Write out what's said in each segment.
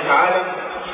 تعالى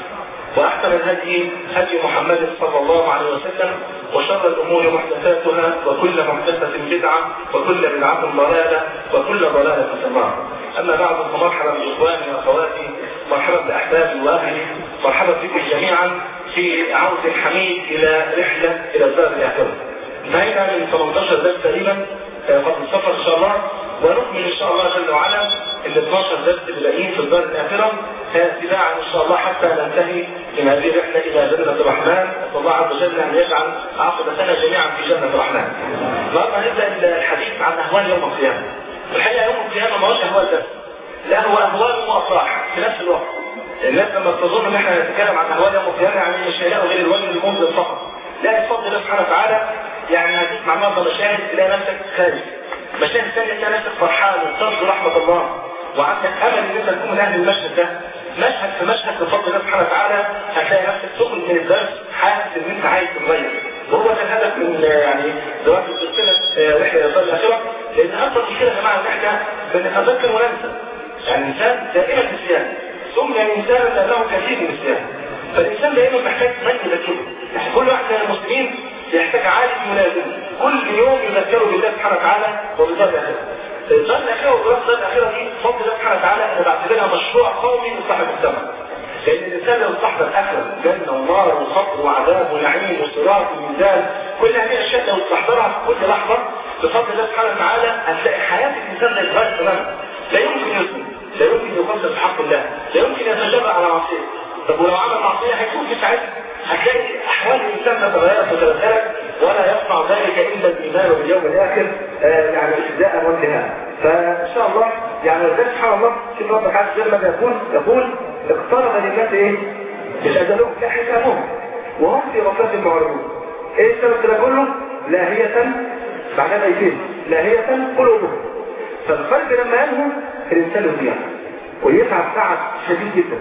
وأحسن الهدي هدي محمد صلى الله عليه وسلم وشر الأمور محدثاتها وكل محدثة بدعة وكل بدعة ضلالة وكل ضلالة في النار أما بعد فمرحبا بإخواني وأخواتي مرحبا بأحبابي وأهلي مرحبا بكم جميعا في عودة الحميد إلى رحلة إلى الدار الآخرة انتهينا من 18 درس تقريبا قبل السفر إن شاء الله ونكمل إن شاء الله جل وعلا ال 12 درس اللي باقيين في الدار الآخرة تباعا إن شاء الله حتى ننتهي من هذه الرحلة إلى جنة الرحمن نسأل الله عز وجل أن يجعل عاقبتنا جميعا في جنة الرحمن. النهارده نبدأ الحديث عن أهوال يوم القيامة. الحقيقة يوم القيامة ما هوش أهوال بس. لا هو أهوال وأفراح في نفس الوقت. الناس لما تظن ان احنا نتكلم عن اهوال يوم القيامه يعني مش هيلاقوا غير الوجه المنذر فقط. لا بفضل الله سبحانه وتعالى يعني هتسمع النهارده مشاهد تلاقي نفسك خارج. مشاهد ثانيه تلاقي نفسك فرحان وترجو رحمه الله وعندك امل ان انت تكون من اهل المشهد ده. مشهد في مشهد بفضل الله سبحانه وتعالى هتلاقي نفسك تخرج من الدرس حاسس ان انت عايز تتغير. وهو ده الهدف من يعني دراسه سلسله رحله الى الاخره لان اكبر مشكله يا جماعه ان احنا بنتذكر وننسى. يعني الانسان دائما نسيان. ثم الانسان لانه كثير من النسيان. فالانسان دائما محتاج من يذكره. يعني كل واحد من المسلمين يحتاج عالم يلازمه. كل يوم يذكره بالله سبحانه وتعالى وبالدار الاخره. الدار الاخره ودراسه الدار الاخره دي بفضل الله سبحانه وتعالى انا بعتبرها مشروع قومي لصاحب المجتمع. لان الانسان لو استحضر الاخره جنه ونار وصبر وعذاب ونعيم وصراط وميزان كل هذه الاشياء لو استحضرها في كل لحظه بفضل الله سبحانه وتعالى هتلاقي حياه الانسان لا يتغير تماما. لا يمكن يسلم لا يمكن يقصر في حق الله لا يمكن يتجرأ على معصيه طب ولو عمل معصيه هيكون في ساعتها هتلاقي احوال الانسان تتغير وتتبدل ولا يصنع ذلك الا الايمان باليوم الاخر آه يعني ابتداء وانتهاء فان شاء الله يعني ولذلك سبحان الله شوف ربك عز وجل ماذا يقول يقول اقترب للناس ايه؟ مش اجلهم لا حسابهم وهم في غفله معرضون ايه السبب ده كله؟ لاهية بعدها ايتين لاهية قلوبهم فالقلب لما ينهو الانسان يضيع ويتعب تعب شديد جدا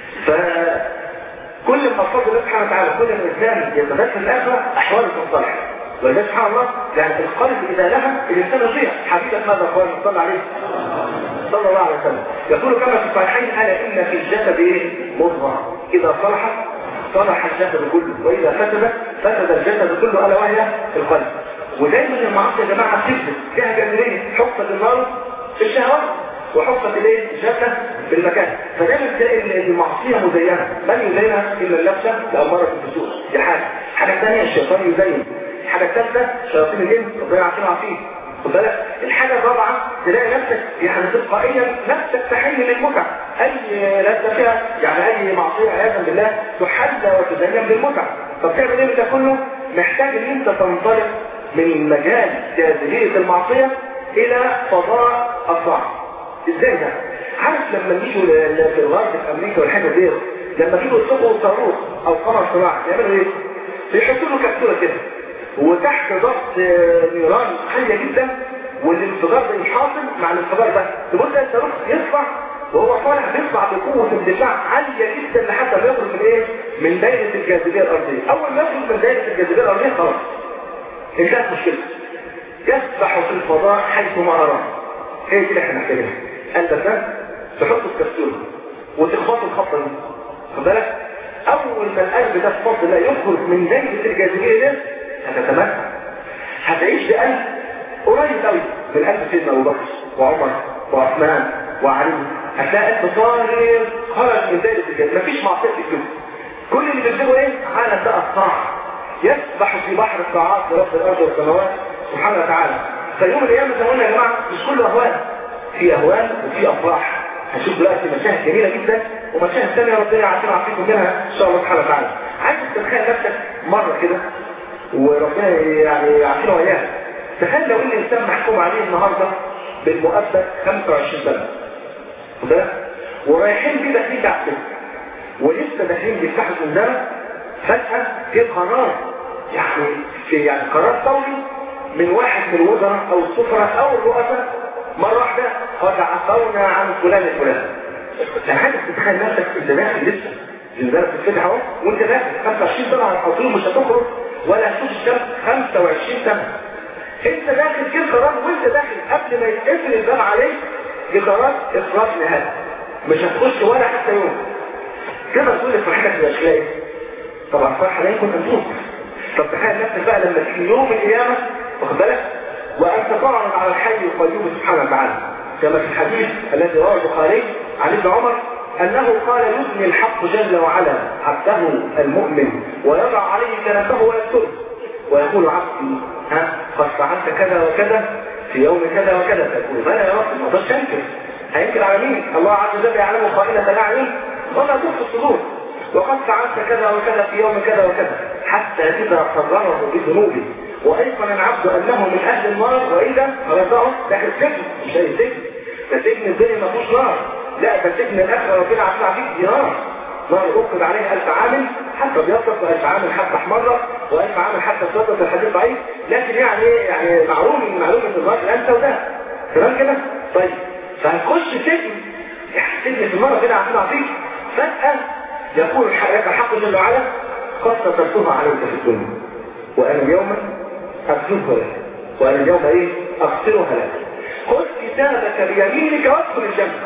فكل ما فضل الله سبحانه وتعالى كل ما الانسان يتذكر الاخره احواله تنصلح ولذلك سبحان الله يعني القلب اذا لها الانسان يضيع حبيبك ماذا قال صلى عليه صلى الله عليه وسلم يقول كما في الصحيحين الا ان في الجسد ايه مضغه اذا صلحت صلح الجسد كله واذا فسد فسد الجسد كله الا وهي القلب ودايما المعاصي يا جماعه بتفسد فيها جانبين حفظ النار في الشهوات وحفظ الايه الجنه في المكان فدايما تلاقي ان المعصيه مزينه من يزينها الا النفس لاماره بالسوء دي حاجه حاجه ثانيه الشيطان يزين الحاجه الثالثه شياطين الجن ربنا يعافينا ويعافيه خد بالك الحاجه الرابعه تلاقي نفسك يعني تلقائيا نفسك تحل للمتعه اي لذه فيها يعني اي معصيه عياذا بالله تحلى وتزين بالمتعه فبتعمل ايه ده كله محتاج ان انت تنطلق من مجال جاذبيه المعصيه الى فضاء الطاعه ازاي ده عارف لما يجوا في الغرب في امريكا والحاجه دي لما يجوا يطلقوا صاروخ او قمر صناعي يعملوا ايه بيحطوا له كبسوله كده وتحت ضغط نيران عاليه جدا والانفجار ده يحاصل مع الانفجار ده تبص الصاروخ يطلع وهو طالع بيطلع بقوه اندفاع عاليه جدا لحد ما يخرج من ايه من دايره الجاذبيه الارضيه اول ما يخرج من دايره الجاذبيه الارضيه خلاص انتهت مشكلته يسبح في الفضاء حيث ما اراه هي دي اللي احنا محتاجينها انت ده تحطه في كبسوله وتخبطه الخبطه دي خد بالك اول ما القلب ده بفضل الله يخرج من دايره الجاذبيه دي هتتمتع هتعيش بقلب قريب قوي من قلب سيدنا ابو بكر وعمر وعثمان وعلي هتلاقي قلب صغير خرج من دايره الجاذبيه مفيش معصيه في الجسم كل اللي بيكتبه ايه عالم بقى الطاعه يسبح في بحر الطاعات لرب الارض والسماوات سبحانه وتعالى فيوم الايام زي ما قلنا يا جماعه مش كله اهوال في اهوال وفي افراح هنشوف دلوقتي مشاهد جميله جدا ومشاهد ثانيه ربنا يعافينا ويعافيكم منها ان شاء الله سبحانه وتعالى عايزك تتخيل نفسك مره كده وربنا يعني يعافينا واياك تخيل لو ان الانسان محكوم عليه النهارده بالمؤبد 25 سنه ده ورايحين بيه داخلين على ولسه داخلين بيفتحوا الزنزانه فجاه في قرار يعني في يعني قرار قوي من واحد من الوزراء او السفراء او الرؤساء مرة واحدة قد عفونا عن فلان الفلان يعني حاجة تتخيل نفسك انت داخل لسه زنزانة بتتفتح اهو وانت داخل 25 سنة على الحصول مش هتخرج ولا هتشوف الشمس 25 سنة انت داخل كده قرار وانت داخل قبل ما يتقفل الباب عليك بقرار اخراج نهائي مش هتخش ولا حتى يوم تقدر تقول لي فرحتك تبقى شكلها ايه؟ طبعا فرحه لا يمكن ان تموت طب تخيل نفسك بقى لما تيجي يوم القيامه واخد بالك وانت تعرض على الحي القيوم سبحانه وتعالى كما في الحديث الذي رواه البخاري عن ابن عمر انه قال يثني الحق جل وعلا عبده المؤمن ويضع عليه كنفه ويكتبه ويقول عبدي ها قد فعلت كذا وكذا في يوم كذا وكذا تقول بلى يا رب ما تقدرش انكر هينكر على مين الله عز وجل يعلم خائنة الاعين وما تخفي الصدور وقد فعلت كذا وكذا في يوم كذا وكذا حتى إذا قرره بذنوبه وأيقن العبد أنه من أهل النار وإذا رفعه داخل سجن مش أي سجن ده سجن الدنيا ما فيهوش نار لا ده سجن الآخرة ربنا عشان فيه دي نار نار أوقد عليها ألف عامل حتى بيصف وألف عامل حتى أحمر وألف عامل حتى تصدق الحديث ضعيف لكن يعني يعني معلوم من معلومة النار الآن سوداء تمام كده؟ طيب فهنخش سجن سجن في النار كده عشان فيه فجأة يقول لك الحق جل وعلا قد سترتها عليك في الدنيا وانا اليوم اكتبها لك وانا اليوم ايه اغفرها لك خذ كتابك بيمينك وادخل الجنه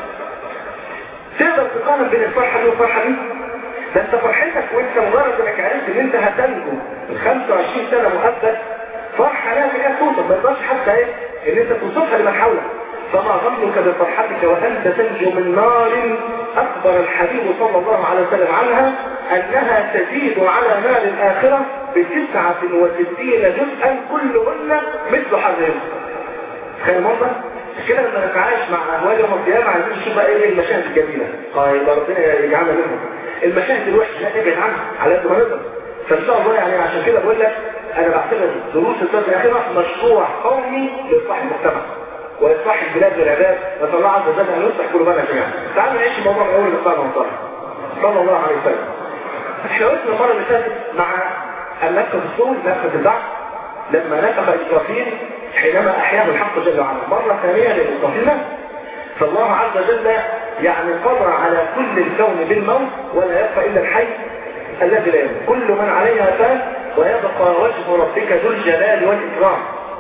تقدر تقارن بين الفرحه دي والفرحه دي ده انت فرحتك وانت مجرد انك عرفت ان انت هتنجو من 25 سنه مؤبد فرحه لا تكاد توصف ما يقدرش حتى ايه ان انت توصفها لمن حولك فما ظنك بفرحتك وأنت تنجو من نار أخبر الحبيب صلى الله عليه وسلم عنها أنها تزيد على نار الآخرة بتسعة وستين جزءا كلهن مثل حر تخيل المنظر كده لما نتعايش مع أهوال يوم القيامة عايزين نشوف بقى ايه المشاهد الجميلة طيب ربنا يجعلنا منهم المشاهد الوحشة لا نبعد عنها على قد ما نقدر فإن شاء الله يعني عشان كده بقول لك أنا بعتبر دروس السنة الأخيرة مشروع قومي لإصلاح المجتمع ويصلح البلاد والعباد نسال الله عز وجل ان يصلح قلوبنا جميعا. تعالوا نعيش الموضوع من اول لقاء من صلى الله عليه وسلم. احنا قلنا المره اللي فاتت مع النفخه الصور نفخه البعث لما نفخ اسرافيل حينما احياه الحق جل وعلا مره ثانيه لاسرافيل مات. فالله عز وجل يعني قضى على كل الكون بالموت ولا يبقى الا الحي الذي لا يموت. كل من عليها فان ويبقى وجه ربك ذو الجلال والاكرام.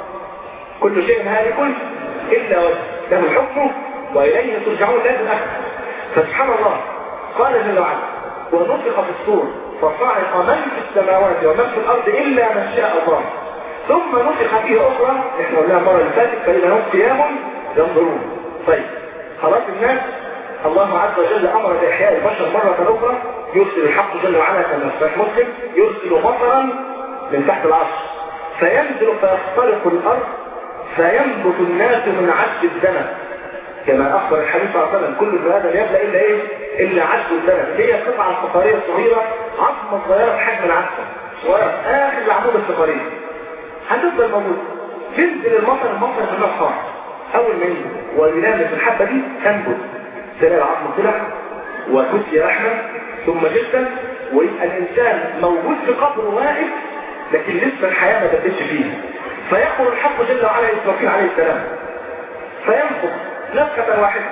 كل شيء هالك إلا وجه له الحكم وإليه ترجعون لا الأخر فسبحان الله قال جل وعلا ونطق في الصور فصعق من في السماوات ومن في الأرض إلا من شاء الله ثم نطق فيه أخرى احنا قلناها المرة اللي فاتت فإذا هم قيام ينظرون طيب خلاص الناس الله عز وجل أمر بإحياء البشر مرة أخرى يرسل الحق جل وعلا كما في مسلم يرسل مطرا من تحت العرش فينزل فيخترق الأرض فينبت الناس من عد الزمن كما اخبر الحديث صلى الله عليه وسلم كل ابن ادم يبدا الا ايه الا عد الزمن هي قطعه فقاريه صغيره عظمه صغيره بحجم العسل صغيره اخر العمود الفقاريه هتفضل موجوده تنزل المطر المطر في النهار اول ما ينزل ويلامس الحبه دي تنبت تلاقي العظم طلع وكسي رحمه ثم جدا ويبقى الانسان موجود في قبره واقف لكن لسه الحياه ما بدتش فيه فيأمر الحق جل وعلا إسرافيل عليه السلام فينفخ نفخة واحدة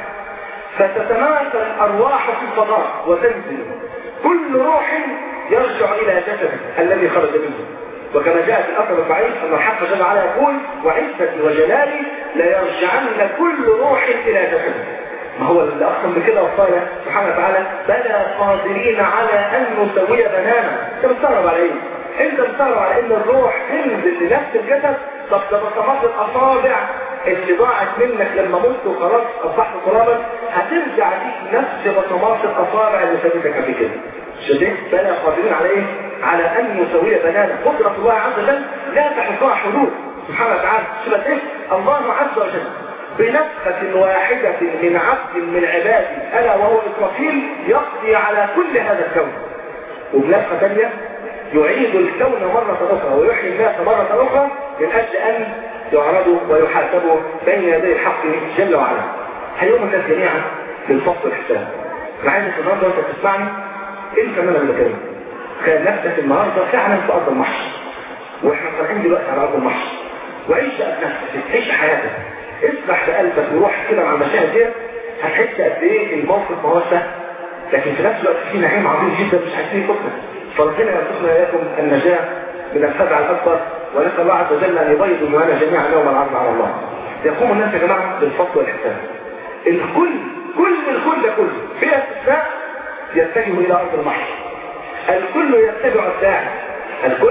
فتتماثل الأرواح في الفضاء وتنزل كل روح يرجع إلى جسده الذي خرج منه وكما جاء في الأثر الضعيف أن الحق جل وعلا يقول وعزتي وجلالي ليرجعن كل روح إلى جسده ما هو اللي أقسم بكده وقال سبحانه وتعالى بلى قادرين على أن نسوي بنانا أنت مستغرب على إيه؟ انت مستغرب على ان الروح تنزل لنفس الجسد طب ده بصمات الاصابع اللي ضاعت منك لما مت وخلاص اصبحت ترابا هترجع ليك نفس بصمات الاصابع اللي سابتك قبل كده شديد بلا قادرين على ايه؟ على ان نسوي بنانا قدرة الله عز وجل لا تحصاها حدود سبحانه وتعالى شبه ايه؟ الله عز وجل بنفخة واحدة من عبد من عباده ألا وهو إسرافيل يقضي على كل هذا الكون وبنفخة ثانية يعيد الكون مرة أخرى ويحيي الناس مرة أخرى من أجل أن يعرضوا ويحاسبوا بين يدي الحق جل وعلا. هيوم الناس جميعا للفصل والحساب. أنا عايزك النهارده وأنت بتسمعني أنت من اللي بكلمك. تخيل نفسك النهارده فعلا في أرض المحشر. وإحنا طالعين دلوقتي على أرض المحشر. وعيش بقى بنفسك، عيش حياتك. اسمح بقلبك وروح كده مع المشاهد دي هتحس قد إيه الموقف ما هو سهل. لكن في نفس الوقت في نعيم عظيم جدا مش عايزين يفكر. فربنا يرزقنا اياكم النجاة من الفزع الاكبر ونسال الله عز وجل ان يبيض وجوهنا جميعا يوم العرض على الله. يقوم الناس يا جماعه بالفصل والحساب. الكل كل الكل ده كله بلا استثناء يتجه الى ارض المحشر الكل يتبع الداعي الكل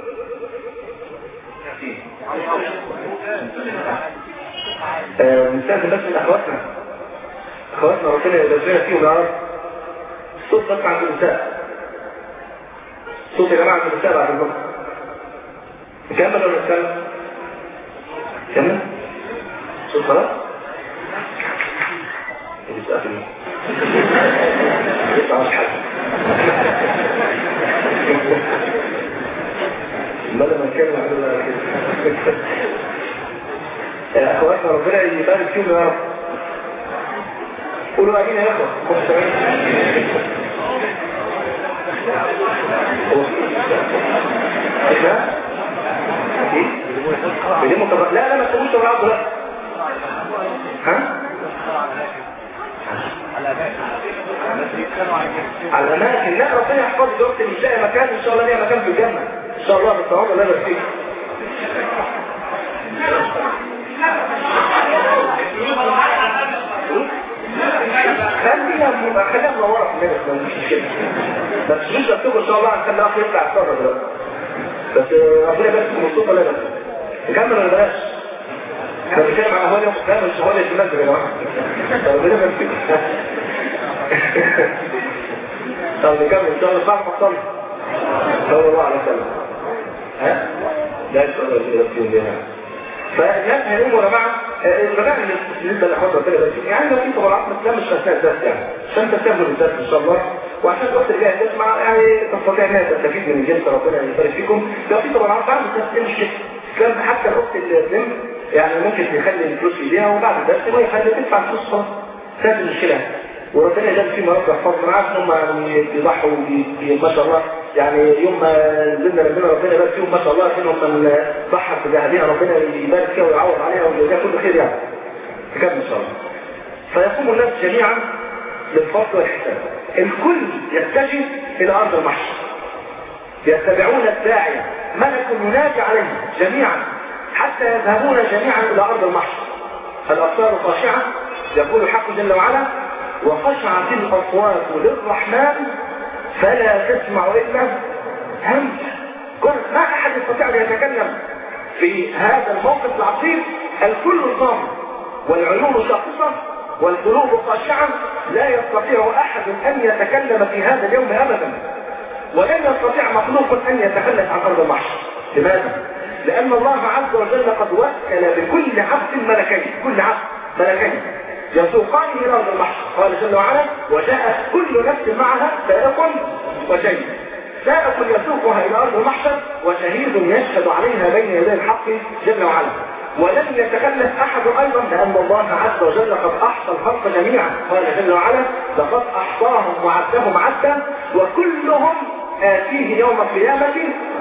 آه، نستاذن بس من اخواتنا اخواتنا ربنا يبارك فيهم يا رب الصوت بس عند النساء صوت يا جماعه عند النساء بعد الظهر نكمل ولا نتكلم؟ كمل صوت خلاص؟ اللي بتقفل لسه عاوز حاجه ما لما نتكلم عن كده يا اخواتنا ربنا يبارك فيهم يا رب قولوا امين يا اخوه مستمعين احنا ايه بدي مطبق لا لا ما تقولش ولا عبد لا ها على الاماكن لا ربنا يحفظك دلوقتي مش لاقي مكان ان شاء الله ليها مكان في الجنه ان شاء الله بالصواب الله يبارك فيك خلينا خلينا منوره في الناس مش مشكله بس مش مكتوب ان شاء الله هنخلي الاخ يطلع الصدر دلوقتي بس ربنا يبارك فيكم الصوت ولا بس نكمل ولا بلاش احنا بنتكلم عن اهوالي وقدام مش اهوالي في المسجد يا جماعه ربنا يبارك فيكم طب نكمل ان شاء الله بعد ما تصلي صلى الله عليه وسلم ها لا ان شاء الله يبارك فيهم فالناس هيقوموا يا جماعه الرجاء بالنسبه لاخوات ربنا يبارك فيهم يعني لو في طبعات الاسلام مش اثناء الدرس يعني عشان تستهبل الدرس ان شاء الله وعشان الوقت اللي جاي تسمع يعني تستطيع انها تستفيد من الجلسه ربنا يبارك فيكم لو في طبعات بعد الدرس مش كده حتى الاخت اللي بتنم يعني ممكن تخلي الفلوس في ايديها وبعد الدرس ما يخلي تدفع الفلوس خلاص كانت المشكله وربنا يجعل في مرات يحفظنا معاك ان هم يعني بيضحوا ما شاء الله يعني يوم ما نزلنا ربنا ربنا يبارك فيهم ما شاء الله فيهم من ضحى بجهادها ربنا يبارك فيها ويعوض عليها ويجزاها كل خير يعني تكمل ان شاء الله فيقوم الناس جميعا للفصل والحساب الكل يتجه الى ارض المحشر يتبعون الداعية ملك ينادي عليهم جميعا حتى يذهبون جميعا الى ارض المحشر الابصار خاشعه يقول الحق جل وعلا وخشعت الأصوات للرحمن فلا تسمع إلا همس ما أحد يستطيع أن يتكلم في هذا الموقف العصيب الكل صامت والعيون شاخصة والقلوب خاشعة لا يستطيع أحد أن يتكلم في هذا اليوم أبدا ولن يستطيع مخلوق أن يتخلف عن أرض المحشر لماذا؟ لأن الله عز وجل قد وكل بكل عبد ملكين كل عبد ملكين يسوقان الى ارض المحشر قال جل وعلا وجاءت كل نفس معها سائق وشهيد سائق يسوقها الى ارض المحشر وشهيد يشهد عليها بين يدي الحق جل وعلا ولن يتكلف احد ايضا لان الله عز وجل قد احصى الخلق جميعا قال جل وعلا لقد احصاهم وعدهم عدا وكلهم اتيه يوم القيامه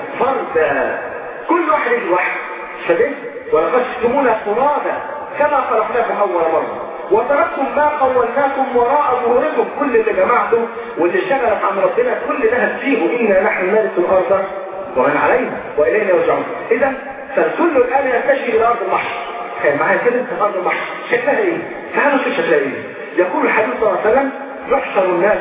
فردا كل واحد يجي واحد شديد ولقد شتمونا فرادا كما خلقناكم اول مره وتركتم ما قولناكم وراء ظهوركم كل اللي جمعته واللي شغلت عن ربنا كل ده هتسيبه إنا نحن نرث الأرض ومن علينا وإلينا يرجعون إذا فالكل الآن يتجه إلى أرض المحشر كان معايا كده في أرض المحشر شكلها إيه؟ تعالوا شوف شكلها إيه؟ يقول الحديث صلى الله عليه وسلم يحشر الناس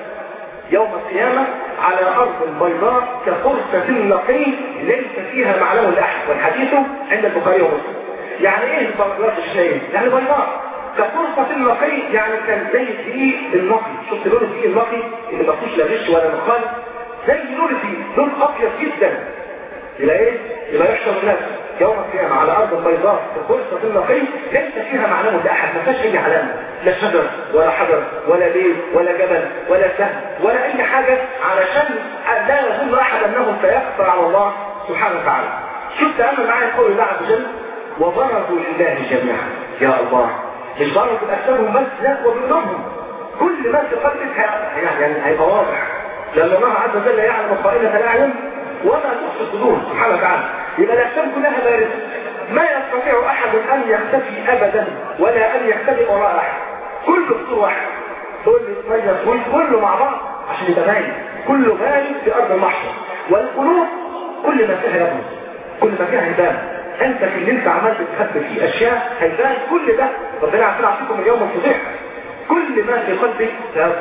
يوم القيامة على أرض بيضاء كفرصة نقي ليس فيها معلم لأحد والحديث عند البخاري ومسلم يعني ايه البيضاء الشيء؟ يعني بيضاء كفرصة النقي يعني كان زي الدقيق النقي شفت لون الدقيق النقي اللي ما فيهوش لا غش ولا نقال زي لون الدقيق لون ابيض جدا يبقى ايه؟ يبقى يحشر الناس يوم القيامة على أرض بيضاء كفرصة النقي ليس فيها معلمة لأحد ما فيهاش أي علامة لا شجر ولا حجر ولا بيت ولا جبل ولا سهم ولا أي حاجة علشان لا يظن أحد أنه سيخفى على الله سبحانه وتعالى شفت أمل معايا قول الله عز وجل وبرزوا لله جميعا يا الله مش ضرب بأجسامهم بس لا وبقلوبهم كل ما في قلبك يعني يعني هيبقى واضح لأن الله عز وجل يعلم خائنة الأعين وما تخفي الصدور سبحانه وتعالى يبقى الأجسام كلها باردة ما يستطيع أحد أن يختفي أبدا ولا أن يختفي وراء أحد كله بصور واحد كل يتميز كله مع بعض عشان يبقى باين كله باين في أرض المحشر والقلوب كل ما فيها يبرز كل ما فيها يبان انت في اللي انت عملت تخبي فيه اشياء هيبان كل ده ربنا عشان اعطيكم اليوم الفضيحه كل ما في قلبك سيظهر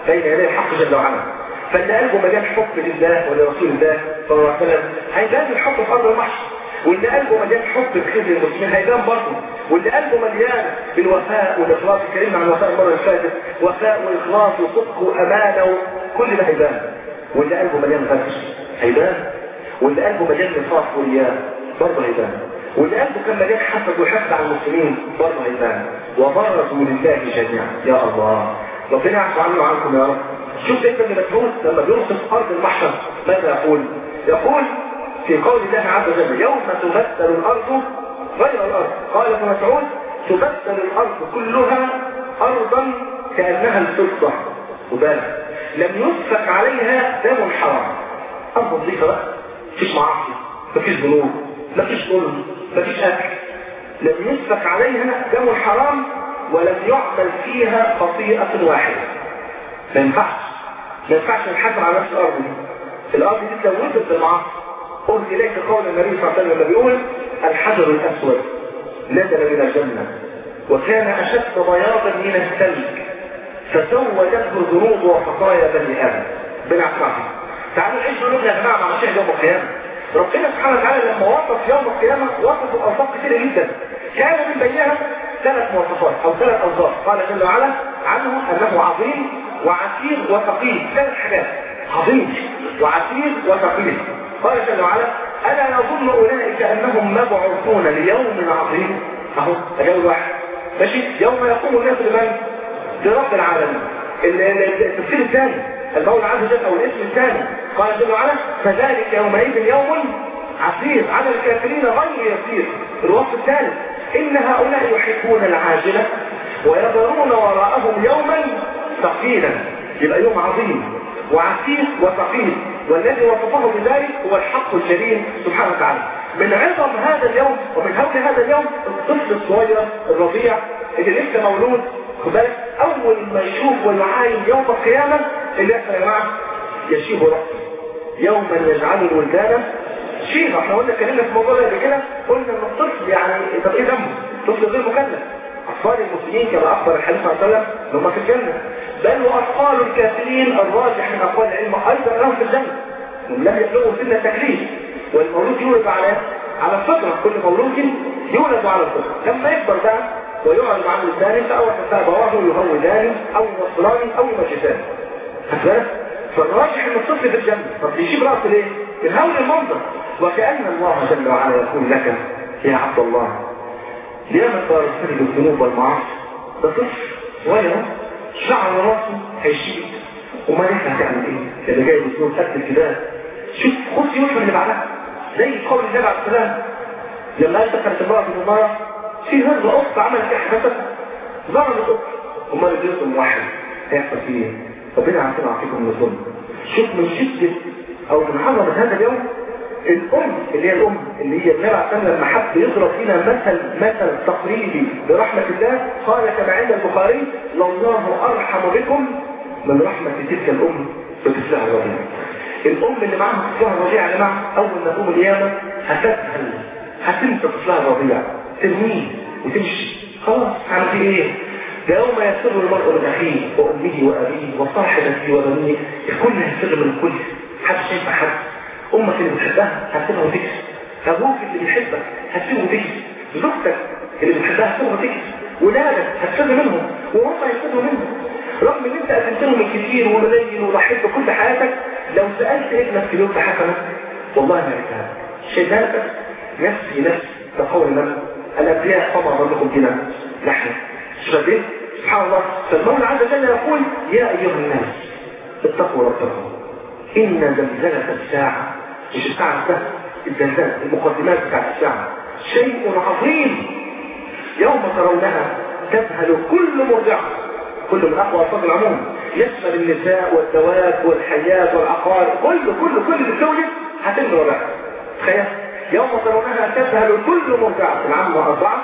بين يدي الحق جل وعلا فاللي قلبه مليان حب لله ولرسول الله صلى الله عليه وسلم هيبان الحب في ارض المحشر واللي قلبه مليان حب بخير المسلمين هيبان برضه واللي قلبه مليان بالوفاء والاخلاص اتكلمنا عن الوفاء المره اللي فاتت وفاء واخلاص وصدق وامانه وكل ده هيبان واللي قلبه مليان غش هيبان واللي قلبه مليان نفاق ورياء برضه هيبان واللي قلبه كان مليان حسد وحقد على المسلمين برضه هيبان وبرزوا لله جميعا يا الله ربنا يعفو عنه وعنكم يا رب شوف سيدنا ابن مسعود لما بيوصف ارض المحشر ماذا يقول؟ يقول في قول الله عز وجل يوم تبدل الارض غير الارض قال ابن مسعود تبدل الارض كلها ارضا كانها الفضه وبالك لم يسفك عليها دم حرام ارض نظيفه بقى مفيش معاصي مفيش ذنوب مفيش ظلم مفيش اكل لم يسفك عليها دم حرام ولم يعمل فيها خطيئه واحده ما ينفعش ما ينفعش نحكم على نفس الارض دي الارض دي اتلوثت بالمعاصي قلت اليك قول النبي صلى الله عليه وسلم بيقول الحجر الاسود نزل من الجنه وكان اشد بياضا من الثلج فزوجته ذنوب وخطايا بني ادم بن عفراته تعالوا نعيش ذنوب يا جماعه مع مشاهد يوم القيامه ربنا سبحانه وتعالى لما وصف يوم القيامه وصف اوصاف كثيره جدا كان من بينها ثلاث مواصفات او ثلاث اوصاف قال جل وعلا عنه انه عظيم وعسير وثقيل ثلاث حاجات عظيم وعسير وثقيل قال جل وعلا الا يظن اولئك انهم مبعوثون ليوم عظيم اهو اجاوب واحد ماشي يوم يقوم الناس لمن لرب العالمين التفسير الثاني القول عز وجل او الاسم الثاني قال جل وعلا فذلك يومئذ يوم عسير على الكافرين غير يسير الوصف الثالث ان هؤلاء يحبون العاجله ويذرون وراءهم يوما ثقيلا يبقى يوم عظيم وعسير وثقيل والذي وصفه بذلك هو الحق الكريم سبحانه وتعالى من عظم هذا اليوم ومن هول هذا اليوم الطفل الصغير الرضيع اللي لسه مولود خد بالك اول ما يشوف ويعاين يوم القيامه اللي يحصل يا جماعه يشيب راسه يوما يجعل الولدان شيبه احنا قلنا اتكلمنا في الموضوع ده قبل كده قلنا ان الطفل يعني طب ايه ذنبه؟ الطفل غير مكلف اطفال المسلمين كما اخبر الحديث صلى الله عليه وسلم ان هم في الجنه بل واطفال الكافرين الراجح من اقوال العلم ايضا لهم في الجنه هم لم يبلغوا سن التكليف والمولود يولد على على الفطره كل مولود يولد على الفطره لما يكبر بقى ويعرض عنه الثاني فأول حتى بواه يهودان أو ينصران أو يمجسان هكذا فالراجح ان الطفل في الجنة طب يجيب رأسه ليه؟ من هول المنظر وكأن الله جل وعلا يقول لك يا عبد الله لما ترتكب الذنوب والمعاصي ده طفل صغير شعر راسه هيشيب وما ينفع تعمل ايه؟ اللي جاي بسنون قد الكبار شوف خد يوسف اللي بعدها زي قول النبي عليه السلام لما قال دخلت امرأة في النار في هرزة قط عمل فيها حدثت ضرب القط امال اللي يظلم واحد هيحصل فيه ايه؟ ربنا عارفين عارفيكم من الظلم شوف من شدة او من عظمة هذا اليوم الام اللي هي الام اللي هي النبي عليه الصلاه لما حب يضرب فينا مثل مثل تقريبي برحمة الله قال كما عند البخاري لله ارحم بكم من رحمة تلك الام بطفلها الرضيع الام اللي معاها طفلها الرضيع يا جماعه اول ما تقوم القيامه هتسهل هتنسى طفلها الرضيع ترميه وتمشي خلاص عمل فيه ايه ده يوم يسر المرء من اخيه وامه وابيه وصاحبته وبنيه الكل هيسر من الكل حد شايف حد امك اللي بتحبها هتسيبها وتكسب ابوك اللي بيحبك هتسيبه وتكسب زوجتك اللي بتحبها هتسيبها وتكسب ولادك هتسيبها منهم وهم هيسيبوا منهم رغم ان انت قدمت لهم الكثير والقليل وضحيت بكل حياتك لو سالت ابنك في اليوم حسنه والله ما يرتاح شايفها لك نفسي نفسي كقول النبي الانبياء طبعا ظنكم كده نحن شوف ايه سبحان الله فالمولى عز وجل يقول يا ايها الناس اتقوا ربكم ان زلزله الساعه مش الساعه بس الزلزال المقدمات بتاعت الساعه شيء عظيم يوم ترونها تذهل كل مرضعه كل من اقوى الفضل العموم يشمل النساء والدواب والحيات والعقار كل كل كل اللي بتولد هتم وضعها تخيل يوم ترونها تذهل كل مرضعة العامة أربعة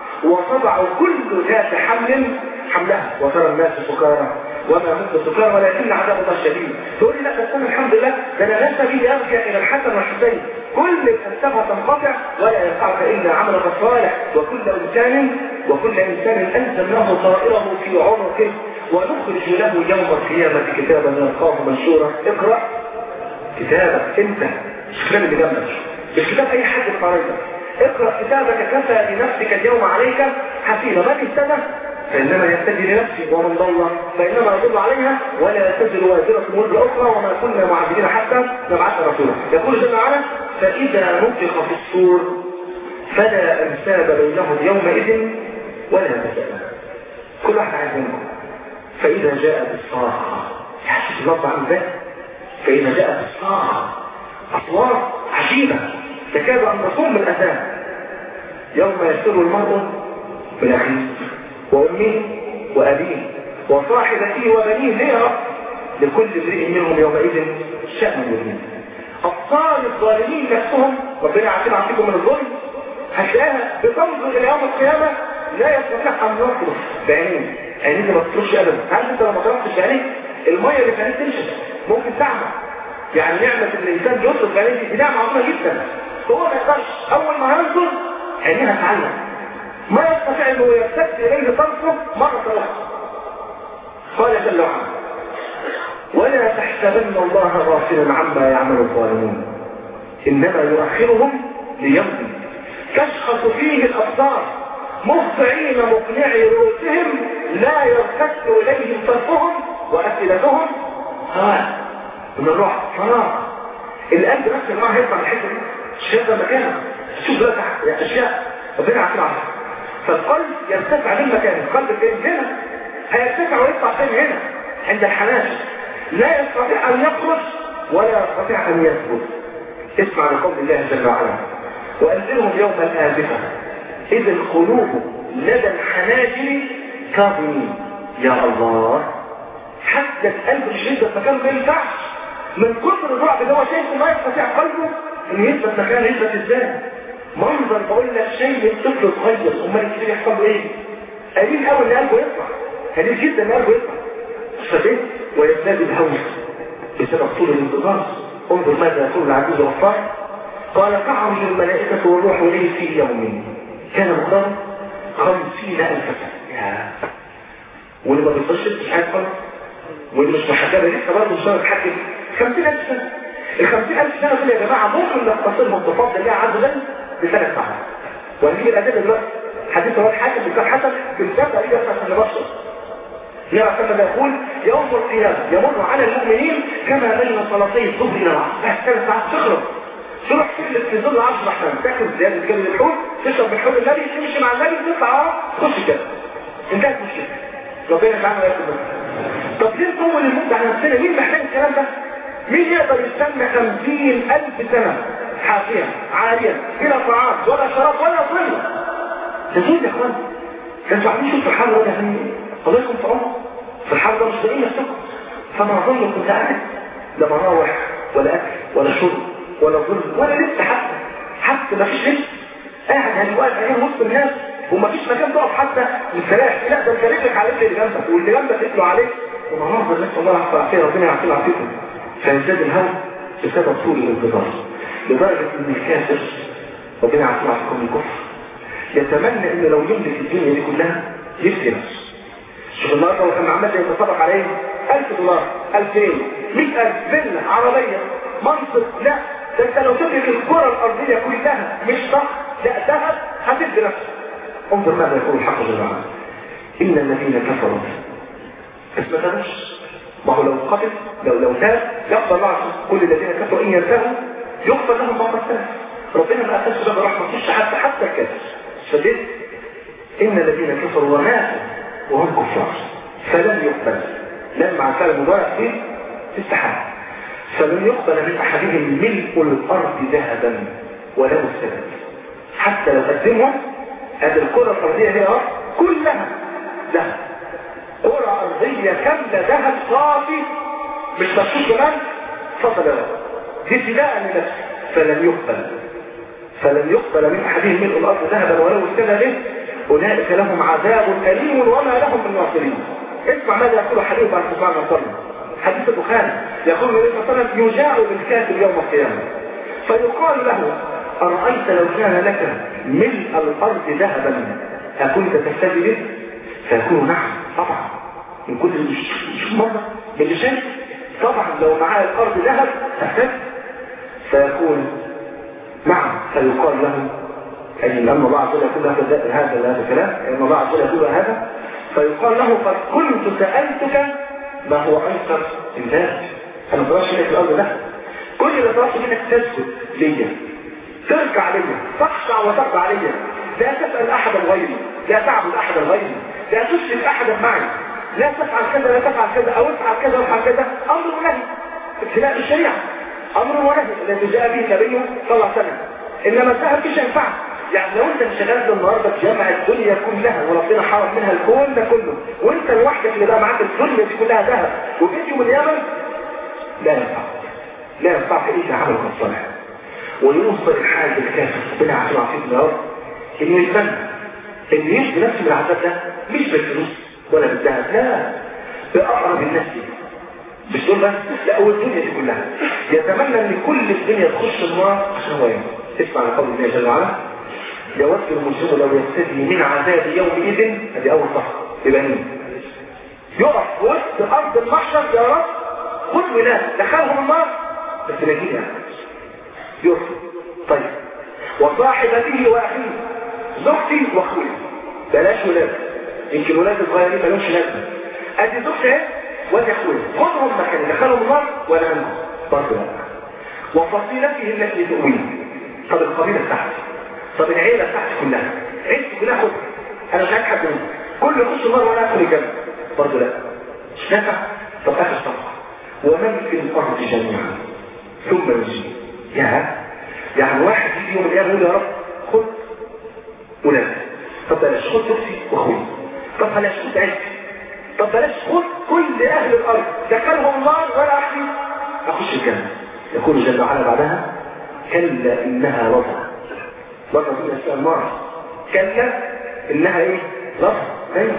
وتضع كل ذات حمل حملها وترى الناس سكارى وما هم سكارى ولكن عذاب الله شديد تقول لي لا بس انا الحمد لله ده انا لست بي ارجع الى الحسن والحسين كل الفلسفه تنقطع ولا ينفعك الا عملك الصالح وكل انسان وكل انسان الزمناه طائره في عنقه ونخرج له يوم القيامة كتابا يلقاه منشورا اقرأ كتابك انت مش كتاب اللي جنبك مش كتاب اي حد في قريبك اقرأ كتابك كفى لنفسك اليوم عليك حسيبا من اهتدى فإنما يهتدي لنفسه ومن ضل فإنما يضل عليها ولا تزر وازرة وزر أخرى وما كنا معذبين حتى نبعث رسولا يقول جل وعلا فإذا نفخ في الصور فلا أنساب بينهم يومئذ ولا تساءل كل واحد عايز منهم فإذا جاءت الصاخة يحسس الله عن ذلك فإذا جاءت الصاخة أصوات عجيبة تكاد أن تصوم الأذان يوم يسر المرء من أخيه وأمه وأبيه وصاحبته وبنيه ليه يا رب لكل امرئ منهم يومئذ شأن يغنيه أبطال الظالمين نفسهم ربنا يعافينا عافيكم من الظلم هتلاقيها بتنظر إلى يوم القيامة لا يستطيع أن يصرف بعينيه عينيه دي ما تصرفش أبدا عارف أنت لما ضربتش بعينيك المية اللي في عينيك تنشف ممكن تعمى يعني نعمة إن الإنسان يصرف بعينيه دي نعمة عظيمة جدا هو ما يقدرش أول ما هينظر عينيها تعلم ما يستطيع انه يرتد اليه طرفه مرة واحدة قال جل وعلا ولا تحسبن الله غافلا عما يعمل الظالمون انما يؤخرهم ليوم تشخص فيه الابصار مهطعين مقنعي رؤوسهم لا يرتد اليهم طرفهم وافئدتهم هواء من الروح فراغ القلب نفسه يا جماعه هيطلع الحته دي الشيء ده مكانه شوف بقى اشياء ربنا عارفين عنها فالقلب يرتفع من مكانه القلب فين هنا هيرتفع ويطلع فين هنا عند الحناش لا يستطيع ان يخرج ولا يستطيع ان يثبت اسمع لقول الله جل وعلا وانزلهم يوم الآزفة اذ القلوب لدى الحناجر كاظمين يا الله حتى القلب مش يثبت مكانه ما ينفعش من كثر الرعب اللي هو شايفه ما يستطيع قلبه ان يثبت مكانه يثبت ازاي منظر بقول لك شيء الطفل صغير امال الكبير يحصل له ايه قليل قوي ان قلبه يطلع قليل جدا ان قلبه يطلع فبيت ويزداد الهوس بسبب طول الانتظار انظر ماذا يقول العجوز والصالح قال تعرج الملائكة والروح إليه في يوم كان مقداره خمسين ألف سنة يا واللي ما بيخش مش عارف خالص واللي مش محجبة لسه برضه مش عارف حاجة خمسين ألف سنة الخمسين ألف سنة دول يا جماعة ممكن نختصرهم بفضل الله عز وجل بثلاث ساعات وهنجيب الأدلة دلوقتي حديث رواه الحاكم بن حسن بالذات أريد أسمع نبشر يرى كما يقول يوم القيامة يمر على المؤمنين كما بين صلاتي الظهر إلى العصر بس ثلاث ساعات تخرج تروح تجلس في ظل عرش الرحمن تاكل زيادة جبل الحوت تشرب من حوض النبي تمشي مع النبي تطلع اه تخش كده انتهت مشكلة ربنا يجعلنا وياكل طب ليه نطول المدة على نفسنا مين محتاج الكلام ده؟ مين يقدر يستنى خمسين ألف سنة حافية عالية بلا طعام ولا شراب ولا ظل تزيد يا اخوان انتوا عارفين شوفوا الحال ولا يعني الله يكون في عمر في الحال ده مش لاقيين نفسكم فما اظن كنت قاعد لا مراوح ولا اكل ولا شرب ولا ظل ولا لبس حتى حتى ما فيش لبس قاعد يعني واقف عيان وسط الناس وما فيش مكان تقف حتى للفراش لا ده انت رجلك على رجل اللي جنبك واللي جنبك رجله عليك ومناظر نسال الله العافيه ربنا يعافينا ويعافيكم فيزداد الهم بسبب طول الانتظار لدرجه ان الكافر ربنا يعافينا ويعافيكم الكفر يتمنى ان لو يملك الدنيا دي كلها يفتي نفسه شوف النهارده لو كان عمال يتصرف عليه 1000 دولار 2000 100000 فيلا عربيه منصب لا ده انت لو تملك الكره الارضيه كلها مش صح لا ذهب هتدي نفسك انظر ماذا يقول الحق جل وعلا ان الذين كفروا بس ما تابش ما هو لو قتل لو لو تاب يغفر الله كل الذين كفروا ان ينتهوا يغفر لهم ما قد تاب ربنا ما قتلش باب رحمه مفيش حتى حتى الكافر شديد ان الذين كفروا وماتوا وهم كفار فلن يقبل لما مع الفعل المضارع فيه استحاله فلن يقبل من احدهم ملء الارض ذهبا ولو السبب حتى لو قدمهم هذه الكره الارضيه هي كلها ذهب كره ارضيه كامله ذهب صافي مش مكتوب كمان فضل له دي ابتداء لنفسه فلن يقبل فلن يقبل من احدهم ملء الارض ذهبا ولو ابتدى به اولئك لهم عذاب اليم وما لهم من ناصرين اسمع ماذا يقول حديث عن سبحانه وتعالى حديث البخاري يقول النبي صلى الله عليه وسلم يجاء بالكافر يوم القيامه فيقال له ارايت لو كان لك ملء الارض ذهبا اكنت تفتدي به فيقول نعم طبعا من كل مش مش مرة من اللي شايف طبعا لو معاه الارض ذهب اهتز فيقول نعم فيقال له أي لأن الله عز وجل يقول هذا هذا هذا الكلام لأن الله عز وجل يقول هذا فيقال له قد كنت سألتك ما هو أنكر الناس أنا ما منك الأرض ده كل اللي طلبت منك تسجد ليا تركع ليا تخشع وتخضع ليا لا تسأل أحدا غيري لا تعبد أحدا غيري لا تشرك أحدا معي لا تفعل كذا لا تفعل كذا أو افعل كذا وافعل كذا أمر ونهي ابتلاء الشريعة أمر ونهي الذي جاء به النبي صلى الله عليه وسلم إنما الذهب مش ينفعك يعني لو انت انشغلت النهارده تجمع الدنيا كلها وربنا حرم منها الكون ده كله وانت لوحدك اللي بقى معاك الدنيا دي كلها ذهب وجيت يوم اليمن لا ينفع لا ينفع في ايه عملك الصالح ويوصل الحال بالكافر ربنا عشان عصيب يا رب انه يتمنى انه يشفي نفسه من العذاب ده مش بالفلوس ولا بالذهب لا باقرب الناس دي مش دول بس لا هو الدنيا دي كلها يتمنى ان كل الدنيا تخش النار عشان هو يموت اسمع لقول الله جل وعلا يود المسلم لو يستدي من عذاب يومئذ هذه اول صفحه يبقى مين يقف وسط ارض المحشر يا رب خد ولاد دخلهم النار بس نجينا يقف طيب وصاحبته واخيه زوجتي واخويا بلاش ولاد يمكن ولاد الصغيرين مالهمش لازمه ادي زوجتي اهي وادي اخويا خدهم مكان دخلهم النار وانا منهم برضه لا وفصيلته التي تؤويه طب القبيله بتاعتي طب العيله بتاعتي كلها عيلتي كلها خد انا مش عايز حد منهم كل يخش النار وانا ادخل الجنه برضه لا مش نافع طب اخر صفحه ومن في الارض جميعا ثم يجي يا يعني واحد يجي يوم القيامه يقول يا رب خد ولادي طب بلاش خد زوجتي واخويا طب بلاش خد عيلتي طب بلاش خد كل اهل الارض دخلهم النار وانا احكي اخش الجنه يقول جل وعلا بعدها كلا انها لظى لظى من اسماء النار كلا انها ايه لظى ايوه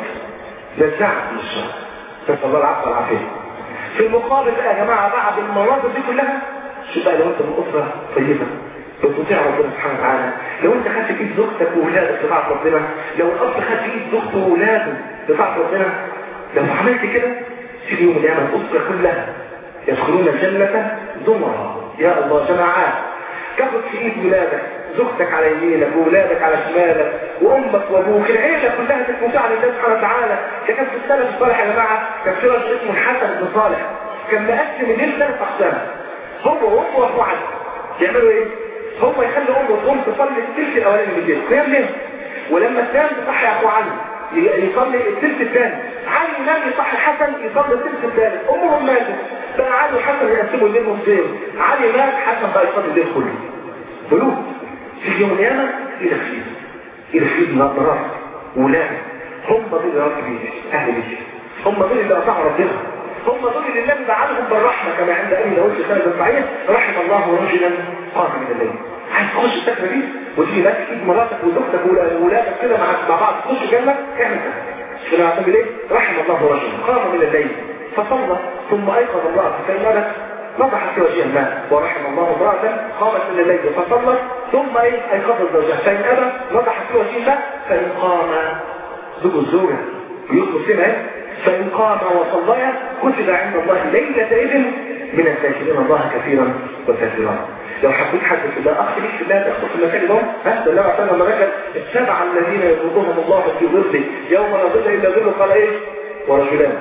نزعت من الشر نسال الله العفو والعافيه في المقابل بقى يا جماعه بعد المناظر دي كلها شوف بقى لو انت من اسره طيبه بتطيع ربنا سبحانه وتعالى لو انت خدت في ايد زوجتك وولادك بتاعت ربنا لو الاب خد في ايد زوجته وولاده بتاعت ربنا لو عملت كده تيجي يوم القيامه الاسره كلها يدخلون الجنه زمرا يا الله جماعات تاخد في ايد ولادك زوجتك على يمينك وولادك على شمالك وامك وابوك العيله كلها تتمتع لله سبحانه وتعالى ده كان في السلف الصالح يا جماعه كان في رجل اسمه الحسن بن صالح كان مقسم الليل ثلاث اقسام هو وامه واخوه علي يعملوا ايه؟ هو يخلي امه تقوم تصلي الثلث الاولاني من الليل قيام ليه؟ ولما تنام تصحي اخو علي يصلي الثلث الثاني علي ينام يصحي حسن يصلي الثلث الثالث امهم ماتت بقى علي وحسن يقسموا الليل نصين علي مات حسن بقى يصلي الليل كله بلوغ في يوم القيامه الى خير الى خير نظرات ولاد هم دول يا رب اهل بيتي هم دول اللي اطاعوا ربنا هم دول اللي النبي دعاهم بالرحمه كما عند ابي داود في سند الصحيح رحم الله رجلا قام من الليل عايز تخش السكنه دي وتيجي ماسك ايد مراتك وزوجتك وولادك كده مع مع بعض تخش الجنه اعمل كده كده هتعمل ايه؟ رحم الله رجلا قام من الليل فصلى ثم ايقظ الله فكان مالك نضحت في وجه الماء ورحم الله امرأة قامت من الليل فصلت ثم ايه ايقظت زوجها فان ابى نضحت في وجه الماء فان قام زوج الزوجة يطلب فيها ايه فان قام وصليا كتب عند الله ليلة اذن من الذاكرين الله كثيرا وكثيرا لو حبيت حد في الله اخ ليك في الله تاخد في المكان ده ها ده الله عشان لما ذكر السبعه الذين يظلهم الله في ظله يوم لا ظل الا ظله قال ايه ورجلان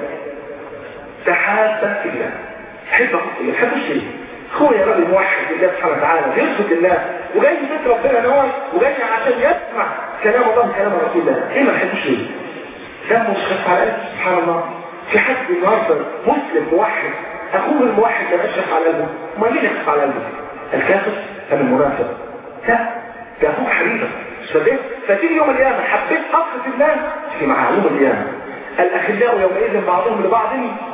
تحابا في الله حب اخوك ما تحبش ليه اخويا راجل موحد لله سبحانه وتعالى بيثبت الله وجاي في بيت ربنا نور وجاي عشان يسمع كلام الله وكلام رسول الله ايه ما تحبش ليه دمه مش خف على قلبه سبحان الله في حد النهارده مسلم موحد اخوه الموحد ما بقاش خف على قلبه امال مين يخف على قلبه الكافر ام المنافق لا ده اخوك حبيبك فده فتيجي يوم القيامه حبيت اخ في الله تيجي معاه يوم القيامه الاخلاء يومئذ بعضهم لبعض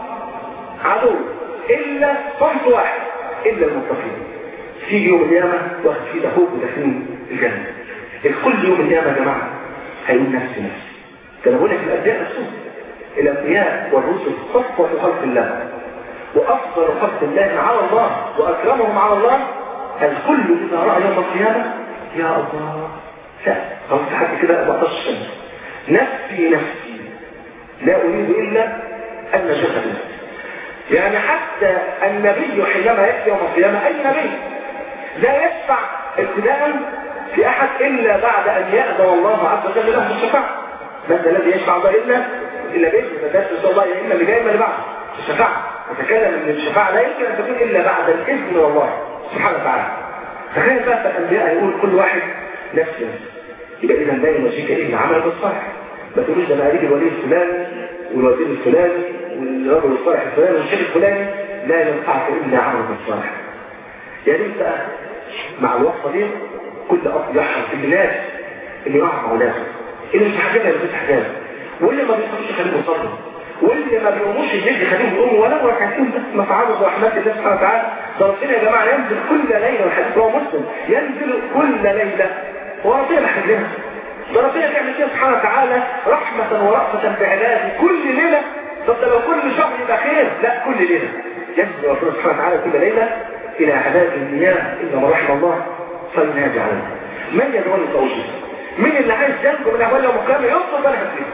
عدو الا صنف واحد الا المتقين في يوم القيامه واخد فيه اخوك وداخلين الجنه الكل يوم القيامه يا جماعه هيقول نفسي نفسي ده انا بقول لك الانبياء نفسهم الانبياء والرسل صفوه خلق الله وافضل خلق الله على الله واكرمهم على الله الكل اذا راى يوم القيامه يا الله لا او حد كده ما الشمس نفسي نفسي لا اريد الا النجاسة في النفس يعني حتى النبي حينما يأتي يوم القيامة أي نبي لا يشفع ابتداء في أحد إلا بعد أن يأذن الله عز وجل له بالشفاعة من ذا الذي يشفع الله إلا إلا بإذن فده إن شاء الله يا إما اللي جاي إما اللي بعد الشفاعة نتكلم ان الشفاعة لا يمكن أن تكون إلا بعد الإذن والله سبحانه وتعالى تخيل بقى الأنبياء يقول كل واحد نفس نفس يبقى إذا لا يوجهك إلا عملك الصالح ما تقولش ده أنا أريد الولي الفلاني والوزير الفلاني والرجل الصالح الفلاني والشيخ الفلاني لا ينفعك إلا عملك الصالح يا ريت بقى مع الوصفة دي كل أب يحرص في الناس اللي يقع أولاده اللي مش حاجة اللي مش حاجة واللي ما بيصليش خليه يصلي واللي ما بيقوموش الليل خليهم يقوموا ولو ركعتين بس متعرض رحمات الله سبحانه وتعالى ده ربنا يا جماعه ينزل كل ليله والحديث هو مسلم ينزل كل ليله هو ربنا بيحب لنا ده ربنا بيعمل كده سبحانه وتعالى رحمه ورأفة بعباده كل ليله طب ده لو كل شهر يبقى خير لا كل ليله ينزل ربنا سبحانه وتعالى كل ليله الى عذاب المياه الا من رحم الله فلينادي عليه من يدعوني فاوجد مين اللي عايز ينجو من اهوال يوم القيامه يطلب انا هديه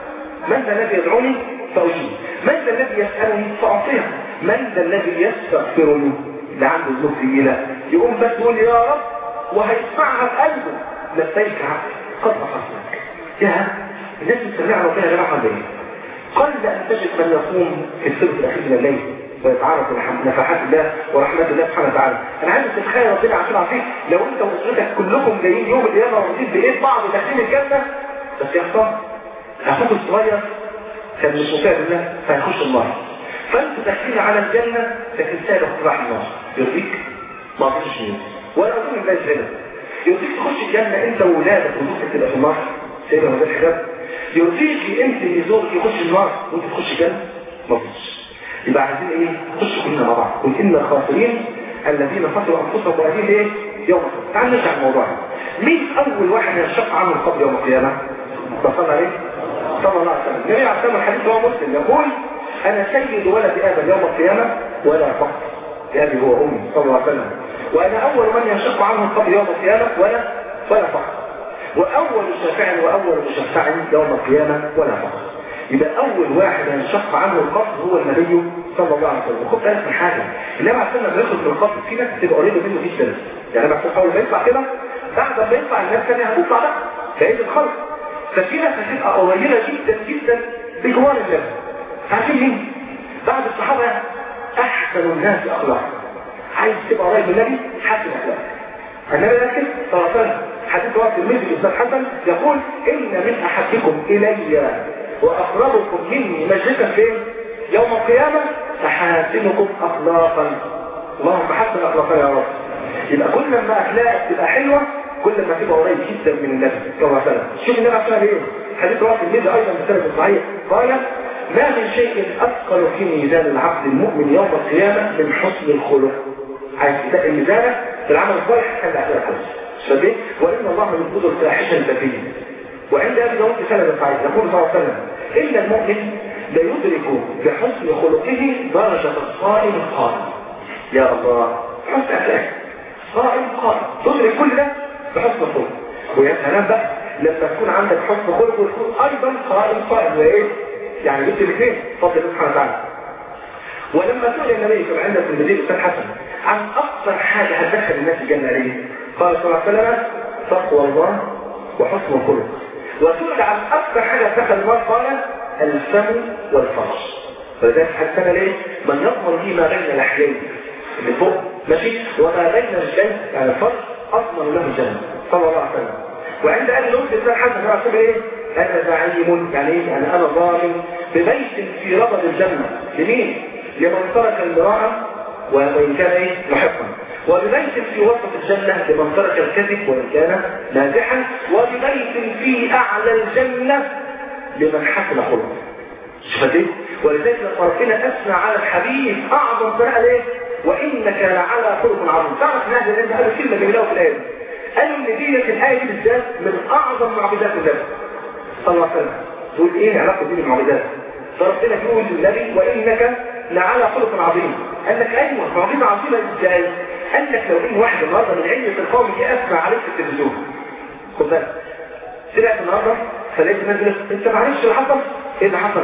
من ذا الذي يدعوني فأجيب من ذا الذي يسألني فأعطيه من ذا الذي يستغفرني اللي عنده ذنوب ثقيلة يقوم بس يقول يا رب وهيسمعها في قلبه لبيك عبد قد أخذتك يا الناس بتسمعنا ربنا يا جماعة ليه قل أن تجد من يقوم في الثلث الأخير من الليل ويتعرف نفحات الله ورحمة الله سبحانه وتعالى انا عايز تتخيل ربنا عشان عارفين لو انت واسرتك كلكم جايين يوم القيامه واخدين بايد بعض داخلين الجنه بس يحصل اخوك الصغير كان مش مكافئ الله فيخش النار فانت داخلين على الجنه لكن سابق راح النار يرضيك ما فيش مين ولا اظن الناس هنا يرضيك تخش الجنه انت واولادك وزوجتك تبقى في النار سيدنا ما ده حجاب يرضيك انت اللي زوجك يخش النار وانت تخش الجنه ما فيش يبقى عايزين ايه نخش كلنا مع بعض قل ان الخاسرين الذين خسروا انفسهم واهليهم ايه يوم القيامه تعال نرجع الموضوع مين اول واحد ينشق عنه القبر يوم القيامه صلى عليه صلى الله عليه وسلم النبي عليه الصلاه الحديث هو مسلم يقول انا سيد ولد ادم يوم القيامه ولا فقر ابي هو امي صلى الله عليه وسلم وانا اول من ينشق عنه القبر يوم القيامه ولا ولا فقر واول شافع واول مشفع يوم القيامه ولا فقر يبقى اول واحد ينشق عنه القبر هو النبي صلى الله عليه وسلم خد بالك من حاجه النبي عليه الصلاه والسلام من القبر في ناس بتبقى قريبه منه جدا يعني بعد اول ما يطلع كده بعد ما يطلع الناس الثانيه هتطلع بقى بعيد الخلق ففي ناس هتبقى قريبه جدا جدا بجوار النبي عارفين مين؟ بعد الصحابه احسن الناس اخلاقا عايز تبقى قريب من النبي حسن اخلاقك النبي لكن صلى الله عليه وسلم حديث وقت المسجد الاستاذ حسن يقول ان من احدكم الي واقربكم مني مجلسا فين يوم القيامة تحاسنكم اخلاقا اللهم حسن اخلاقنا يا رب يبقى كل ما اخلاقك تبقى حلوة كل ما تبقى قريب جدا من النبي صلى الله عليه وسلم شوف النبي عليه ايه حديث رواه الترمذي ايضا بسند صحيح قال ما من شيء اثقل في ميزان العبد المؤمن يوم القيامة من حسن الخلق عايز تلاقي ميزانك في العمل الصالح كان اخلاقك كويس فدي وان الله يبغض الفاحشه البذيء وعند ابي داود سند صحيح يقول صلى الله عليه وسلم ان المؤمن لا يدرك بحسن خلقه درجة الصائم القائم يا الله حسن أخلاق صائم قائم تدرك كل ده بحسن خلق ويا سلام بقى لما تكون عندك حسن خلق وتكون أيضا صائم قائم وإيه؟ يعني جبت الاثنين فضل الله سبحانه وتعالى ولما سئل النبي صلى الله عليه وسلم في المدينة الأستاذ حسن عن أكثر حاجة هتدخل الناس الجنة عليه قال صلى الله عليه وسلم تقوى الله وحسن الخلق وسئل عن أكثر حاجة هتدخل النار قال الفم والفرج فلذلك حسنا ليه من يضمن لي ما بين الاحيين اللي فوق ماشي وما بين الجنة يعني الفرج اضمن له الجنة صلى الله عليه وسلم وعند ابي نصر الانسان حسن يقول ايه انا زعيم يعني ايه يعني انا ضامن ببيت في ربض الجنة لمين لمن ترك المراءة وإن كان ايه محقا وببيت في وسط الجنة لمن ترك الكذب وإن كان نازحا وببيت في أعلى الجنة لمن حسن خلقه شفتيه ولذلك لما ربنا اثنى على الحبيب اعظم طريقه ليه وانك لعلى خلق عظيم تعرف ان هذا النبي قال كلمه جميله في الايه قالوا ان دي الايه دي بالذات من اعظم معجزات النبي صلى الله عليه وسلم تقول ايه علاقه دي بالمعجزات فربنا بيقول للنبي وانك لعلى خلق عظيم قال لك ايوه معجزه عظيمه ازاي قال لك لو ان واحد النهارده من علية القوم جه اسمع عليك في التلفزيون خد بالك سمعت النهارده فلقيت الناس بيقول انت معلش اللي حصل ايه اللي حصل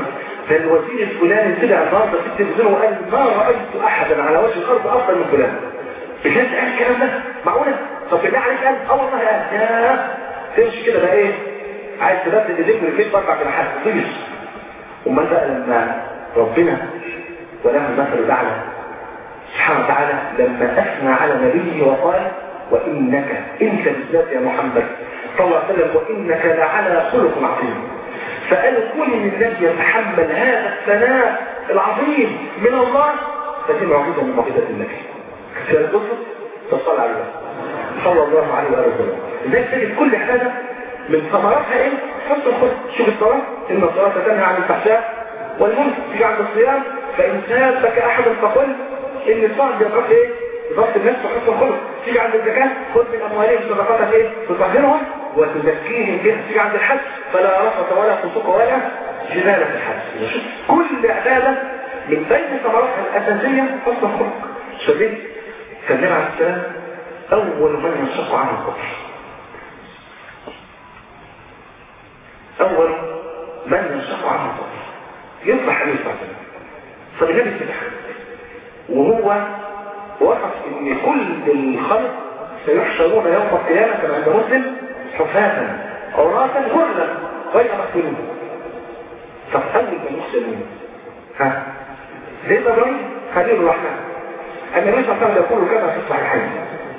ده الوزير الفلاني طلع النهارده في التلفزيون وقال ما رايت احدا على وجه الارض افضل من فلان بجد قال الكلام ده معقوله طب بالله عليك قال اه والله قال يا تمشي كده بقى ايه عايز تبدل ايديك من البيت باربع جناحات طيش امال بقى لما ربنا وله المثل الاعلى سبحانه وتعالى لما اثنى على نبيه وقال وانك انت بالذات يا محمد صلى الله عليه وسلم وانك لعلى خلق عظيم فقال كل من الذي يتحمل هذا الثناء العظيم من الله فدي معجزه من معجزات النبي كثير القصه فصلى عليه صلى الله عليه وآله وسلم لذلك تجد كل حاجه من ثمراتها ايه؟ حسن الخلق شوف الصلاه ان الصلاه تنهى عن الفحشاء والمنكر تيجي عند الصيام فان سابك احد فقل ان الصائم بيضغط ايه؟ ضبط النفس وحسن الخلق تيجي عند الزكاه خذ من اموالهم صدقاتك ايه؟ تطهرهم وتزكيهم بها تيجي عند الحج فلا رفث ولا فسوق ولا جدال في الحج كل عباده من بين ثمراتها الاساسيه حسن الخلق شديد فالنبي عليه السلام اول من ينشق عنه القبر اول من ينشق عنه القبر يصبح عليه الصلاه والسلام فالنبي فتح وهو وصف ان كل الخلق سيحشرون يوم القيامه كما عند مسلم حفاة عراة غرلا غير مقتولين طب اول من يحشرون ها زي ابراهيم خليل الرحمن النبي صلى الله عليه وسلم يقول كما في الصحيحين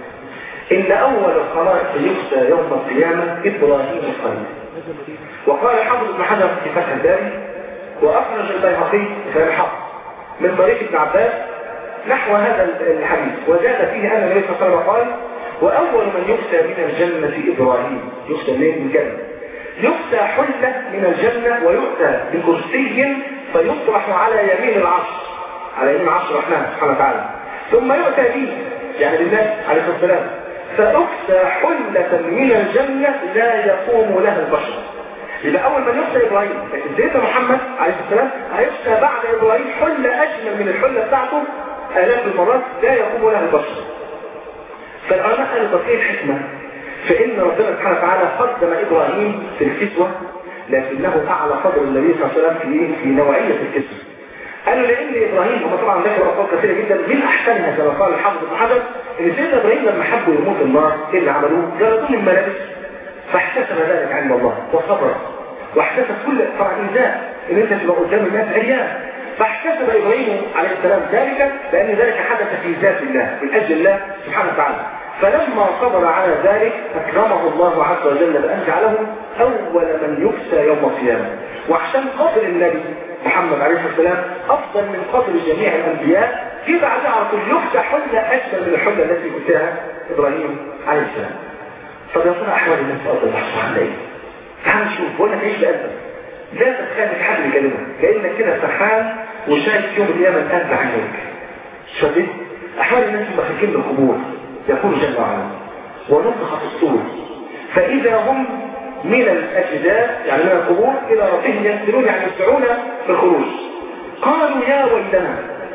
ان اول الخلائق يخشى يوم القيامه ابراهيم الخليل وقال حافظ بن حجر في فتح الباري واخرج البيهقي في الحق من طريق ابن عباس نحو هذا الحديث وزاد فيه ان النبي صلى الله عليه وسلم قال واول من يخشى من الجنه ابراهيم يخشى من الجنه يخشى حله من الجنه ويؤتى بكرسي فيطرح على يمين العرش على يمين العرش الرحمن سبحانه وتعالى ثم يؤتى به يعني بالله عليه الصلاه والسلام فأكسى حلة من الجنة لا يقوم لها البشر يبقى أول من يخشى إبراهيم لكن سيدنا محمد عليه السلام هيخشى بعد إبراهيم حلة أجمل من الحلة بتاعته آلاف المرات لا يقوم لها البشر فالعلماء قالوا طب ايه الحكمة؟ فإن ربنا سبحانه وتعالى قدم إبراهيم في الكسوة لكنه أعلى قدر النبي صلى الله عليه وسلم في في نوعية الكسوة قالوا لان ابراهيم هم طبعا ذكروا اقوال كثيره جدا من احسنها كما قال الحافظ ابن حجر ان سيدنا ابراهيم لما حبوا يموت النار ايه اللي عملوه؟ جلدوه من ملابس فاحتسب ذلك عند الله وصبر واحتسب كل طبعا ايذاء ان انت تبقى قدام الناس عريان فاحتسب ابراهيم عليه السلام ذلك لان ذلك حدث في ذات الله من اجل الله سبحانه وتعالى فلما صبر على ذلك اكرمه الله عز وجل بان جعله اول من يكسى يوم القيامه وعشان قدر النبي محمد عليه الصلاه والسلام افضل من قدر جميع الانبياء في بعد على طول يكسى حله اجمل من الحله التي كساها ابراهيم عليه السلام طب يا ترى احوال الناس افضل الله ايه؟ تعال نشوف بقول لك ايش بقلبك لا تتخيل حد يكلمك كانك كده سرحان وشايف يوم القيامه الان بعينيك شديد احوال الناس المخرجين بالقبور يقول جل وعلا ونفخ في الصور فاذا هم من الاجداد يعني من القبور الى ربهم ينزلون يعني يسعون في الخروج قالوا يا ويلنا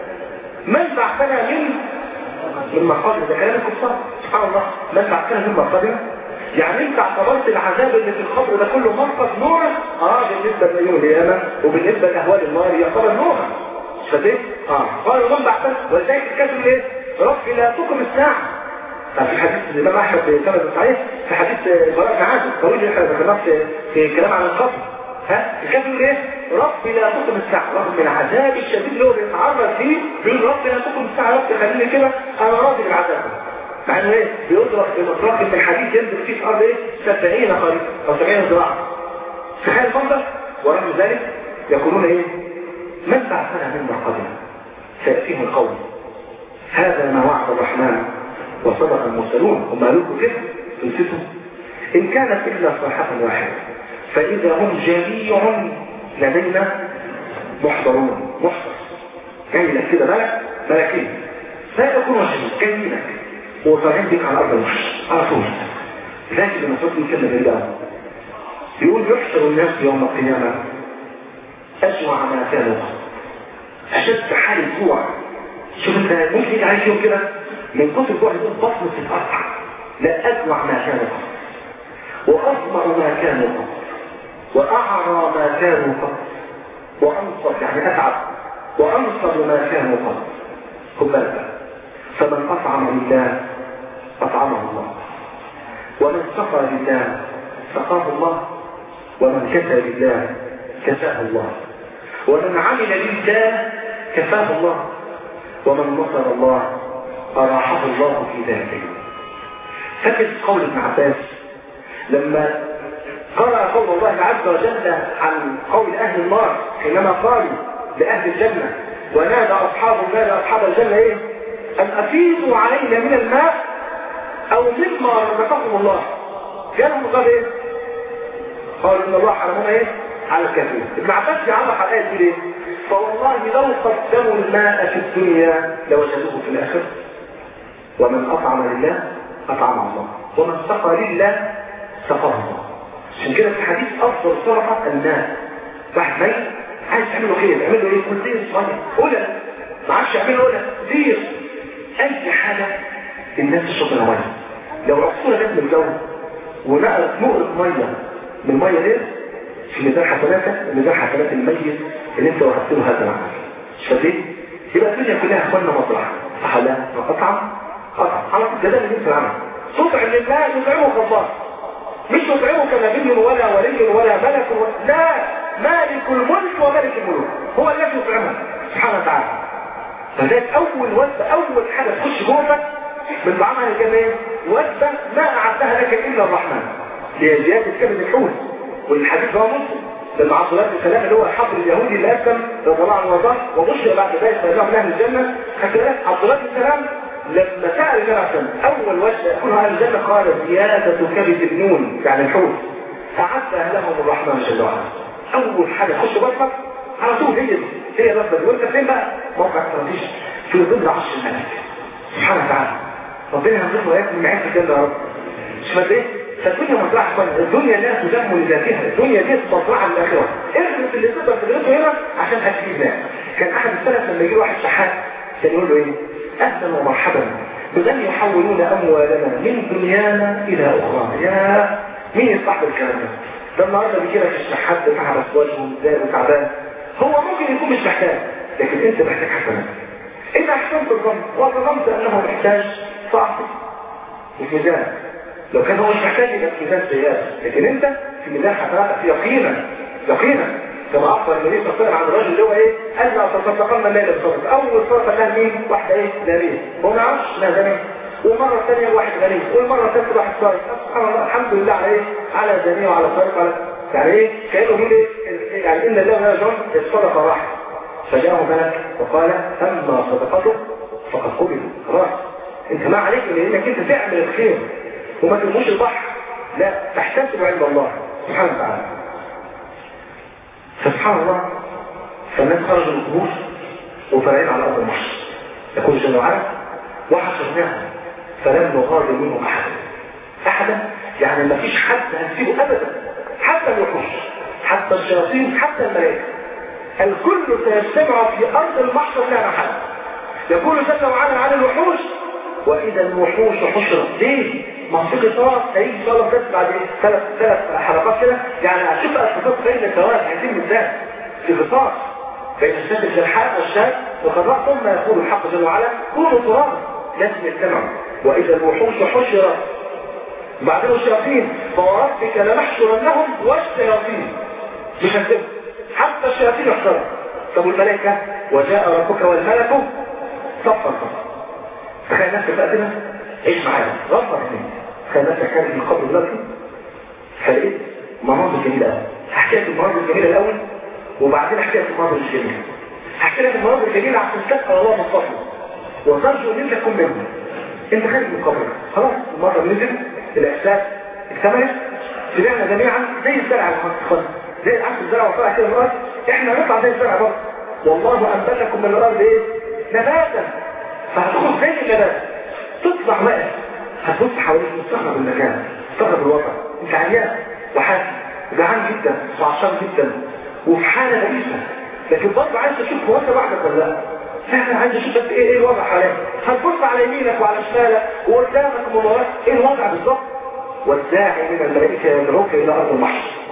من بعثنا من من مقابل ده كلام الكفار سبحان الله من بعثنا من مقابل يعني انت اعتبرت العذاب اللي في القبر ده كله مرقد نورا اه بالنسبه ليوم القيامه وبالنسبه لاهوال النار يعتبر نورا فدي اه قالوا من بعثنا ولذلك الكاتب ايه رب لا تقم الساعه في حديث الإمام أحمد في سنة صحيح في حديث براء بن عازب طويل اللي احنا ذكرناه في في كلام عن القبر ها الكاتب يقول ايه؟ رب لا تقم الساعة رغم من العذاب الشديد اللي هو بيتعرض فيه بيقول رب لا تقم الساعة رب خليني كده أنا راضي بالعذاب مع انه ايه؟ بيضرب بمطرق من الحديد ينزل فيه في الأرض ايه؟ 70 خريطة أو 70 ذراع تخيل المنظر ورغم ذلك يقولون ايه؟ من بعثنا من مرقدنا سيأتيهم القول هذا ما وعد الرحمن وصدق المرسلون هم قالوا كده تنسيتهم إن كانت إلا صيحة واحدة فإذا هم جميع لدينا محضرون محضر جاي لك كده ملك ملكين لا يكون وشهيد جاي لك وطالعين بيك على أرض المحشر على طول لكن لما تقول كلمة بالله يقول يحشر الناس يوم القيامة أجوع ما كانوا أشد حال الجوع شوف انت ممكن يجي عايش يوم كده من كتر الجوع يقول بطنه تتقطع لا أجوع ما كان قط وأظمأ ما كان قط وأعرى ما كانوا قط وانصر يعني اتعب وانصر ما كانوا قبل خد بالك فمن اطعم لله اطعمه الله ومن سقى لله سقاه الله ومن كسى لله كساه الله ومن عمل لله كفاه الله ومن نصر الله أراحه الله في ذلك فكر قول ابن عباس لما قرأ قول الله عز وجل عن قول أهل النار حينما قالوا لأهل الجنة ونادى أصحاب النار أصحاب الجنة إيه؟ أن أفيضوا علينا من الماء أو مما رزقكم الله جالهم قال إيه؟ قالوا إن الله حرمنا إيه؟ على الكافرين ابن عباس يعرف على الآية دي ليه؟ فوالله لو قدموا الماء في الدنيا لوجدوه في الآخرة ومن أطعم لله أطعم الله ومن سقى لله سقاه الله عشان كده في حديث أفضل صرفة الماء واحد ميت عايز تعمل له خير تعمل له ايه كل دير صغير قولها ما عادش يعمل له دير اي حاجة الناس تشرب منها ميه لو عصفورة جت من الجو ونقلت نقرة ميه من الميه دي في ميزان حسناتك ميزان حسنات الميت اللي انت وهبت له هذا العمل مش فاهم يبقى الدنيا كلها اخوانا مطرح صح ولا قطعا قطعا على طول ده اللي انت العمل تطعم لله يطعمك الله مش يطعمك نبي ولا ولي ولا ملك ولا لا مالك الملك وملك الملوك هو الذي يطعمه سبحانه وتعالى فذلك اول وجبه اول حاجه تخش جوفك من طعام اهل الجنه وجبه ما اعدها لك الا الرحمن لزياده كبد الحوت والحديث هو مسلم لما عبد الله بن سلام اللي هو الحبر اليهودي اللي اسلم رضي الله عنه وارضاه وبشر بعد ذلك فانه من اهل الجنه خدت بالك عبد الله بن سلام لما سال النبي عليه اول وجبه يكون اهل الجنه قال زياده كبد النون يعني الحوت اعدها لهم الرحمن جل وعلا اول حاجه تخش بطنك على طول هي دي هي الرغبه دي وانت فين بقى موقع استراتيجي في ظل عرش الملك سبحانه وتعالى ربنا يرزقنا وياكل من عز الجنه يا رب مش فاهم ايه فالدنيا مصلحه اخوانا الدنيا لا تدم لذاتها الدنيا دي مصلحه للاخره ارغب اللي تقدر تدرسه هنا عشان هتجيب ناس كان احد السلف لما يجي واحد شحات كان يقول له ايه اهلا ومرحبا بمن يحولون اموالنا من دنيانا الى اخرى يا مين يستحضر الكلام ده ده النهارده بيجي لك الشحات بتاع بس وجهه مزداد وتعبان هو ممكن يكون مش محتاج لكن انت محتاج حسنات اذا احسنت الظن وظننت انه محتاج فاعطي وفي ميزانك لو كان هو مش محتاج يبقى في ميزان سيئات لكن انت في ميزان حسناتك يقينا يقينا كما اخبر النبي صلى الله عليه وسلم عن الرجل اللي هو ايه قال لا تصدقن الليله بصدقه اول صدقه كان مين واحده ايه نبيه هو ما يعرفش انها زانيه والمره الثانيه واحد غني والمره الثالثه واحد صايم سبحان الله الحمد لله على ايه على زانيه وعلى سارق وعلى يعني ايه كانه بيقول ايه يعني ان الله لا يجر الصدقه واحده فجاءه ملك وقال اما صدقته فقد قبل خلاص انت ما عليك الا انك انت تعمل الخير وما ترموش البحر لا تحتسب عند الله سبحانه وتعالى فسبحان الله فالناس خرجوا من القبور وطالعين على ارض المحشر يقول جل وعلا وحشرناهم فلم نغادر منهم احدا احدا يعني ما فيش حد هنسيبه ابدا حتى الوحوش حتى الشياطين حتى الملائكه الكل سيجتمع في ارض المحشر لا محل يقول جل وعلا عن الوحوش واذا الوحوش حشرت ليه منطقة صار هيجي ان شاء الله بس بعد ثلاث ثلاث حلقات كده يعني هتشوف الخطاب بين الثواب عايزين ازاي في خطاب بين الشاة الجرحاء والشاة وقد ثم يقول الحق جل وعلا كونوا ترابا لازم يجتمعوا واذا الوحوش حشرت بعدين الشياطين فوربك لنحشرنهم والشياطين مش هنسيبهم حتى الشياطين يحشروا طب والملائكة وجاء ربك والملك صفا صفا تخيل نفسك بقى كده ايش معايا غلطة اثنين تخيل نفسك كانت من قبل دلوقتي فلقيت مناظر جميلة قوي هحكي لك المناظر الجميلة الأول وبعدين احكي لك المناظر الجميلة هحكي لك المناظر الجميلة عشان تسأل الله مصطفى وترجو ان انت تكون منهم انت خارج من قبرك خلاص المرة نزل الاحساس اكتملت طلعنا جميعا زي الزرع الخاص زي العكس الزرع وطلع كده من الارض احنا هنطلع زي الزرع برضه والله انبتكم من الارض ايه نباتا فهتخرج زي النبات تطلع واقف هتبص حواليك مستغرب المكان مستغرب الوضع انت عيان وحاسس جعان جدا وعطشان جدا وفي حاله بئيسه لكن برضه عايز تشوف هو انت لوحدك ولا لا فعلا عايز اشوف بس ايه ايه الوضع حواليك هتبص على يمينك وعلى شمالك وقدامك ومن وراك ايه الوضع بالظبط والداعي من الملائكه يدعوك الى ارض المحشر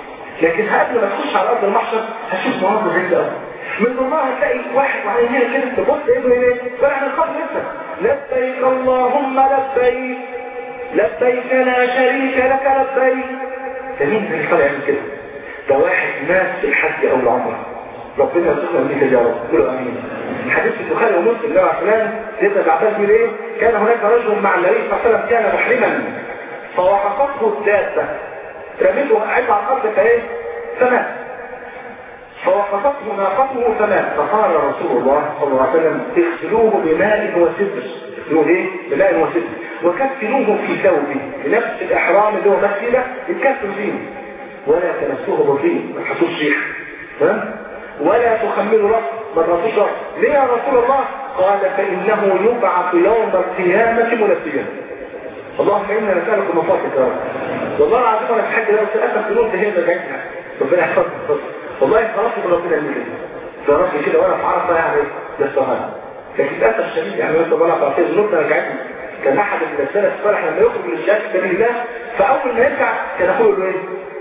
لكن قبل ما تخش على ارض المحشر هتشوف مناظر غريبه قوي من ضمنها هتلاقي واحد وعلى يمينك كده تبص ايده هناك طالع من القبر لسه لبيك اللهم لبيك لبيك لا شريك لك لبيك ده مين اللي طالع يعمل كده؟ ده واحد مات في الحج او العمره ربنا يرزقنا بيك يا رب قولوا امين حديث البخاري ومسلم لو فلان سيدنا ابن عباس بيقول ايه كان هناك رجل مع النبي صلى الله عليه وسلم كان محرما فوحقته الدابه رميته قاعد على الارض فايه فمات فوقفته ناقته فمات فقال رسول الله صلى الله عليه وسلم اغسلوه بماء وسدر اغسلوه ايه بماء وسدر وكفنوه في ثوبه بنفس الاحرام اللي هو مسجده يتكفن فيه ولا تمسوه بالطين ما تحطوش ريح تمام ولا تخملوا رأس ما ترصوش رأس ليه يا رسول الله قال فإنه يبعث يوم القيامة ملبيا اللهم إنا نسألك المفاصل يا رب والله العظيم أنا في حاجة لو سألتك تقول ده هي رجعتنا ربنا يحفظك والله خلاص من ربنا اللي كده جربني كده وانا في عرفه يعني ده السهل لكن للاسف الشديد يعني مثلا وانا في عرفه ذنوبنا رجعتني كان احد من السلف الصالح لما يخرج من الشهاده في سبيل الله فاول ما يرجع كان اقول له ايه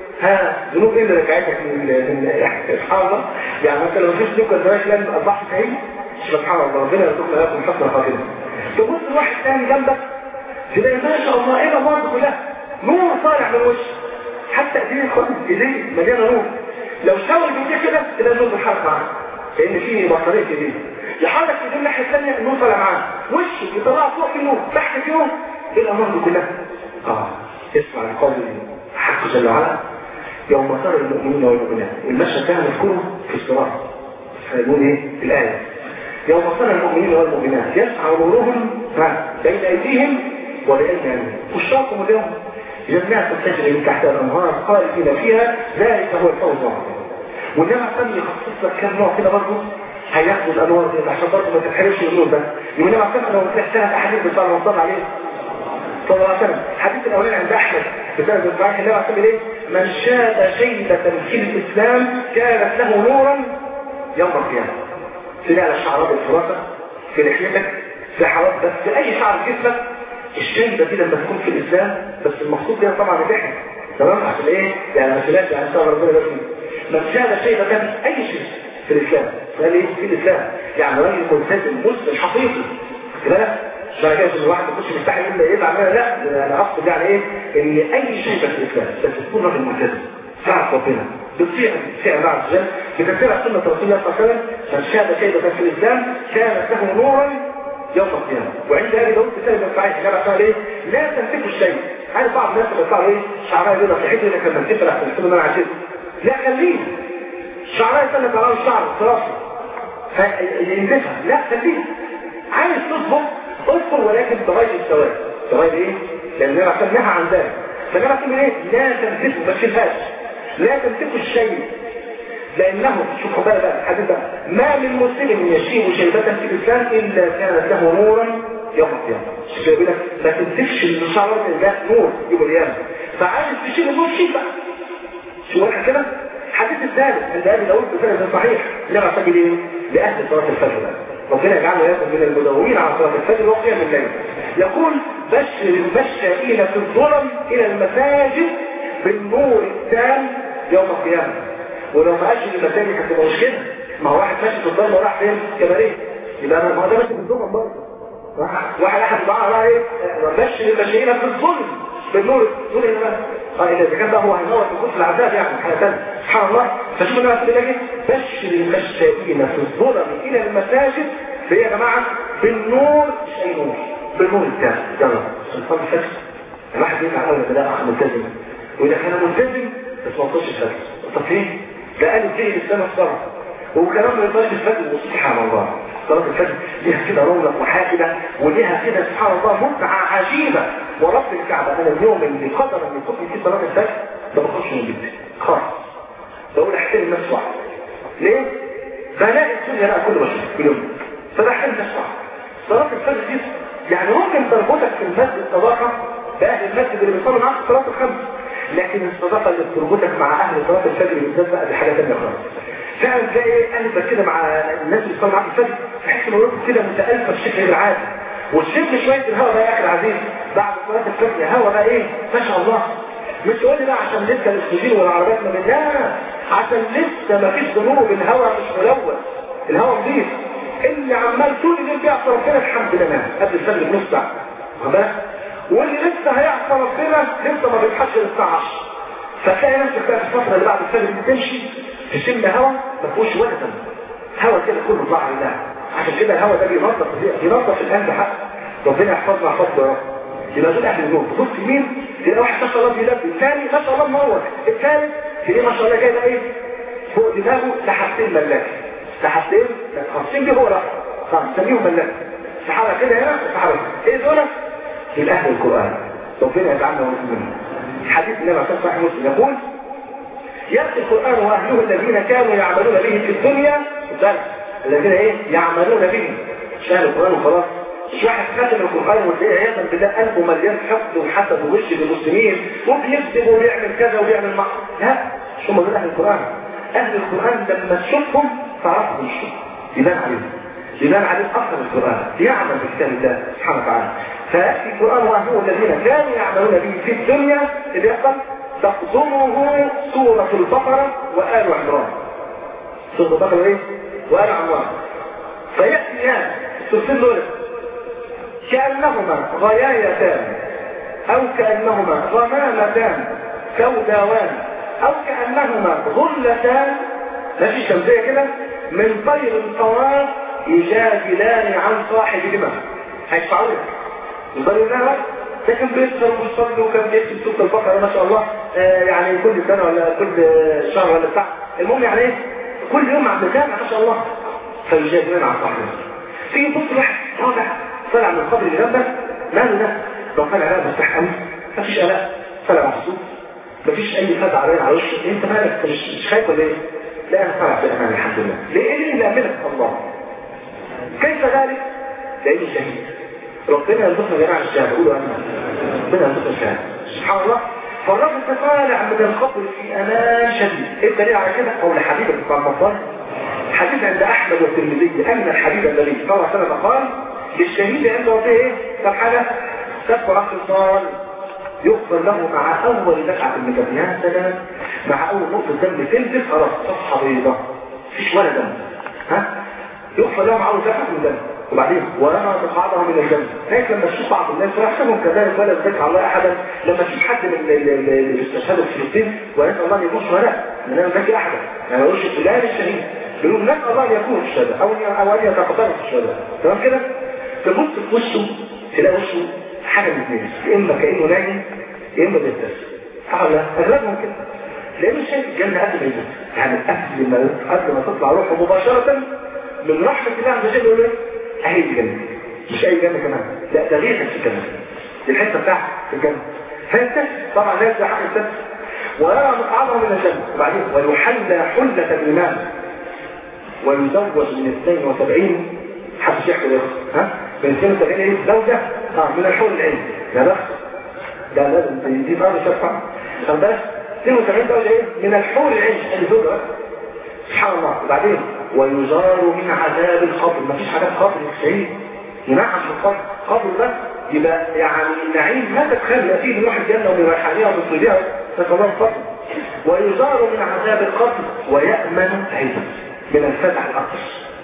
ها ذنوب ايه اللي رجعتك من من سبحان الله يعني مثلا لو فيش ذنوب كان زمان كلام اصبحت سعيد سبحان الله ربنا يرزقنا لكم حسن خاتمه تبص لواحد ثاني جنبك تلاقي ما شاء الله ايه الامور كلها نور طالع من وشه حتى ايديه خالص ايديه مليانه نور لو شاور بايديه كده تلاقي النور بيتحرك معاه لان في بطاريه ايديه يحرك ايديه الناحيه الثانيه النور طالع معاه وشه يطلع فوق في النور تحت في نور ايه الامور دي كلها اه اسمع القول حق جل وعلا يوم ترى المؤمنين والمؤمنات والمشهد ده مذكور في الصراط هيقول ايه الايه يوم ترى المؤمنين والمؤمنات يسعى نورهم بين ايديهم وبايمانهم بشراكم اليوم جنات تجري من تحتها الانهار خالدين فيها ذلك هو الفوز العظيم وانما كان يخصص لك كام نوع كده برضه هياخدوا الانوار دي عشان برضه ما تتحرمش النور ده يقول لما كان لو تحتها احاديث بتاع رمضان عليه صلى الله عليه وسلم الحديث الاولاني عند احمد بسبب الصحيح النبي عليه الصلاه ايه من شاد شيبه في الاسلام كانت له نورا يوم القيامه تلاقي الشعرات الفراسه في لحيتك في حرارة بس اي شعر في جسمك الشيبه دي لما تكون في الاسلام بس المقصود بيها طبعا اللحيه تمام عشان ايه يعني مسؤوليات يعني ان ربنا يرحمه من شاد شيبه اي شيء في الاسلام قال ايه في الاسلام يعني راجل ملتزم مسلم حقيقي كده ما كانش الواحد يخش مستحي الا يبقى عملها لا انا اقصد يعني ايه ان اي شيء في الاسلام بس تكون راجل ملتزم تعرف ربنا بتصيع بتصيع الله عز وجل بتتبع سنه رسول الله صلى الله عليه وسلم من شهد شيء في الاسلام كانت له نورا يوم القيامه وعند ابي داود بسبب الفاعل الجامع قال ايه لا تمسكوا الشيء عارف بعض الناس بيطلعوا ايه شعرها يقول في حته انك لما تفرح في السنه انا عشان لا خليه شعرها يستنى طلعوا الشعر في راسه فينتفع لا خليه عايز تصبر اصبر ولكن تغير السواد تغير ايه؟ لان النبي عشان نهى عن ذلك فالنبي عشان ايه؟ لا تمسكوا ما تشيلهاش لا تمسكوا الشيء لانه شوفوا بقى بقى الحديث ده ما من مسلم يشيب شيبة في الاسلام الا كانت له نورا يوم القيامة شوف يقول لك ما تمسكش الشعر ده نور يوم القيامة فعايز تشيل النور شيل بقى شو واحد كده الحديث الثالث عند ابي داود بسند صحيح النبي عشان ايه؟ لاهل صلاه الفجر بقى ربنا يجعلنا يكون من المدورين على صلاه الفجر وقيام الليل يقول بشر المشائين في الظلم الى المساجد بالنور التام يوم القيامه ولو ما قالش المساجد هتبقى مشكله ما هو واحد ماشي في الظلم وراح فين كباريه يبقى ما هو ده ماشي في الظلم برضه واحد احد معاه بقى ايه بشر المشائين في الظلم بالنور نور الناس اه اذا كان بقى هو هينور في كتب العذاب يعني حاجه ثانيه سبحان الله فشوف الناس كده ايه بشر المشائين في الظلم الى المساجد هي يا جماعه بالنور مش اي نور بالنور التام يلا سلطان الفجر الواحد يرجع اول ما ده اخ ملتزم واذا كان ملتزم بس ما وصلش الفجر طب ليه؟ ده قال ازاي الاسلام الصلاه وكلام ما يقدرش الفجر سبحان الله صلاة الفجر ليها كده رونق وحاكمة وليها كده سبحان الله متعة عجيبة ورب الكعبة أنا اليوم اللي قدر أن يكون في صلاة الفجر ما بخش من بيتي خالص بقول احترم نفسي واحد ليه؟ بلاقي الدنيا لا كل بشر باليوم فبحترم نفسي واحد صلاة الفجر دي يعني ممكن تربطك في المسجد صداقة بأهل المسجد اللي بيصلوا معاك صلاة الخمس لكن الصداقة اللي بتربطك مع أهل صلاة الفجر بالذات بقى دي حاجة ثانية خالص فعلا تلاقي قلبك كده مع الناس اللي بيصلوا معاك الفجر تحس ان روحك كده متألفة بشكل غير عادي وتشم شوية الهواء بقى يا اخي العزيز بعد صلاة الفجر هوا بقى ايه ما شاء الله مش تقول لي بقى عشان لسه الاكسجين والعربيات ما بين لا عشان لسه ما فيش ذنوب الهواء مش ملوث الهواء نظيف اللي عمال طول الليل بيعصى ربنا الحمد لله قبل الفجر بنص ساعه واخد بالك؟ واللي لسه هيعصى ربنا لسه ما بيصحاش للساعه 10 فتلاقي نفسك بقى في الفتره اللي بعد الفجر بتمشي تشم هواء ما فيهوش ولا ذنب هواء كده كله طلع لله عشان كده الهواء ده بينظف بينظف القلب حق ربنا يحفظنا يحفظنا يا رب يبقى دول اهل النور تبص يمين تلاقي واحد ما شاء الله بيلبي الثاني ما شاء الله منور الثالث تلاقيه ما شاء الله جايبه ايه فوق دماغه لحاجتين ملاك لحاجتين خاصين بيه هو لا خلاص سميهم ملاك سحابه كده هنا وسحابه ايه دول؟ دول اهل القران ربنا يجعلنا مسلمين حديث النبي صلى الله عليه وسلم يقول يأتي القرآن وأهله الذين كانوا يعملون به في الدنيا الذين ايه يعملون به شاهد القرآن وخلاص مش واحد ختم القرآن وتلاقيه عياذا بالله قلبه مليان حقد وحسد ووش للمسلمين وبيكذب وبيعمل كذا وبيعمل معصيه لا مش هم دول اهل القرآن اهل القرآن لما تشوفهم تعرفهم مش يبان عليهم يبان عليهم اثر القرآن يعمل بكتاب الله سبحانه وتعالى فيأتي القرآن وأهله الذين كانوا يعملون به في الدنيا اللي يحصل تقدمه سورة البقرة وآل عمران سورة البقرة ايه؟ وآل عمران فيأتيان السورتين دول كأنهما غيايتان أو كأنهما غمامتان سوداوان أو كأنهما غلتان ماشي شمسية كده من طير صواب يجادلان عن صاحبهما هيدفعوا لك يقدروا لها ده كان بيسهر ويصلي وكان بيكتب سوره البقره ما شاء الله آه يعني كل سنه ولا كل شهر ولا بتاع المهم يعني ايه كل يوم عم بتابع ما شاء الله فيجادلون عن صاحبه في بص واحد طالع طالع من القبر اللي جنبك ماله ده؟ لو طالع لا مرتاح قوي مفيش قلق طالع مبسوط مفيش اي فزع على على وشه انت مالك انت مش مش خايف ولا ايه؟ لا انا طالع بامان الحمد لله ليه ايه اللي يامنك الله كيف ذلك؟ لانه شهيد ربنا يرزقنا جميعا الشهاده قولوا امين ربنا يرزقنا الشهاده سبحان الله فالرجل ده طالع من القبر في امان شديد ايه الدليل على كده قول حبيبك بتاع المطار حديث عند احمد والترمذي ان الحبيب النبي صلى الله عليه وسلم قال للشهيد عند وفاه ايه طب حاجه سبع خصال يغفر له مع اول دفعه المكان يا سلام مع اول نقطه دم تنزل خلاص صفحه بيضاء مفيش ولا دم ها يغفر له مع اول دفعه من دم وبعدين ويرى مقعده من الجنة هيك لما تشوف بعض الناس ويحسبهم كذلك ولا يذكر الله احدا لما تشوف حد من اللي بيستشهدوا في فلسطين ويسال الله ان يكون شهداء ان انا ذكي احدا يعني يقولش فلان الشهيد بيقول نسال الله ان يكون الشهداء او او ان يتقبلوا في الشهداء تمام كده تبص في وشه تلاقي وشه حاجه من اثنين يا اما كانه نايم يا اما بيبتسم صح ولا اغلبهم كده لانه شايف الجنه قبل ما يموت يعني قبل ما قبل ما تطلع روحه مباشره من رحمه الله عز وجل يقول ايه اهي الجنة مش اي جنة كمان لا ده غير في الجنة دي الحتة بتاعت الجنة فيبتسم طبعا لا يبدأ حق يبتسم ويرى مقعده من الجنة وبعدين ويحلى حلة الإمام ويزوج من 72 حد يحكي ده ها من 72 ايه زوجة اه من الحور العين يا بخت ده لازم دي فرق شفع طب بس 72 زوجة ايه من الحور العين اللي زوجة سبحان الله وبعدين ويزار من عذاب القبر مفيش عذاب قبر سعيد ينعم في القبر قبر ده يبقى يعني النعيم ما تتخيل فيه من روح الجنه ومن ريحانها ومن طيبها نسال الله الفضل ويزار من عذاب القبر ويامن عيدا من الفزع الاكبر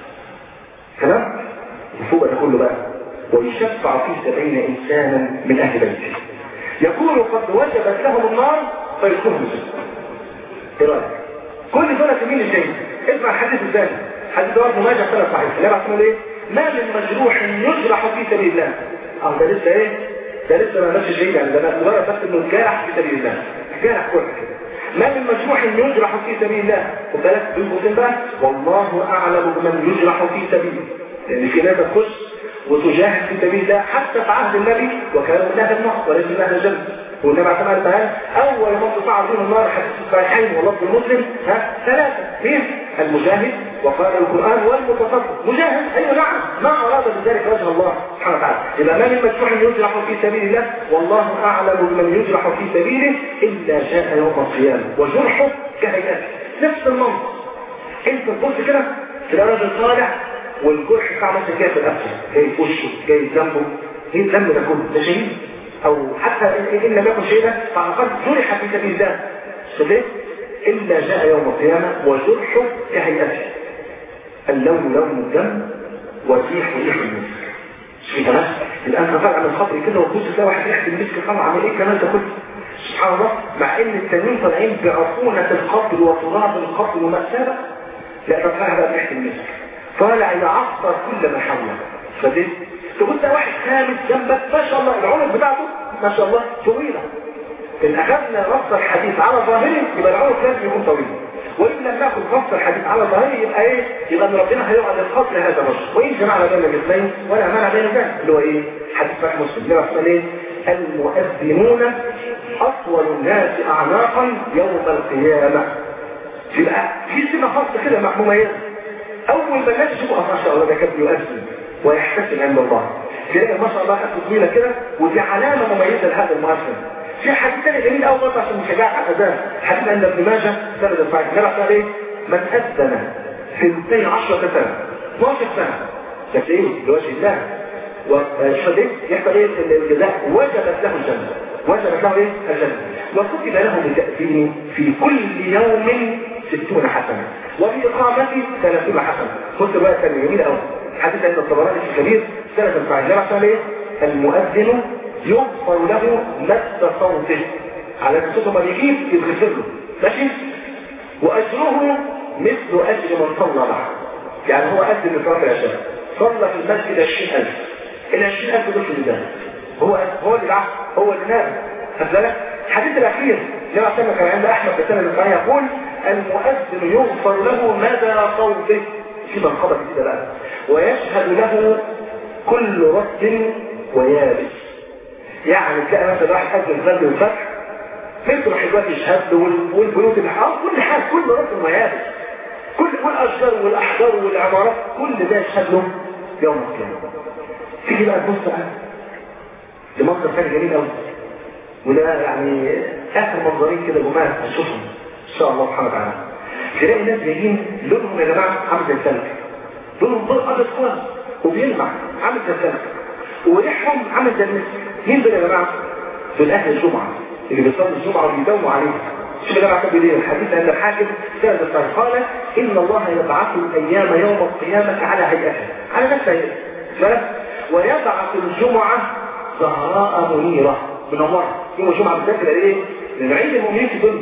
تمام وفوق ده كله بقى ويشفع في سبعين انسانا من اهل بيته يقول قد وجبت لهم النار فيدخلهم الجنه ايه رايك كل دول مين الشيء اسمع الحديث الثاني حديث رواه ابن ماجه سنه صحيح اللي بعد ايه ما من مجروح يجرح في سبيل الله اه ده لسه ايه ده لسه ما ماشي شيء يعني ده مجرد بس انه جارح في سبيل الله جارح كل ما من مجروح يجرح في سبيل الله وثلاث بين بقى والله اعلم بمن يجرح في سبيله لان في ناس تخش وتجاهد في سبيل الله حتى في عهد النبي وكانوا من اهل النار وليس من اهل الجنه والنبي عليه الصلاه والسلام اول ما تصعد بهم النار حديث الصحيحين واللفظ المسلم ها ثلاثه مين المجاهد وقال القران والمتصدق مجاهد ايوه نعم ما اراد بذلك وجه الله سبحانه وتعالى اذا ما من مجروح يجرح في سبيل الله والله اعلم بمن يجرح في سبيله الا جاء يوم القيامه وجرحه كهيئته نفس المنطق انت تبص كده تلاقي راجل طالع والجرح بتاع مثلا جاي في القفل جاي في وشه جاي في جنبه ايه الدم ده كله ده شهيد او حتى ان إن لم يكن شهيدا فعلى الاقل جرح في سبيل الله شبيه الا جاء يوم القيامه وجرحه كهيئته اللون لون الدم والريح ريح المسك في كمان يبقى انت طالع من خطر كده وتبص تلاقي واحد ريحه المسك طالع عامل ايه كمان ده كله سبحان الله مع ان التانيين طالعين بعفونه القبر وتراب القبر ومأساة لا ده طالع بقى بريحه المسك طالع يعصر كل ما حوله فدي تقول ده واحد خامس جنبك ما شاء الله العنق بتاعته ما شاء الله طويله إن أخذنا نص الحديث على ظاهره يبقى العنق لازم يكون طويل وإن لم نأخذ نص الحديث على ظاهره يبقى إيه؟ يبقى أن ربنا هيقعد الخط لهذا الرجل وإن جمعنا بين الاثنين ولا مانع بين ذلك اللي هو إيه؟ حديث صحيح مسلم لما قال إيه؟ المؤذنون أطول الناس أعناقا يوم القيامة يبقى في سنة خاصة كده مع مميزة أول ما الناس يشوفوا ما شاء الله ده كان بيؤذن ويحتسب عند الله تلاقي ما شاء الله حتى طويلة كده ودي علامة مميزة لهذا المؤذن في حديث ثاني جميل قوي برضه عشان مشجعة على الأذان حديث عند ابن ماجه سند الصحيح النبي قال ايه؟ من أذن في 12 سنة 12 سنة بس ايه؟ لوجه الله والشديد يحصل ايه الجزاء وجبت له الجنة وجبت له ايه الجنة وكتب له بالتأثير في كل يوم ستون حسنة وفي إقامته ثلاثون حسنة قلت بقى كان جميل قوي حديث عند الطبراني في الكبير سنة الصحيح النبي قال ايه؟ المؤذن يغفر له مد صوته على ان صوته ما بيجيب يتغفر له ماشي واجره مثل اجر من صلى معه يعني هو اذن لصلاه العشاء صلى في المسجد 20000 ال 20000 دول في الميزان هو هو اللي العقل هو اللي نام خد بالك الحديث الاخير لما سمع كان عند احمد بن سنه البخاري يقول المؤذن يغفر له مدى صوته في منقبه كده بقى ويشهد له كل رد ويابس يعني تلاقي مثلا واحد أجل الفجر والفتح بيطرح دلوقتي يشهد له والبيوت اللي حوالي كل حاجه كل رد وميابس كل والاشجار والاحجار والعمارات كل ده يشهد له يوم القيامه تيجي بقى تبص بقى لمنظر ثاني جميل قوي وده يعني اخر منظرين كده جمال هنشوفهم ان شاء الله سبحانه وتعالى تلاقي ناس جايين لونهم يا جماعه عامل زي الثلج لونهم ضوء ابيض خالص وبيلمع عامل زي الثلج وريحهم عامل زي المسك مين دول يا جماعه؟ دول اهل الجمعه اللي بيصلوا الجمعه وبيداوموا عليها شوف يا جماعه كاتب ايه الحديث ان الحاكم سأل الصحيح قال ان الله يبعث الايام يوم القيامه على هيئتها على نفس هيئتها ويبعث الجمعه زهراء منيره منوره يوم الجمعه بالذات ايه؟ من عيد المؤمنين في الدنيا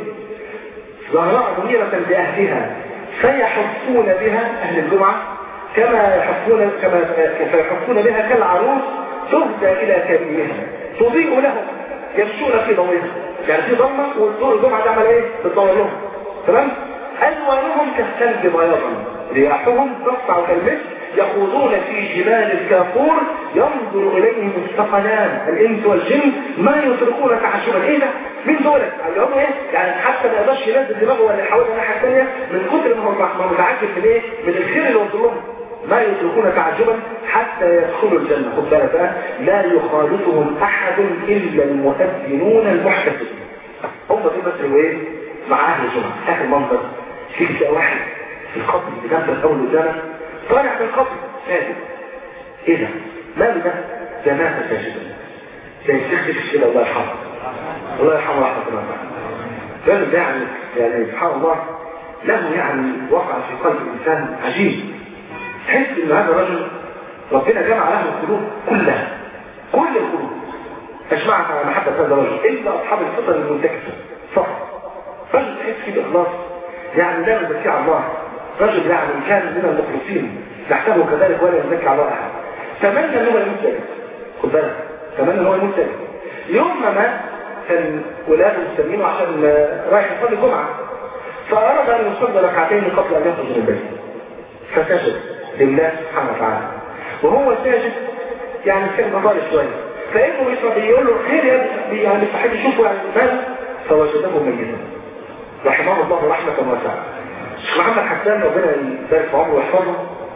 زهراء منيره باهلها فيحفون بها اهل الجمعه كما يحفون كما فيحفون بها كالعروس تهدى الى كبيرها تضيء لهم يمشون في ضوئها يعني في ضمه والدور الجمعه ده عمل ايه؟ بتدور لهم تمام؟ الوانهم كالثلج بياضا رياحهم تقطع كالمثل يخوضون في جبال الكافور ينظر اليهم الثقلان الانس والجن ما يتركون تعشبا ايه ده؟ مين دولت؟ اللي هم ايه؟ يعني حتى ما يقدرش ينزل دماغه ولا يحاولها الناحيه الثانيه من كتر ما هو متعجب من ايه؟ من الخير اللي وصل لهم ما يتركون تعجبا حتى يدخلوا الجنة خد بالك بقى لا يخالطهم أحد إلا المؤذنون المحتسبون هم دول بس هو إيه مع أهل الجمعة آخر منظر في تلاقي واحد في القبر اللي جنب الأول قدامك طالع من القبر ساجد إيه ده؟ ماله ده؟ ده مات ساجدا ده يستخدم كده الله يرحمه الله يرحمه رحمة الله الراجل ده يعني يعني سبحان الله له يعني وقع في قلب الإنسان عجيب تحس ان هذا الرجل ربنا جمع له القلوب كلها كل القلوب تجمعها على محبة هذا الرجل إلا أصحاب الفطر المنتكسة فقط رجل تحس فيه بإخلاص يعني لا يزكي على الله رجل يعني كان من المخلصين نحسبه كذلك ولا يزكي على الله أحد تمنى ان هو يموت تاني خد بالك تمنى ان هو يموت تاني يوم ما مات كان ولاده مستنينه عشان رايح يصلي الجمعة فأراد أن يصلي ركعتين قبل أن يخرج من البيت فسجد لله سبحانه وتعالى وهو ساجد يعني كان مضارب شوية فإنه يسمع يقول له خير يا ابني يعني صحيح يشوفه يعني مال فوجده ميتا رحمه الله رحمة واسعة الشيخ محمد حسان ربنا يبارك في عمره ويحفظه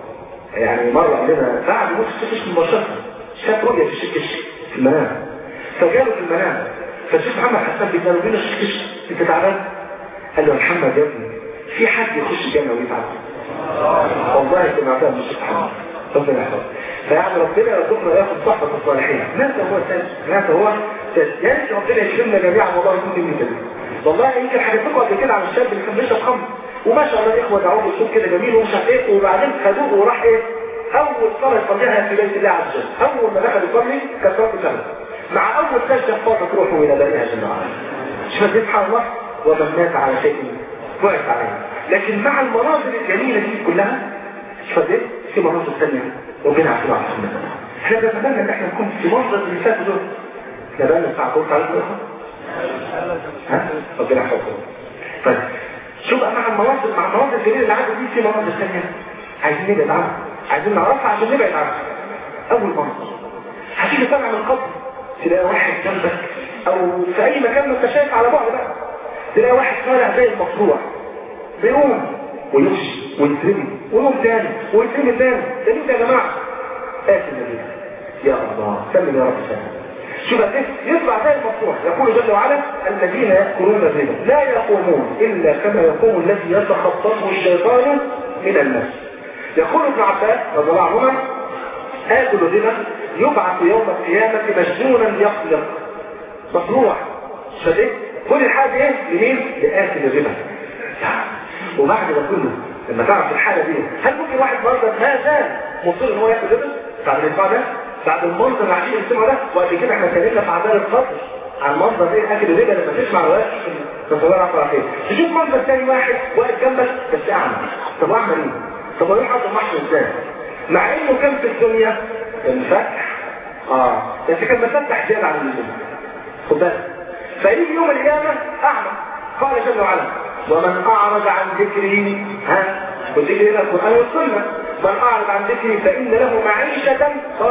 يعني مرة عندنا بعد موت الشيخ مباشرة شاف رؤية في الشيخ في المنام فجاله في المنام فالشيخ محمد حسان بيقول له الشيخ انت تعبان؟ قال له محمد يا ابني في حد يخش الجنة ويتعب والله كنا عطاها من الشيخ محمد ربنا يحفظه فيعني ربنا يرزقنا ياخد صحبة الصالحين مات هو ساجد مات هو يا ريت ربنا يكرمنا جميعا والله يكون مني كده والله يمكن حكيت لكم قبل كده عن الشاب اللي كان بيشرب خمر وما شاء الله الاخوه دعوه بالصوت كده جميل ومش عارف ايه وبعدين خدوه وراح ايه اول صلاه يصليها في بيت الله عز وجل اول ما دخل يصلي كانت صلاه سنه مع اول سجده فاضت روحه الى بارئها جل وعلا شوف سبحان الله ومن مات على شيء وقف عليه لكن مع المناظر الجميله دي كلها شوف ايه في مناظر ثانيه ربنا عارفين على سنه احنا بنتمنى ان احنا نكون في منظر اللي فاتوا دول احنا بقى لنا ساعه قلت عليكم ها ربنا يحفظكم طيب شو بقى مع المناظر مع المناظر الجميله اللي عدت دي في مناظر ثانيه عايزين نبعد عنها عايزين نعرفها عشان نبعد عنها اول منظر هتيجي طالع من القبر تلاقي واحد جنبك او في اي مكان ما انت شايف على بعد بقى تلاقي واحد طالع زي المقطوع بيقوم ويمشي ويترمي ويقوم تاني ويترمي تاني ده مين ده يا جماعه آتي النبي يا الله سلم يا رب سلم شوف قد يطلع زي المفتوح يقول جل وعلا الذين يأكلون الربا لا يقومون إلا كما يقوم الذي يتخطفه الشيطان من الناس يقول ابن عباس رضي الله عنهما آكل الربا يبعث يوم القيامة مجنونا يخلق مصنوع شديد كل حاجة ايه لمين؟ لآكل الربا وبعد ده كله لما تعرف الحالة دي هل ممكن واحد مرضى ما زال مصر ان هو ياكل ربا بعد الاسبوع ده بعد المنظر اللي عايزين نسمعه ده وقبل كده احنا اتكلمنا في عذاب القبر عن منظر ايه اكل الربا لما تسمع روايات تصور عفوا خير تشوف منظر تاني واحد واقف جنبك بس اعمى طب اعمل ايه؟ طب اروح اقعد محشر ازاي؟ مع انه كان في الدنيا مفتح اه بس كان مفتح زياده عن اللزوم خد بالك فيجي يوم القيامه اعمى قال جل وعلا ومن اعرض عن ذكري ها والذكر هنا القران والسنه من اعرض عن ذكري فان له معيشه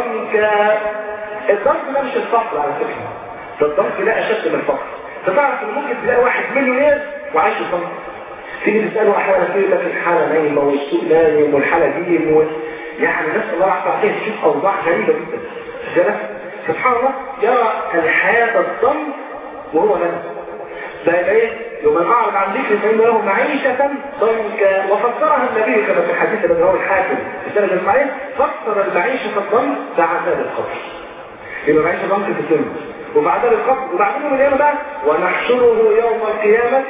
ضنكا الضنك ده مش الفقر على فكره ده الضنك ده اشد من الفقر فتعرف ان ممكن تلاقي واحد مليونير وعايش في الضنك تيجي تساله احيانا كده لك الحاله نايمه والسوق نايم والحاله دي و... يعني نسال الله العافيه عليه تشوف اوضاع غريبه جدا كده سبحان الله يرى الحياه الضنك وهو نايم بقى ايه ومن اعرض عن ذكر فان له معيشه ضنكا وفسرها النبي كما في الحديث الذي رواه الحاكم في سنه الصحيح فسر المعيشه الضنك بعذاب القبر يبقى معيشه ضنك في الدنيا وبعدها القبر وبعدين يوم القيامه بقى ونحشره يوم القيامه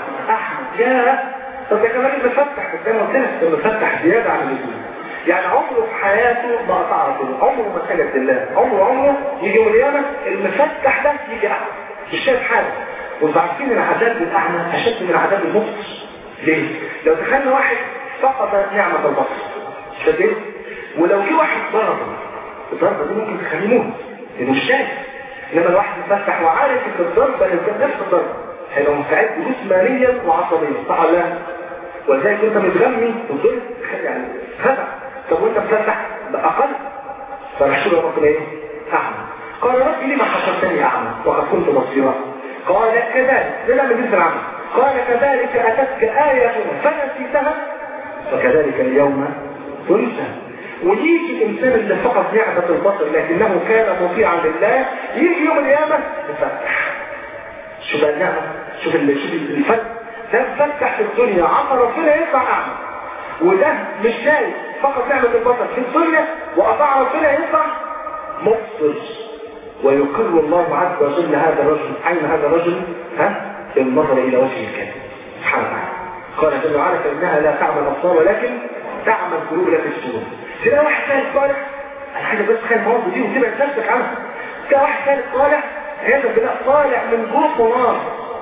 احمد يا طب ده كمان مفتح زي ما قلت لك مفتح زياده عن اللزوم يعني عمره في حياته ما قطع رسوله عمره ما سجد لله عمره عمره يجي يوم القيامه المفتح ده يجي احمد مش شايف حاجه وانتوا عارفين ان عذاب الاعمى اشد من عذاب المبصر ليه؟ لو تخيلنا واحد فقد نعمه البصر شديد ولو جه واحد ضربه الضربه دي ممكن تخليه يموت لانه مش شايف انما الواحد مفتح وعارف ان الضربه اللي كانت نفس الضربه هيبقى مستعد جسمانيا وعصبيا صح ولا لا؟ ولذلك انت متغمي والضرب يعني خدع طب وانت مفتح اقل فنحشره يوم ايه؟ اعمى قال ربي لما حشرتني اعمى وقد كنت بصيرا قال كذلك ده من جنس العمل قال كذلك اتتك آية فنسيتها وكذلك اليوم تنسى ويجي الانسان اللي فقد نعمة البصر لكنه كان مطيعا لله يجي يوم القيامة يفتح شوف النعمة شوف شوف الفرق ده فتح في الدنيا عمر ربنا يطلع اعمى وده مش شايف فقد نعمة البصر في الدنيا وأطاع ربنا يطلع مبصر ويقر الله عز وجل هذا الرجل عين هذا الرجل ها بالنظر الى وجه الكريم سبحانه وتعالى قال جل وعلا فانها لا تعمى الابصار ولكن تعمى القلوب التي في الصدور تلاقي واحد ثالث طالع انا عايز بس خايف المواضيع دي وتبعد نفسك عنها تلاقي واحد ثالث طالع عياذا بالله طالع من جوف نار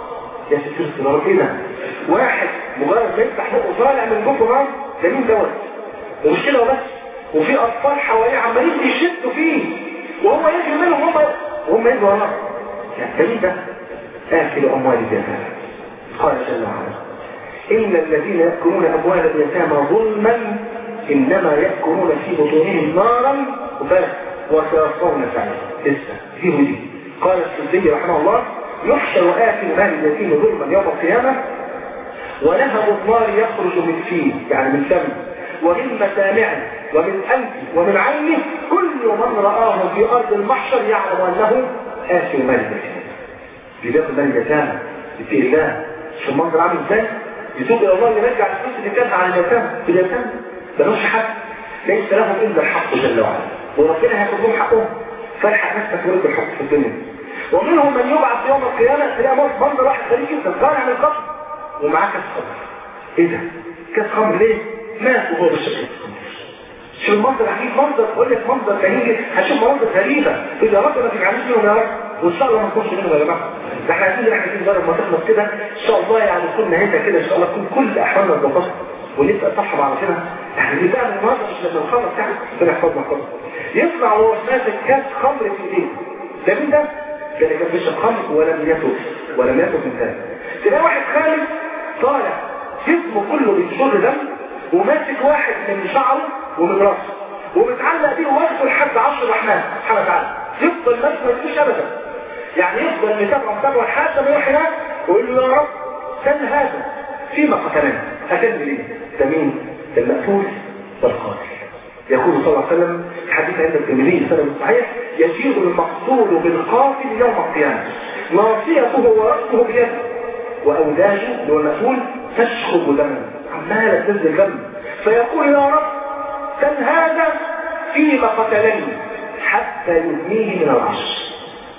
يا ستير نار ايه ده؟ واحد مجرد ما يفتح بقه طالع من جوف نار ده مين دوت؟ ومش كده وبس وفي اطفال حواليه عمالين يشدوا فيه وهو يجري منهم هم وهم يجروا وراه يعني ده آكل أموال اليتامى قال جل وعلا إن الذين يأكلون أموال اليتامى ظلما إنما يأكلون في بطونهم نارا وسيصلون سعيرا لسه فيه دي قال السدي رحمه الله يحشر آكل مال اليتيم ظلما يوم القيامة ولهب النار يخرج من فيه يعني من فمه ومن مسامعه ومن أنفه ومن عينه كل من رآه في أرض المحشر يعلم أنه آكل مال اليتيم بياكل مال اليتامى يتقي الله شوف المنظر عامل ازاي يتوب الى الله اللي يرجع الفلوس اللي كانت على اليتامى في اليتامى ملوش حق ليس لهم الا الحق جل وعلا وربنا هياخد لهم حقهم فالحق نفسك ورد الحق في الدنيا ومنهم من يبعث يوم القيامة تلاقي منظر واحد غريب جدا طالع من القبر ومعاه كاس خمر ايه ده؟ كاس خمر ليه؟ مات وهو بالشكل شوف المنظر عجيب منظر بقول لك منظر غريب هتشوف مناظر غريبة تقول يا رب ما تجعلنيش منهم يا رب وان شاء الله ما نكونش منهم يا جماعه ده احنا عايزين احنا عايزين نجرب ما تخلص كده ان شاء الله يعني كل نهايتها كده ان شاء الله تكون كل احوالنا اتظبطت ونبقى صح مع ربنا احنا بنبدا من النهارده مش لما نخلص يعني ربنا يحفظنا خالص يطلع وهو ماسك كاس خمر في ايديه ده مين ده؟ ده اللي كان بيشرب خمر ولم يتوب ولم يتوب من ذلك تلاقي واحد خالد طالع جسمه كله بيشر دم وماسك واحد من شعره ومن راسه ومتعلق بيه وقته لحد عشر الرحمن سبحانه وتعالى يفضل ماسك ما يجيش ابدا يعني يفضل متابعه متابعه لحد ما يروح هناك ويقول له يا رب سل هذا فيما قتلنا قتلني ليه؟ ده مين؟ المقتول والقاتل يقول صلى الله عليه وسلم حديث عند الترمذي سنة صحيح يجيء المقتول بالقاتل يوم القيامة ناصيته ورأسه بيده وأوداجه اللي هو المقتول تشخب دما عمالة تنزل دم فيقول يا رب سل هذا فيما قتلني حتى يدنيه من العرش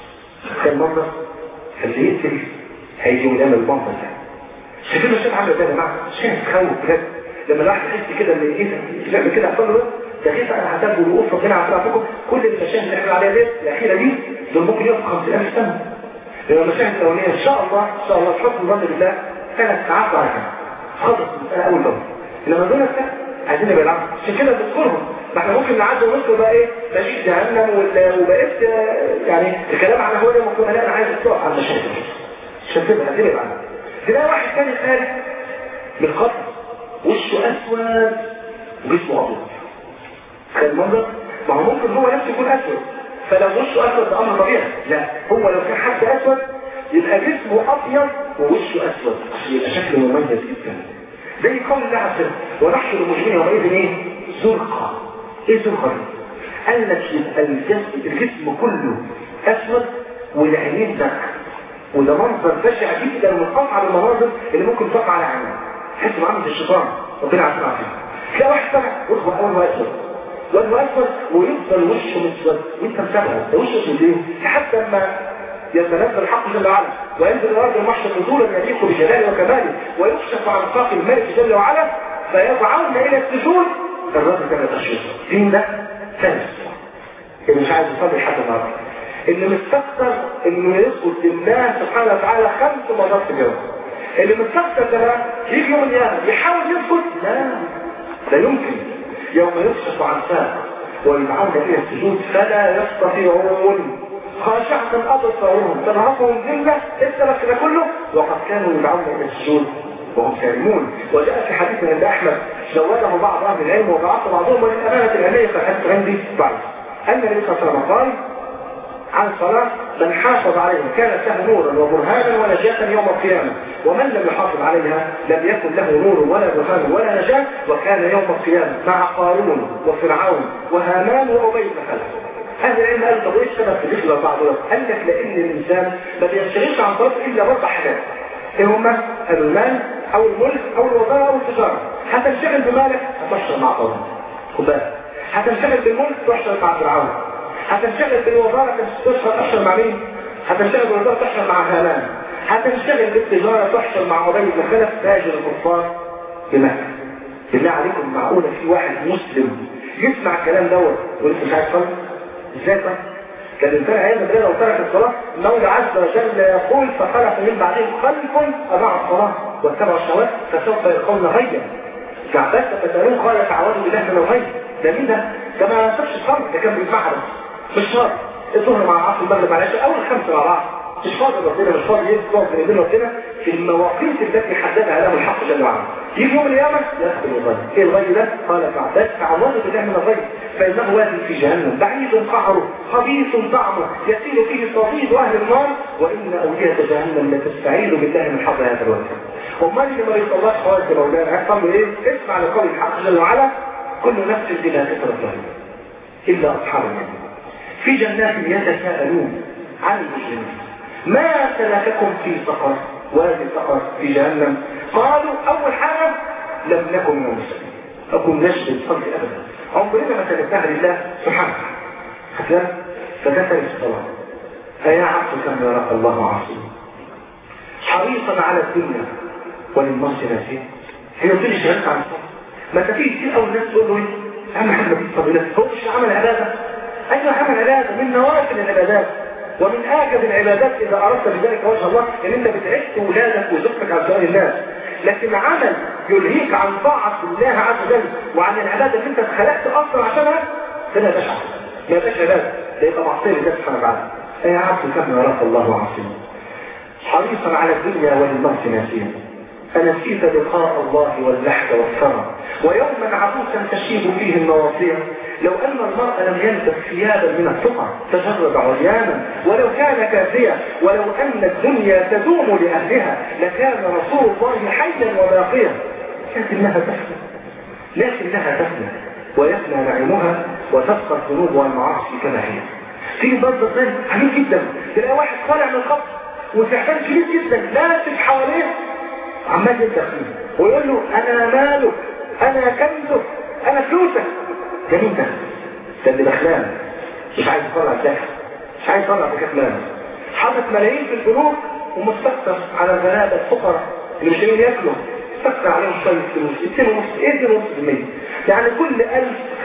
كان منظر اللي يقتل هيجي من يعمل المنظر ده شايفين الشيخ عامل ده يا جماعه شايف خوف بجد لما الواحد يحس كده ان ايه ده يعمل كده حصل له ده كيف انا هتبقى الوقوف ربنا عارفين عارفكم كل المشاهد اللي احنا عليها دي الاخيره دي دول ممكن يقفوا 50000 سنه لما المشاهد الاولانيه ان شاء الله ان شاء الله بحكم الظن بالله كانت تعافى على خلص المساله اول دور انما دول عايزين نبقى العكس عشان كده بنذكرهم ما احنا ممكن نعدي ونذكر بقى ايه ماشي جهنم وبقيت يعني الكلام عن هو ده ممكن انا عايز تقف على المشاهد عشان كده عايزين نبقى تلاقي واحد تاني خارج من القبر وشه اسود وجسمه ابيض كان المنظر ما هو ممكن هو نفسه يكون اسود فلو وشه اسود ده امر طبيعي لا هو لو كان حد اسود يبقى جسمه ابيض ووشه اسود عشان يبقى شكله مميز جدا زي قول الله عز وجل ونحشر المجرمين يومئذ ايه زرقا ايه زرقا دي؟ قال لك يبقى الجسم الجسم كله اسود والعينين زرقاء وده منظر بشع جدا من اصعب المناظر اللي ممكن تقع على عينه تحس معامل الشيطان ربنا عارفين عارفين تلاقي واحد طلع يصبح اول ما اسود وجهه اسود ويفضل وشه مسود وانت متابعه ده وشه اسود ليه؟ لحد ما يتنزل الحق جل وعلا وينزل الارض المحشر نزولا يليق بجلاله وكماله ويكشف عن ساق الملك جل وعلا فيدعون الى السجود الراجل كان يتشوف مين ده؟ ثالث اللي مش عايز يصلي لحد النهارده اللي مستكثر انه يسجد لله سبحانه وتعالى خمس مرات في اليوم اللي مستكثر ده يجي يوم القيامه يحاول يسجد لا لا يمكن يوم يكشف عن ساق ويدعون الى السجود فلا يستطيعون خاشعة أبصارهم تنهقهم ذلة السلف ده كله وقد كانوا يدعون إلى السجود وهم سالمون وجاء في حديث عند أحمد زوده بعض أهل العلم وضعف بعضهم وللأمانة العلمية فالحديث عندي ضعيف أن النبي صلى الله عليه وسلم قال عن صلاة من حافظ عليها كانت له نورا وبرهانا ونجاة يوم القيامة ومن لم يحافظ عليها لم يكن له نور ولا برهان ولا نجاة وكان يوم القيامة مع قارون وفرعون وهامان وأبي بن خلف أهل العلم قالوا طب ايه السبب في ذكر الأربعة دول؟ قال لك لأن الإنسان ما بينشغلش عن طريق إلا بأربع حاجات. إيه هما؟ المال أو الملك أو الوظائف أو التجارة. هتنشغل بمالك هتحشر مع قومك. خد بالك. هتنشغل بالملك تحشر مع فرعون. هتنشغل بالوظائف تحشر مع مين؟ هتنشغل بالوظائف تحشر مع هامان. هتنشغل بالتجارة تحشر مع أبي بن خلف تاجر الكفار بمكة. بالله عليكم معقولة في واحد مسلم يسمع الكلام دوت ولسه مش عايز يصلي؟ ازاي طيب؟ كان الانسان عيال مدرسه لو ترك الصلاه المولى عز وجل يقول فخلف من بعدهم خلف اضاعوا الصلاه واتبعوا الشهوات فسوف يلقون غيا كعباس فتسالون قال تعوذوا بالله من الغي ده مين ده؟ ده ما نسبش الصلاه ده كان بيسمعها بس مش شرط الظهر مع العصر المغرب مع العشاء اول خمسه مع بعض مش فاضي ربنا مش فاضي يقف بين ربنا في المواقيت التي حددها له الحق جل وعلا يجي يوم القيامه يدخل الغي ايه الغي ده؟ قال فعباس تعوذوا بالله من الغي فإنه واد في جهنم بعيد قعره خبيث طعمه يسيل فيه صديد أهل النار وإن أولياء جهنم لتستعيذ بالله من حظ هذا الوقت أمال اللي ما يصلاش خالص يا مولانا هيحصل له إيه؟ اسمع لقول الحق جل وعلا كل نفس بما كسبت رهينة إلا أصحاب الجنة في جنات يتساءلون عن المجرمين ما سلككم في سقر وادي سقر في جهنم قالوا أول حاجة لم نكن من المسلمين أكون نشهد صلي أبدا عمرنا ما سلكناها لله سبحانه خلاص فكسر الصلاة أيا عبد كم يراك الله عاصي حريصا على الدنيا وللمصر ناسيه هي الدنيا شغلت عن الصبر ما تفيه كتير أول الناس تقول له ايه أهم حاجة في الصبر هو مش عمل عبادة أيوة عمل عبادة من نوافل العبادات ومن آجب العبادات إذا أردت بذلك وجه الله إن أنت بتعد ولادك وزوجتك عن سؤال الناس لكن عمل يلهيك عن طاعة الله عز وجل وعن العبادة اللي أنت اتخلقت أصلا عشانها ده ما يبقاش ما يبقاش عبادة ده يبقى معصية لله سبحانه وتعالى أي عبد كم يراك الله عاصما حريصا على الدنيا وللموت ناسيا أنسيت لقاء الله واللحد والثرى ويوما عبوسا تشيب فيه النواصية لو أن المرء لم يلبس ثيابا من الثقة تجرد عريانا ولو كان كافيا ولو أن الدنيا تدوم لأهلها لكان رسول الله حيا وباقيا لكنها تفنى لكنها تفنى ويفنى نعيمها وتبقى الذنوب والمعاصي كما هي في برضه ثاني عميل جدا تلاقي واحد طالع من الخط وتحتاج كبير جدا لافف حواليه عمال يبدا فيه ويقول له انا مالك انا كنزك انا فلوسك ده مين ده؟ ده اللي دخلان مش عايز يطلع الدخل مش عايز يطلع زكاة مال حاطط ملايين في البنوك ومستكتر على الغلابة الفقراء اللي مش قادرين ياكلوا استكتر عليهم شوية فلوس 2 ونص ايه 2 ونص بالمية يعني كل 1000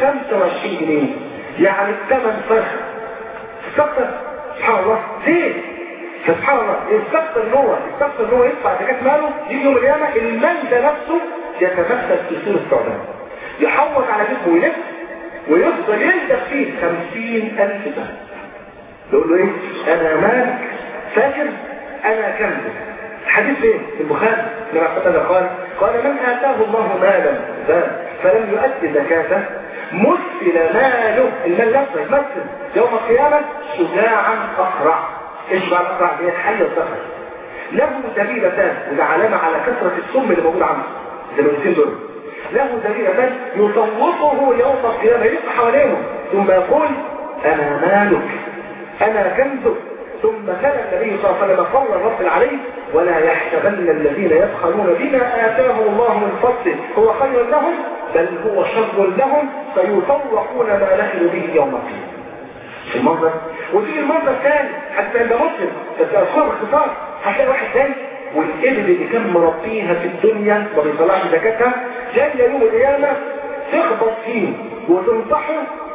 25 جنيه يعني الثمن فرخ استكتر سبحان الله ليه؟ سبحان الله يستكتر ان هو يستكتر ان هو يدفع زكاة ماله يجي يوم القيامة المال ده نفسه يتمثل في سور السعودان يحوط على جسمه ويلف ويفضل يلدغ فيه خمسين ألف سنة يقول له ايه انا مالك فاكر انا كنز الحديث ايه في البخاري لما قتل قال قال من اتاه الله مالا فلم يؤدي زكاته مثل ماله المال نفسه يمثل يوم القيامة شجاعا اقرع ايش بقى الاقرع دي حي الصخر له دليلتان وده علامة على كثرة السم اللي موجود عنده زي ما دول له دليل يطوقه يوم القيامة يلف حواليه ثم يقول أنا مالك أنا كنزك ثم كان النبي صلى الله عليه وسلم قول الرب العلي ولا يحسبن الذين يبخلون بما آتاهم الله من فضله هو خير لهم بل هو شر لهم فيطوقون ما نحن به يوم القيامة في المنظر وفي المنظر ثاني حتى عند مسلم بس أذكر باختصار هتلاقي واحد ثاني والإبل اللي كان مربيها في الدنيا ما بيطلعش زكاتها جاية يوم القيامة تخبط فيه وتنطحه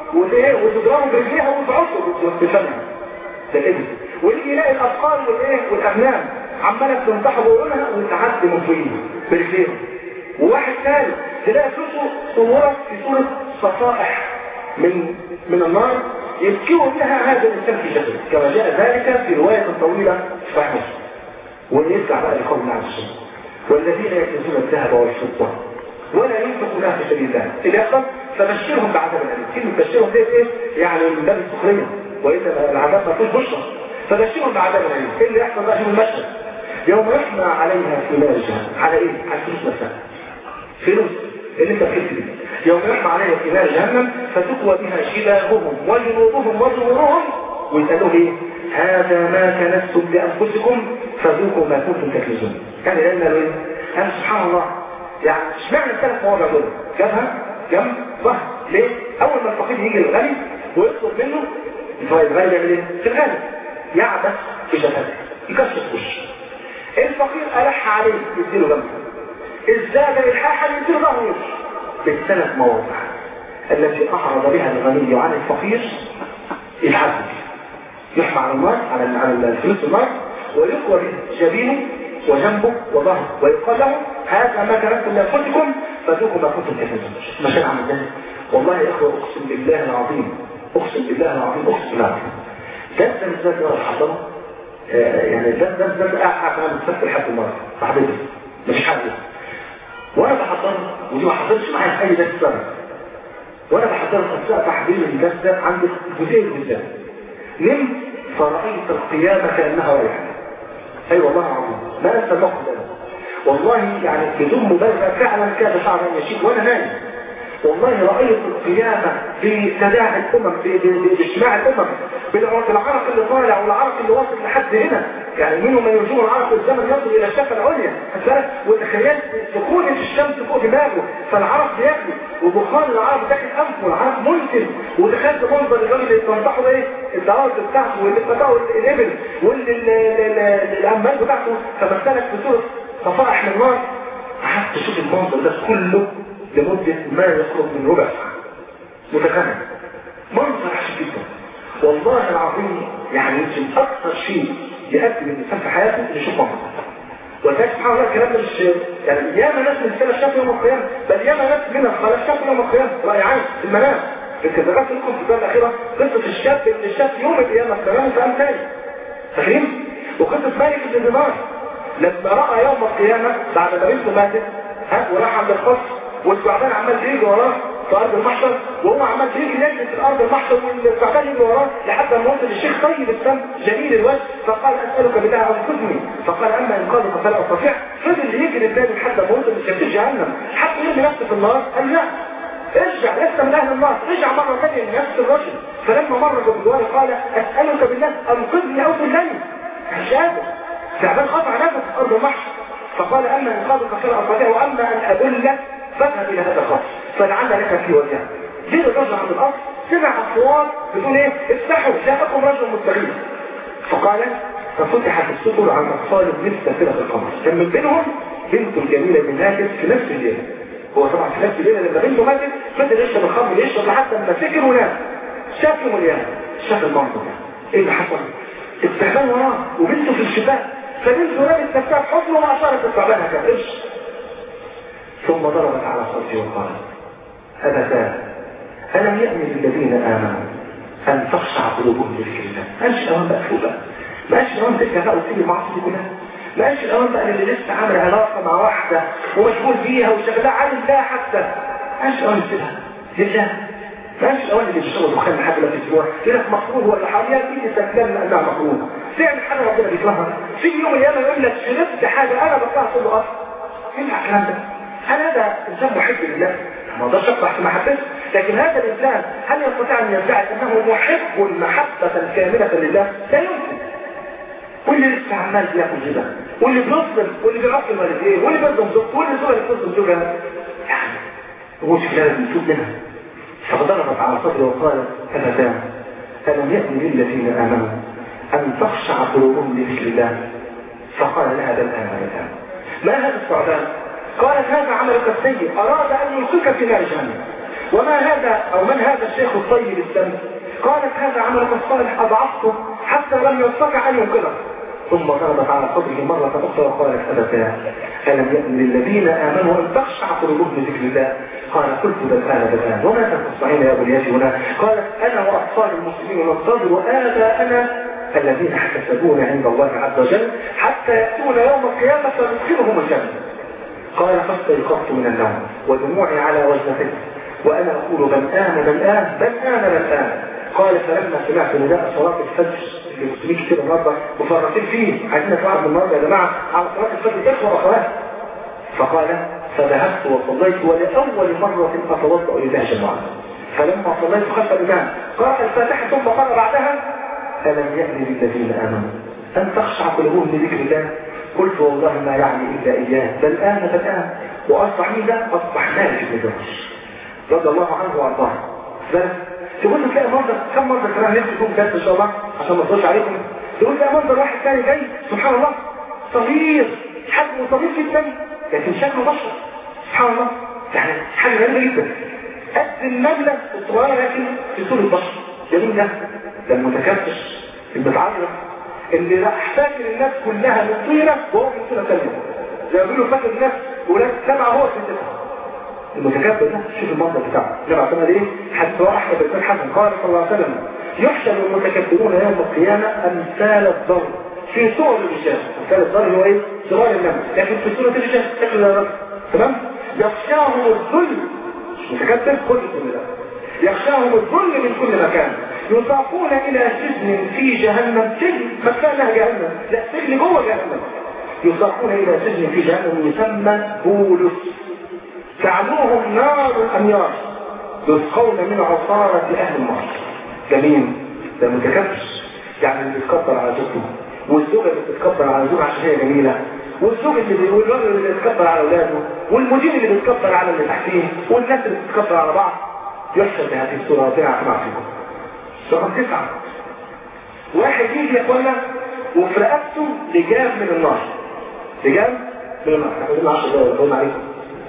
وتضربه برجليها وتعصه بفمها ده الإبل ويجي يلاقي الأطفال والإيه والأغنام عمالة تنطحه بقولها وتعدي من فوقيه برجليها وواحد ثالث تلاقي فلوسه صورت في صورة صفائح من من النار يبكوا بها هذا الإنسان في جسده كما جاء ذلك في رواية طويلة في صحيح مسلم ونرجع بقى لقول الله عز وجل والذين يكنزون الذهب والفضة ولا ينفقونها في سبيل الله اللي يحصل فبشرهم بعذاب الأليم كلمة بشرهم ديت ايه؟ يعني من باب السخرية وإذا العذاب ما فيهوش بشرى فبشرهم بعذاب الأليم ايه اللي يحصل بقى في المشهد يوم يحمى عليها في نار جهنم على ايه؟ على الفلوس نفسها فلوس اللي انت بتكتب دي يوم يحمى عليها في نار جهنم فتكوى بها جباههم وجنوبهم وظهورهم ويسألوه ايه؟ هذا ما كنتم لأنفسكم فذوقوا ما كنتم تكنزون كان لأن قالوا ايه؟ قال سبحان الله يعني اشمعنى الثلاث مواضع دول؟ جابها جنب ظهر ليه؟ أول ما الفقير يجي الغني ويطلب منه الفقير الغني يعمل ايه؟ في الغالب يعبث في جسده يكشف وشه الفقير ألح عليه يديله جنبه ازداد إلحاحا يديله ظهر وشه بالثلاث مواضع التي أعرض بها الغني عن الفقير الحد يحمى على النار على على الفلوس النار ويقوى جبينه وجنبه وظهره ويقال له هذا ما كنتم لانفسكم فذوقوا ما كنتم تكنزون مشان عن ذلك والله يا اخوه اقسم بالله العظيم اقسم بالله العظيم اقسم بالله العظيم ده بالذات يا حضره يعني ده ده ده قاعد انا مستفسر لحد المره صاحبتي مش حد وانا بحضرها ودي ما حضرتش معايا في اي درس سنه وانا بحضرها اثناء تحضير الدرس ده عند جزئين بالذات نمت فرأيت القيامة كأنها رايحة أي أيوة والله العظيم ما أنسى الموقف ده والله يعني بدون مبالغة فعلا كاد شعر أن يشيب وأنا نايم والله رأيت القيامة بتداعي الأمم باجتماع الأمم بالعرق اللي طالع والعرق اللي واصل لحد هنا يعني منهم من يرجون العرق والزمن يصل إلى الشفة العليا وتخيلت سخونة الشمس فوق دماغه فالعرق بياكله وبخار العرق داخل أنفه والعرق منتج مسلم ودخلت منظر الراجل اللي تنصحه ايه الدراسه بتاعته واللي فتاه الابل واللي الامال بتاعته فمثلك في صوره صفائح من النار قعدت اشوف المنظر ده كله لمده ما يقرب من ربع ساعه متكامل منظر عجيب جدا والله العظيم يعني يمكن اكثر شيء يقدم الانسان في حياته انه يشوف منظر وذلك سبحان الله الكلام ده مش يعني ياما ناس من السنه شافوا يوم القيامه بل ياما ناس من الخلاص شافوا يوم القيامه راي عين في المنام لكن ذكرت لكم في الدار الاخيره قصه الشاب اللي شاف يوم القيامه في منامه في امثال فاكرين؟ وقصه مالك بن دينار لما راى يوم القيامه بعد ما بنته ماتت ها وراح عند القصر والثعبان عمال بيجري وراه في ارض المحشر وهو عمال بيجري يجري في ارض المحشر والثعبان يجري وراه لحد ما وصل الشيخ طيب الدم جميل الوجه فقال اسالك بالله انقذني فقال اما انقاذك فلا استطيع فضل يجري الثاني لحد ما وصل لشمس جهنم حتى يرمي نفسه في النار قال لا ارجع لست من اهل النار ارجع مره ثانيه لنفس الرجل فلما مر بالجوار قال اسالك بالله انقذني او تلني مش قادر تعبان قطع نفسه في ارض المحشر فقال اما انقاذك فلا استطيع واما ان ادلك فاذهب الى هذا الخاص فلعل لك في وجهه جه الرجل عند القصر سمع اصوات بتقول ايه افتحوا جاءكم رجل مستغيث فقال ففتحت السطر عن اطفال مثل فرق القمر كان من بينهم بنت الجميله بن نافس في نفس الليله هو طبعا في نفس الليله لما بنته ماتت فضل يشرب الخمر يشرب لحد ما سكر ونام شاف يوم القيامه شاف المنظر ايه اللي حصل؟ التعبان وراه وبنته في الشتاء فبنته رمت نفسها في حضنه واشارت التعبان هكذا ثم ضربت على صوته وقالت أبدا ألم يأن للذين آمنوا أن تخشع قلوبهم لذكر الله ما قالش الأوان بقى فوق بقى ما قالش الأوان ترجع بقى وتسيب المعاصي دي كلها ما قالش الأوان بقى اللي لسه عامل علاقة مع واحدة ومشغول بيها وشغلها عن الله حتى ما قالش الأوان تسيبها لله ما قالش الأوان اللي بيشتغل دخان لحد ما تسيبوها يقول لك مكروه ولا حرام يا سيدي سكلان لأنها مكروه تعمل حاجة ربنا بيكرهها تيجي يوم القيامة يقول لك شربت حاجة أنا بكرهها تقول له أصلا ينفع الكلام ده هل هذا إنسان محب لله؟ ما اقدرش اشرح في محبته لكن هذا الإنسان هل يستطيع أن يدعي أنه محب محبة كاملة لله؟ لا يمكن واللي لسه عمال بياكل ربا واللي بيظلم واللي بيعصي الوالدين واللي بيظلم زوجته واللي زوجها اللي بتظلم زوجها يعني هو مش لازم نشوف منها فضربت على صدره وقالت أبدا ألم يأتي للذين آمنوا أن تخشع قلوبهم لذكر الله فقال لها بل آمن الآن ما هذا الثعبان قالت هذا عملك السيء أراد أن يلقيك في نار جهنم وما هذا أو من هذا الشيخ الطيب الدم قالت هذا عملك الصالح أضعفته حتى لم يستطع أن ينقذك ثم ضربت على صدره مرة أخرى وقالت أبدا ألم يأن للذين آمنوا أن تخشع قلوبهم لذكر الله قال قلت بل آن بل آن وما تصنعين يا بنياتي هنا قالت أنا وأطفال المسلمين ننتظر آباءنا الذين احتسبون عند الله عز وجل حتى يأتون يوم القيامة فندخلهم الجنة قال فاستيقظت من النوم ودموعي على وجهتي وأنا أقول بل آن بل آن بل آن بل آن قال فلما سمعت نداء صلاة الفجر اللي مسلمين كتير النهارده مفرطين فيه عايزين نتوعد من النهارده يا جماعة على صلاة الفجر إخوة وأخوات فقال فذهبت وصليت ولأول مرة أتوضأ لله جل وعلا فلما صليت خلف الإمام قرأ الفاتحة ثم قرأ بعدها ألم يأن للذين آمنوا أن تخشع قلوبهم لذكر الله قلت والله ما يعني إلا إياه بل آن بل آن وأصبح مين ده؟ أصبح مالك بن جوش رضي الله عنه وأرضاه بس تقول تلاقي منظر كم منظر كمان نفسي يكون بجد إن شاء الله عشان ما أطولش عليكم تقول تلاقي منظر واحد ثاني جاي سبحان الله صغير حجمه صغير جدا لكن شكله بشر سبحان الله يعني حاجة غريبة جدا قد النملة الصغيرة لكن في صورة بشر جميل ده ده المتكبر المتعرف اللي راح فاكر الناس كلها مطيرة وهو في مطيرة ثانية زي ما بيقولوا فاكر الناس ولاد سبعة هو في سبعة المتكبر ده شوف المنظر بتاعه جمع سنة ليه حتى واحد بن حسن قال صلى الله عليه وسلم يحشر المتكبرون يوم القيامة أمثال الضر في صور الرجال أمثال الضر هو ايه؟ صغار النمل لكن في صورة الرجال شكل الرجل تمام؟ يخشاهم الذل متكبر كل الذل ده يخشاهم الذل من كل مكان يساقون الى سجن في جهنم سجن مكانها جهنم لا سجن جوه جهنم يساقون الى سجن في جهنم يسمى بولس تعلوهم نار الانيار يسقون من عصارة اهل النار ده مين؟ ده متكبر يعني اللي بيتكبر على زوجته والزوجة اللي بتتكبر على زوجها عشان هي جميلة والزوج اللي والراجل اللي بيتكبر على اولاده والمدير اللي بيتكبر على اللي تحتيه والناس اللي بتتكبر على بعض يحصل بهذه الصورة ربنا يعفو فيكم رقم تسعة واحد يجي يا اخوانا وفي رقبته لجام من النار لجام من النار احنا قلنا 10 دقايق قلنا عليكم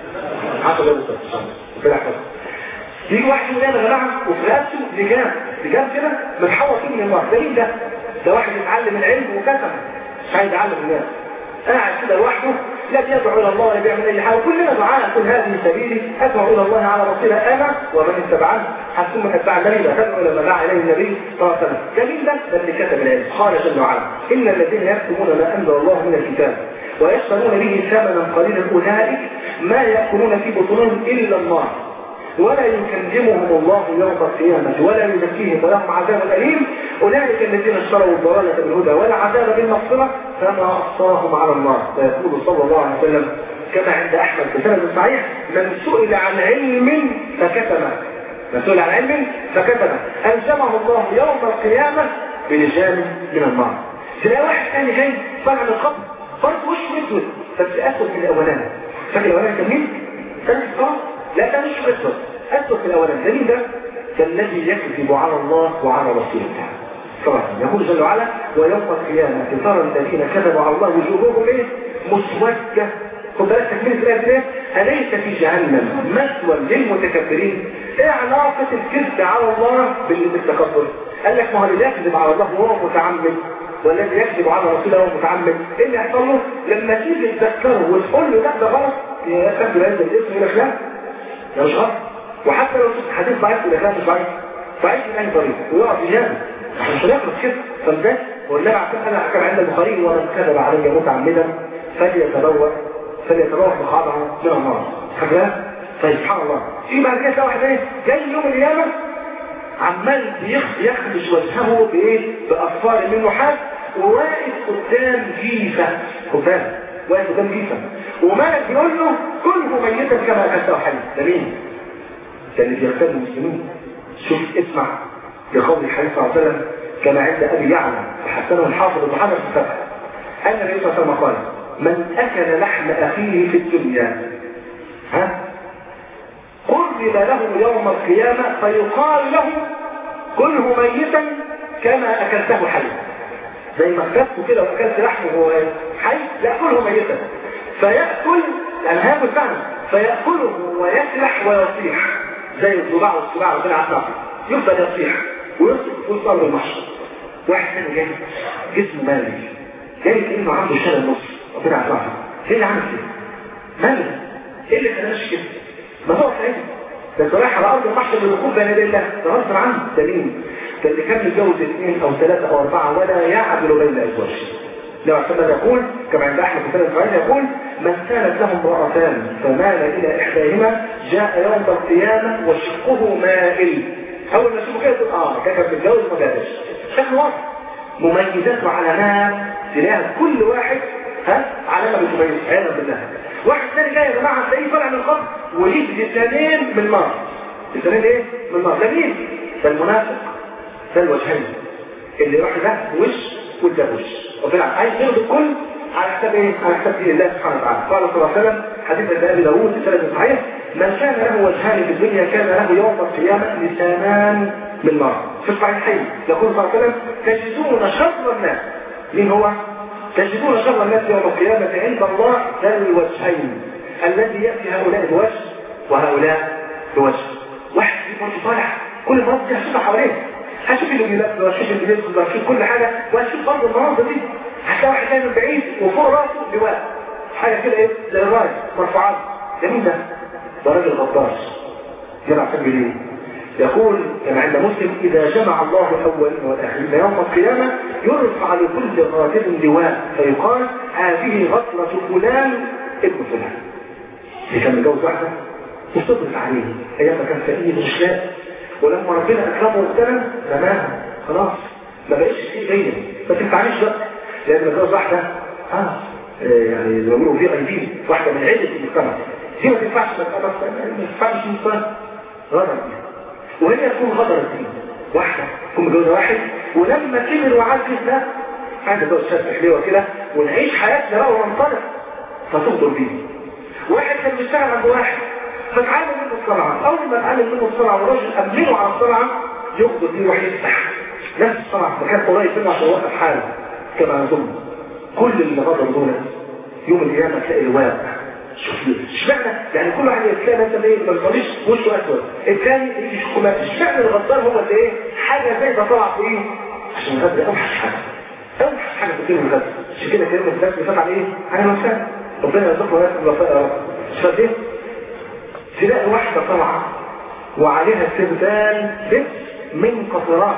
10 دقايق بالظبط ربنا يحفظكم يجي واحد من يا جماعه وفي رقبته لجام لجام كده متحوط فيه من النار ده مين ده؟ ده واحد يتعلم العلم وكتب مش عايز يعلم الناس قاعد كده لوحده لا بيدعو الى الله ولا بيعمل اي حاجه كلنا دعاء كل هذه سبيلي ادعو الى الله على بصيره انا ومن اتبعني هتكون من اتباع النبي لا تدعو الى ما دعا اليه النبي صلى الله عليه وسلم جميل ده ده اللي كتب العلم قال جل وعلا ان الذين يكتمون ما انزل الله من الكتاب ويشترون به ثمنا قليلا اولئك ما ياكلون في بطونهم الا النار ولا يكلمهم الله يوم القيامة ولا يزكيهم ولهم عذاب أليم أولئك الذين اشتروا الضلالة بالهدى والعذاب بالمغفرة فما أصاهم على النار فيقول صلى الله عليه وسلم كما عند أحمد بسند صحيح من سئل عن علم فكتمه من سئل عن علم فكتمه ألزمه الله يوم القيامة بلجام من النار تلاقي واحد ثاني جاي طالع من القبر برضه وشه اسود بس اسود من الاولاني فاكر الاولاني كان مين؟ كان خلاص لا ده مش اسود اسود في الاولاني ده مين ده؟ كالذي يكذب على الله وعلى رسوله طبعا يقول جل وعلا ويوم القيامة ترى الذين كذبوا على الله وجوههم ايه؟ مسودة خد بالك تكملة الآية ايه؟ أليس في جهنم مثوى للمتكبرين؟ ايه علاقة الكذب على الله بالتكبر؟ قال لك ما هو اللي يكذب على الله وهو متعمد والذي يكذب على رسوله وهو متعمد ايه اللي يحصل له؟ لما تيجي تذكره وتقول له لا ده غلط يا كذب هذا الاسم يقول لك لا ده مش غلط وحتى لو شفت حديث ضعيف يقول لك لا مش ضعيف ضعيف من اي طريق ويقع في جهنم عشان مش هنخلص كده فده والنبي عليه الصلاه والسلام عند البخاري ومن كذب علي متعمدا فليتبوأ فليتبوأ مقعده من النار خدها طيب سبحان الله في بعد كده واحد ايه جاي يوم القيامه عمال يخدش وجهه بايه باصفار من نحاس وواقف قدام جيفه قدام واقف قدام جيفه ومالك بيقول له كله ميتا كما اكلته حي ده مين؟ ده اللي بيغتاب المسلمين شوف اسمع لقول الحديث صلى الله عليه وسلم كما عند ابي يعلى وحسنه الحافظ بن حجر في الفتح ان النبي صلى الله عليه وسلم قال من اكل لحم اخيه في الدنيا ها قرب له يوم القيامة فيقال له كله ميتا كما أكلته حيا زي ما أكلته كده وأكلت لحمه وهو حي لا كله ميتا فيأكل يعني هياكل فعلا فيأكله ويسلح ويصيح زي الضباع والسباع ربنا عطاه يفضل يصيح ويصيح في وسط أرض المحشر واحد ثاني جاي جسمه مالي جاي كأنه عنده شلل نص ربنا عطاه ايه اللي عمل كده؟ مالي ايه اللي خلاش كده؟ ما هو سعيد ده انت رايح على ارض المحشر بالوقوف بين يدي الله ده غصب عنه ده مين؟ ده اللي كان متجوز اثنين او ثلاثه او اربعه ولا يعدل بين ازواجه لو احتمال يقول كما عند احمد بن سعيد يقول من كانت له امرأتان فمال الى احداهما جاء يوم القيامه وشقه مائل اول ما تشوفه كده تقول اه ده كان متجوز ما جابش شكل واضح مميزات وعلامات تلاقيها كل واحد ها علامه بتميز عياذا بالله واحد ثاني جاي يا جماعه تلاقيه طالع من القبر وليه لسانين من نار لسانين ايه؟ من نار ده مين؟ ده المنافق ده الوجهين اللي يروح ده وش وده وش ربنا عايز يرضي الكل على حساب ايه؟ على حساب دين الله سبحانه وتعالى قال صلى الله عليه وسلم حديث عند ابي داوود في سنه صحيح من كان له وجهان في الدنيا كان له يوم القيامه لسانان من نار في الصحيحين يقول صلى الله عليه وسلم تجدون شر الناس مين هو؟ تجدون شر الناس يوم القيامة عند الله ذا الوجهين الذي يأتي هؤلاء بوجه وهؤلاء بوجه واحد يكون طالع كل مرض هشوفها حواليه هشوف اللي بيلبس وهشوف اللي بيلبس وهشوف كل حاجة وهشوف برضه المناظر دي هتلاقي واحد جاي من بعيد وفوق راسه لواء حاجة كده ايه زي الراية مرفوعات ده مين ده؟ ده راجل غدار يلعب في الجنين يقول كما عند مسلم إذا جمع الله الأولين والآخرين يوم القيامة يرفع لكل غادر لواء فيقال هذه غفلة فلان ابن فلان اللي كان متجوز واحدة وصدق عليه أيام ما كان فقير مش لاقي ولما ربنا أكرمه وابتلى تمام خلاص ما بقتش فيه غيره ما تنفعنيش بقى لأن متجوز واحدة اه يعني زي ما بيقولوا في غيبين واحدة من عدة المجتمع دي ما تنفعش ما تنفعش المجتمع غلط وهي تكون غدرت فيه واحدة تكون متجوزة واحد ولما كبر وعجز ده عايز اتجوز شاب حلوة كده ونعيش حياتنا بقى وننطلق فتغدر بيه واحد كان بيشتغل عند واحد فتعامل منه الصنعة اول ما اتعلم منه الصنعة والراجل امنه على الصنعة يقبض فيه يروح يفتح نفس الصنعة مكان قريب منه عشان يوقف حاله كما نظن كل اللي غدر دول يوم القيامة تلاقي الواقع شوف اشمعنى يعني كل واحد يتلاقي مثلا ايه ما بيصليش وشه اسود الثاني يجي شوكولاته اشمعنى الغدار هو اللي ايه حاجه زي ده طلع في ايه عشان الغدر اوحش حاجه اوحش حاجه في الدنيا الغدر عشان كده كلمه الناس بتفهم على ايه على نفسها ربنا يرزقنا وناس الوفاء يا رب مش فاهم تلاقي واحده طالعه وعليها سربان لبس من قطران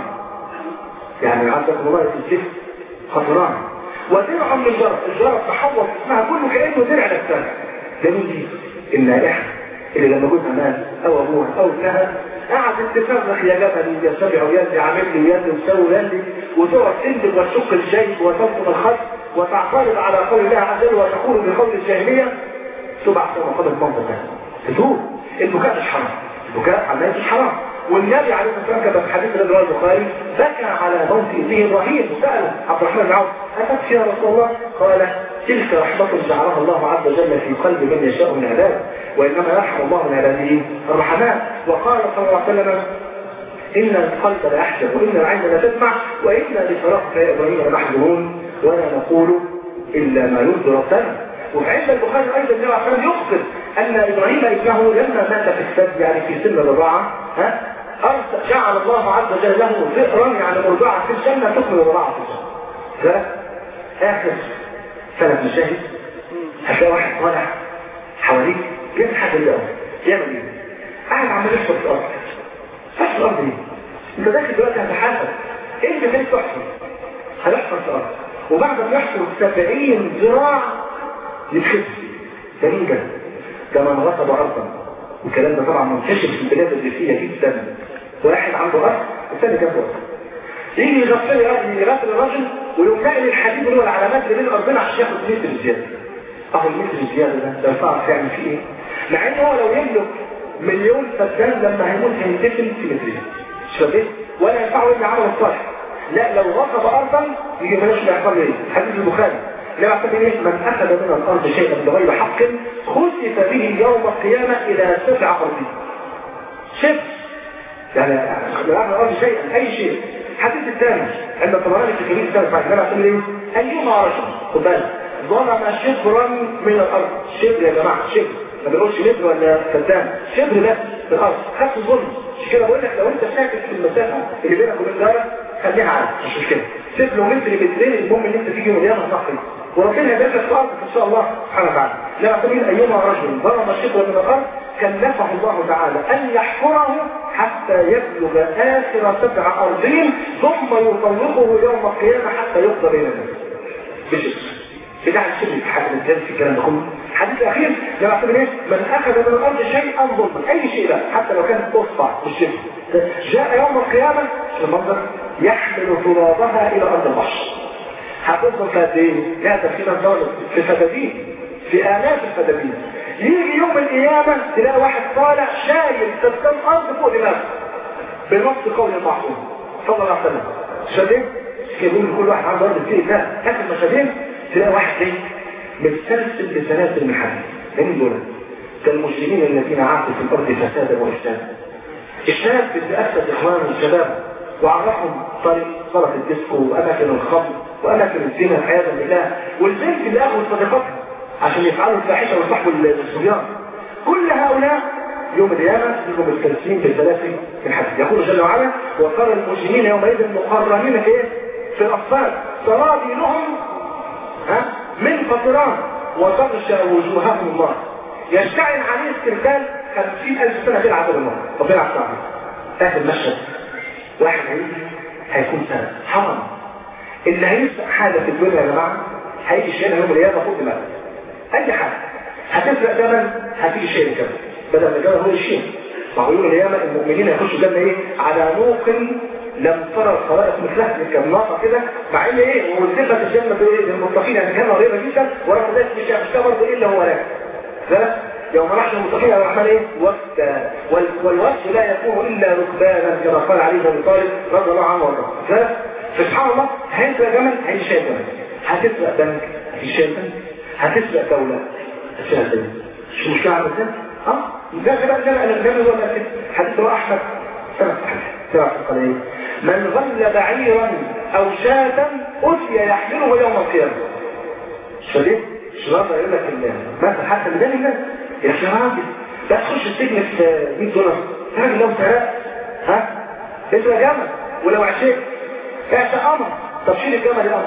يعني عندك والله في الجسم قطران ودرع من جرس الجرس تحول اسمها كله كانه درع نفسها ده مين دي النائحه اللي لما جوزها مات او ابوها او ابنها قعدت تصرخ يا جبل يا سبع ويدي عامل لي ويدي وسوي ويدي وتقعد تندب وتشق الجيب وتلطم الخط وتعترض على قول الله عز وجل وتقول بقول الجاهليه تبع سنه قبل المنظر ده تدور البكاء مش حرام البكاء على الناس مش حرام والنبي عليه الصلاه والسلام كما في حديث رواه البخاري بكى على موت ابنه ابراهيم وساله عبد الرحمن بن عوف اتبكي يا رسول الله قال تلك رحمة جعلها الله عز وجل في قلب من يشاء من عباده وإنما يرحم الله من عباده الرحمن وقال صلى الله عليه وسلم إن القلب لا يحزن وإن العين لا تسمع وإنا لفراقك يا إبراهيم لمحزونون ولا نقول إلا ما يرضي ربنا وعند البخاري أيضا النبي عليه الصلاة يخبر أن إبراهيم ابنه لما مات في السد يعني في سن الرضاعة ها أرسل جعل الله عز وجل له ذئرا يعني مرضعة في الجنة تكمل الرضاعة في الجنة آخر ثلاث مشاهد هتلاقي واحد طالع حواليك يضحك اليوم يعمل ايه؟ قاعد عمال يحفر في الارض تحفر الارض ايه؟ انت داخل دلوقتي هتحاسب ايه اللي خليك تحفر؟ هيحفر في الارض وبعد ما يحفر 70 ذراع يتخف ده مين ده؟ ده من غصب ارضا والكلام ده طبعا منتشر في البلاد الريفيه جدا واحد عنده ارض والثاني جنبه ارض يجي يغسل يغسل الراجل ويقوم نقل الحديد اللي هو العلامات اللي بين ارضنا عشان ياخد متر زياده اهو المتر الزياده ده ده ينفع تعمل فيه ايه؟ مع ان هو لو يملك مليون فدان لما هيموت هيندفن في مترين مش فاهم ولا ينفعه الا عمل الصالح لا لو غصب ارضا يجي ملاش العقاب ايه؟ حديث البخاري لا يعتبر ايه؟ من اخذ من الارض شيئا بغير حق خسف به يوم القيامه الى سبع ارضين شف يعني من اخذ الارض شيئا اي شيء الحديث الثاني عند الطبراني في كبير الثالث بعد كده عشان ايه؟ ايما رجل خد بالك ظلم شبرا من الارض شبر يا جماعه شبر ما بنقولش متر ولا فدان شبر بس في الارض خدت الظلم مش كده بقول لك لو انت ساكت في المسافه اللي بينك وبين جارك خليها عادي مش مشكله سيب له متر مترين المهم ان انت تيجي يوم القيامه صحي وربنا هيبارك لك في ارضك ان شاء الله سبحانه وتعالى لا يعتبر ايما رجل ظلم شبرا من الارض كلفه الله تعالى ان يحفره حتى يبلغ اخر سبع ارضين ثم يطلقه يوم القيامه حتى يقضى بين الناس بشكل بتاع الشبه في حاجه ازاي في الكلام ده كله الحديث الاخير ده يعتبر ايه من اخذ من الارض شيئا ظلما اي شيء بقى حتى لو كان اصبع الشبه جاء يوم القيامه المنظر يحمل ترابها الى ارض البحر هتفضل في قد ايه؟ لا تفكير الدولة في فدادين في آلاف الفدادين يجي يوم القيامة تلاقي واحد طالع شايل سبتان أرض فوق دماغه بنص قول المحفوظ صلى الله عليه وسلم شايفين؟ كيقول كل واحد عنده أرض فيه لا لكن مشاهدين تلاقي واحد ايه؟ متسلسل بسلاسل من حديد ده مين دول؟ كالمسلمين الذين عاشوا في الأرض فسادا وإفسادا الشباب بتأسس إخوان الشباب وعرفهم طريق صلاة الديسكو وأماكن الخمر وأماكن الزنا عياذا بالله والبنت اللي أخذوا صديقتها عشان يفعلوا الفاحشة ويصحبوا الصبيان كل هؤلاء يوم القيامة يجوا مستلسلين بالسلاسل في الحديد يقول جل وعلا وقال المسلمين يومئذ مقرنين في ايه؟ في الأطفال سرابيلهم ها من قطران وتغشى وجوههم النار يشتعل عليه استرسال خمسين ألف سنة في العذاب النار ربنا يعفو عنه آخر مشهد واحد هيجي هيكون سنة حرام اللي هيسرق حاجة في الدنيا يا جماعة هيجي شيلها يوم القيامة فوق دماغه أي حاجة هتسرق جبل هتيجي شيل جبل بدل ما الجبل هو الشيء ما هو يوم القيامة المؤمنين هيخشوا الجنة إيه على نوق لم ترى الخلائق مثلها كان ناقة كده مع ان ايه وصفة الجنة بايه للمتقين يعني الجنة قريبة جدا ورغم ذلك مش هيخشها برضه الا هو راكب ف يوم نحن المتقين على الرحمن ايه وفدا والوفد لا يكون الا ركبانا كما قال علي بن ابي طالب رضي الله عنه وارضاه فسبحان الله هيسرق جمل هيشيل جمل هتسرق بنك هتشيل بنك هتسرق دولة هتشيل دولة مش مشكلة عامل ازاي؟ اه ده بقى ده النبي ولا حديث هو احمد سنة صحيح سنة قال من غل بعيرا او شاة اتي يحمله يوم القيامة شديد شرطة يقول لك مثلا حتى من ده الناس يا اخي راجل لا تخش السجن في 100 دولار راجل لو سرقت ها اسرق جمل ولو عشيت اعشى قمر طب شيل الجمل الامر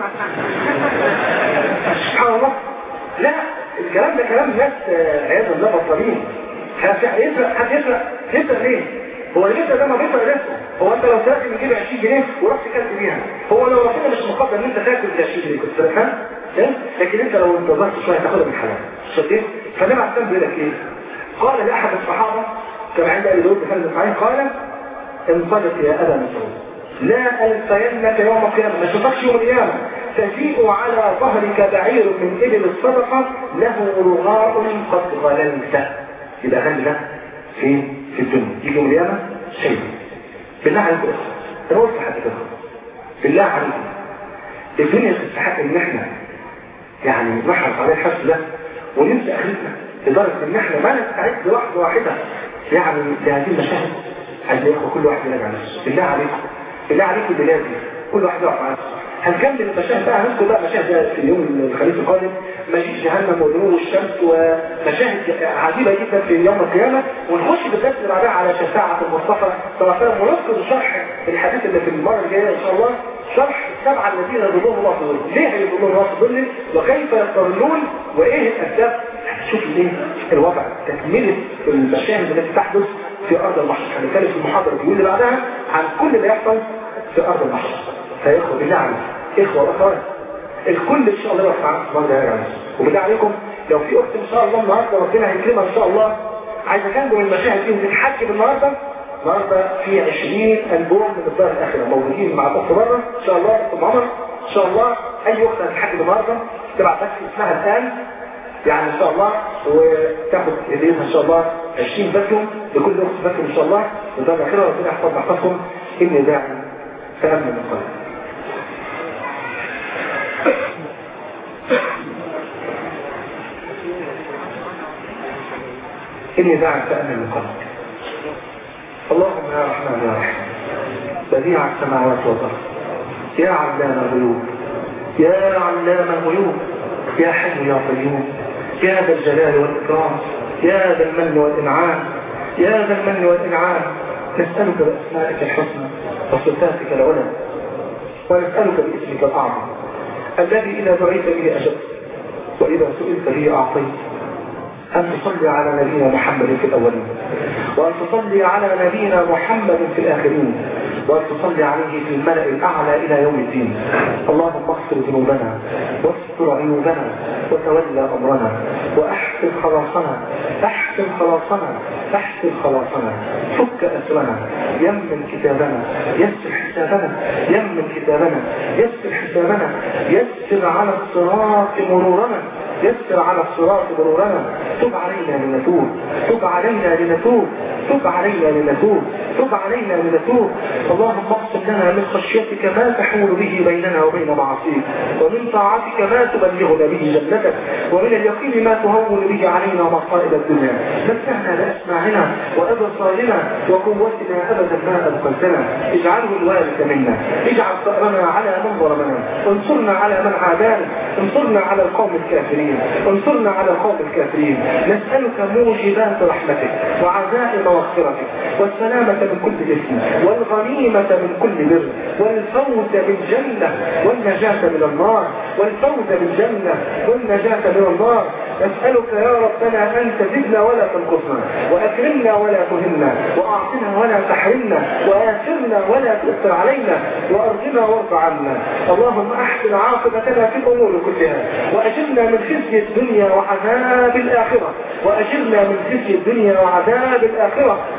سبحان الله لا الكلام ده كلام ناس عياذا بالله بطلين هيسرق حد يسرق يسرق ليه؟ هو اللي بيسرق ده ما بيسرق رزقه هو انت لو سرقت من جيب 20 جنيه ورحت كلت بيها هو لو ربنا مش مقدر ان انت تاكل ب 20 جنيه كنت سرقها لكن انت لو انتظرت شويه تاخدها من حلال شديد فالنبي عليه السلام بيقول لك ايه؟ قال لاحد الصحابه كما عند ابي داود بن صحيح قال انطلق يا ابا مسعود لا الفينك يوم القيامه ما اشوفكش يوم القيامه تجيء على ظهرك بعير من ابل الصدقه له رغاء قد غللت يبقى غنى ده فين؟ في الدنيا يجي يوم القيامه شيء بالله عليكم انا قلت لحد كده بالله عليكم الدنيا تستحق ان احنا يعني نحرص على الحفظ ده وننسى اخرتنا لدرجه ان احنا ما نستعد لوحده واحده يعني لهذه المشاهد عايز ياخد كل واحد يراجع نفسه بالله عليكم بالله عليكم بلادي كل واحد يقف على نفسه هنكمل المشاهد بقى هنذكر بقى مشاهد في اليوم الخميس القادم مجيء جهنم ودنو الشمس ومشاهد عجيبه جدا في يوم القيامه ونخش في الدرس اللي بعدها على شفاعه المصطفى صلى الله عليه وسلم ونذكر شرح الحديث اللي في المره الجايه ان شاء الله شرح السبعه الذين يظلهم الله في ظله ليه يظلهم الله في ظله وكيف يضطرون وايه الاسباب شوف ايه الوضع تكمله المشاهد التي تحدث في ارض المحشر هنتكلم في المحاضره اللي بعدها عن كل اللي يحصل في ارض المحشر فيا اخوه بالله عليكم اخوه واخوات الكل ان شاء الله يوقف معاكم المره الجايه يعني وبالله عليكم لو في اخت ان شاء الله النهارده ربنا هيكرمها ان شاء الله عايزه تنجو من المشاهد دي وتتحجب النهارده النهارده في 20 البوم من الدار الاخره موجودين مع الاخت بره ان شاء الله ام عمر ان شاء الله اي اخت هتتحجب النهارده تبعت بس اسمها الان يعني ان شاء الله وتاخد هديتها ان شاء الله 20 فاكيوم لكل اخت فاكيوم ان شاء الله والدار الاخره ربنا يحفظ محفظكم اني داعي سلام من القلب إني داعي تأمن من قلبك اللهم يا رحمن يا رحيم بديع السماوات والأرض يا علام الغيوب يا علام الغيوب يا حي يا قيوم يا ذا الجلال والإكرام يا ذا المن والإنعام يا ذا المن والإنعام نسألك بأسمائك الحسنى وصفاتك العلى ونسألك باسمك الأعظم الذي إذا دعيت به أجبت وإذا سئلت به أعطيت أن تصلي على نبينا محمد في الأولين وأن تصلي على نبينا محمد في الآخرين وأن تصلي عليه في الملأ الأعلى إلى يوم الدين اللهم اغفر ذنوبنا واستر عيوبنا وتولى أمرنا وأحسن خلاصنا أحسن خلاصنا أحسن خلاصنا فك أسرنا يمن كتابنا يسر حسابنا يمن كتابنا يسر حسابنا يسر على الصراط مرورنا يسر على الصراط مرورنا تب علينا لنتوب تب علينا لنتوب تب علينا لنتوب تب علينا لنتوب اللهم اقسم لنا من خشيتك ما تحول به بيننا وبين معاصيك ومن طاعتك ما تبلغنا به جنتك ومن اليقين ما تهون به علينا مصائب الدنيا متعنا باسماعنا وابصارنا وقوتنا ابدا ما ابقيتنا اجعله الوارث منا اجعل ثارنا على من ظلمنا انصرنا على من عادانا انصرنا على القوم الكافرين انصرنا على القوم الكافرين نسألك موجبات رحمتك وعزائم مغفرتك والسلامة من كل إثم والغنيمة من كل بر والفوز بالجنة والنجاة من النار والفوز بالجنة والنجاة من النار نسألك يا ربنا أن تزدنا ولا تنقصنا وأكرمنا ولا تهنا وأعطنا ولا تحرمنا وآثرنا ولا تؤثر علينا وأرضنا وارض عنا اللهم أحسن عاقبتنا في الأمور كلها وأجرنا من خزي الدنيا وعذاب الآخرة وأجرنا من خزي الدنيا وعذاب الآخرة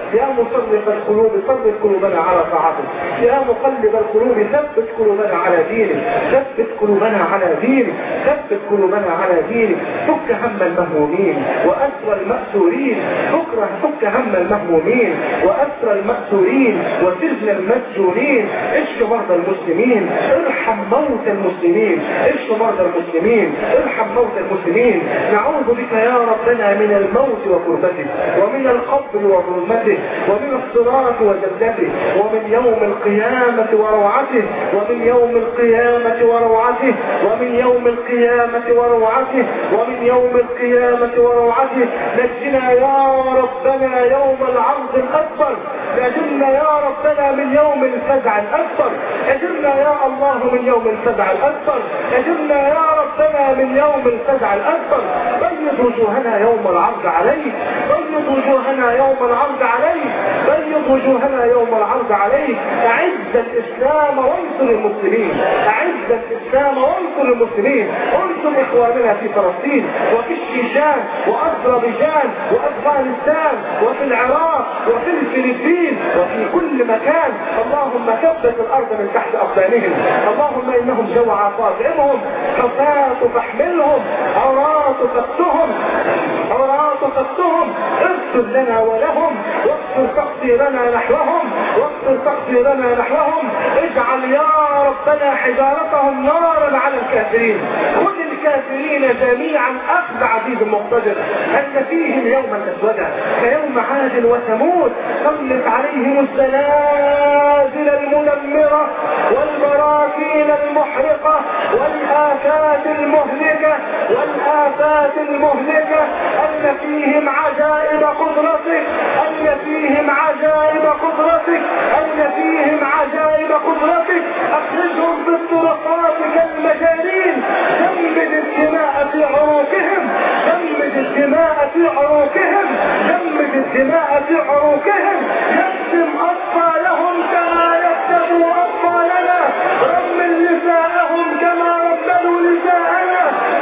يا مصرف القلوب صرف قلوبنا على طاعتك يا مقلب القلوب ثبت قلوبنا على دينك ثبت قلوبنا على دينك ثبت قلوبنا على دينك فك هم المهمومين وأسر المأسورين فك فك هم المهمومين وأسر المأسورين وسجن المسجونين اشف مرضى المسلمين ارحم موتى المسلمين اشف مرضى المسلمين ارحم موتى المسلمين نعوذ بك يا ربنا من الموت وكربته ومن القبر وظلمته ومن الصراط وجلته ومن يوم القيامة وروعته ومن يوم القيامة وروعته ومن يوم القيامة وروعته ومن يوم القيامة وروعته نجنا يا ربنا يوم العرض الأكبر نجنا يا ربنا من يوم الفزع الأكبر أجرنا يا الله من يوم الفزع الأكبر أجرنا يا ربنا من يوم الفزع الأكبر بيض وجوهنا يوم العرض عليك بيض وجوهنا يوم العرض عليك بيض وجوهنا يوم العرض عليك أعز الإسلام وانصر المسلمين أعز الإسلام وانصر المسلمين انصر إخواننا في فلسطين وفي الشيشان وأذربيجان وأفغانستان وفي العراق وفي الفلبين وفي كل مكان اللهم ثبت الأرض من تحت أقدامهم اللهم إنهم جوع فاطئمهم حفاة فاحملهم عراة فقتهم عراة فقتهم اغفر لنا ولهم واغفر تقصيرنا نحوهم واغفر تقصيرنا نحوهم اجعل يا ربنا حجارتهم نارا على الكافرين خذ الكافرين جميعا اخذ عزيز مقتدر ان فيهم يوما اسودا كيوم عاد وثمود سلط عليهم الزلازل المدمره والبراكين المحرقه والافات المهلكه والافات المهلكه ان فيهم عجائب قدرتك ان فيهم عجائب قدرتك ان فيهم عجائب قدرتك اخرجهم بالطرقات كالمجانين جمد الدماء في عروقهم جمد الدماء في عروقهم جمد الدماء في عروقهم يقسم اطفالهم كما يكتبوا اطفالنا رمل نساءهم كما رملوا نساءنا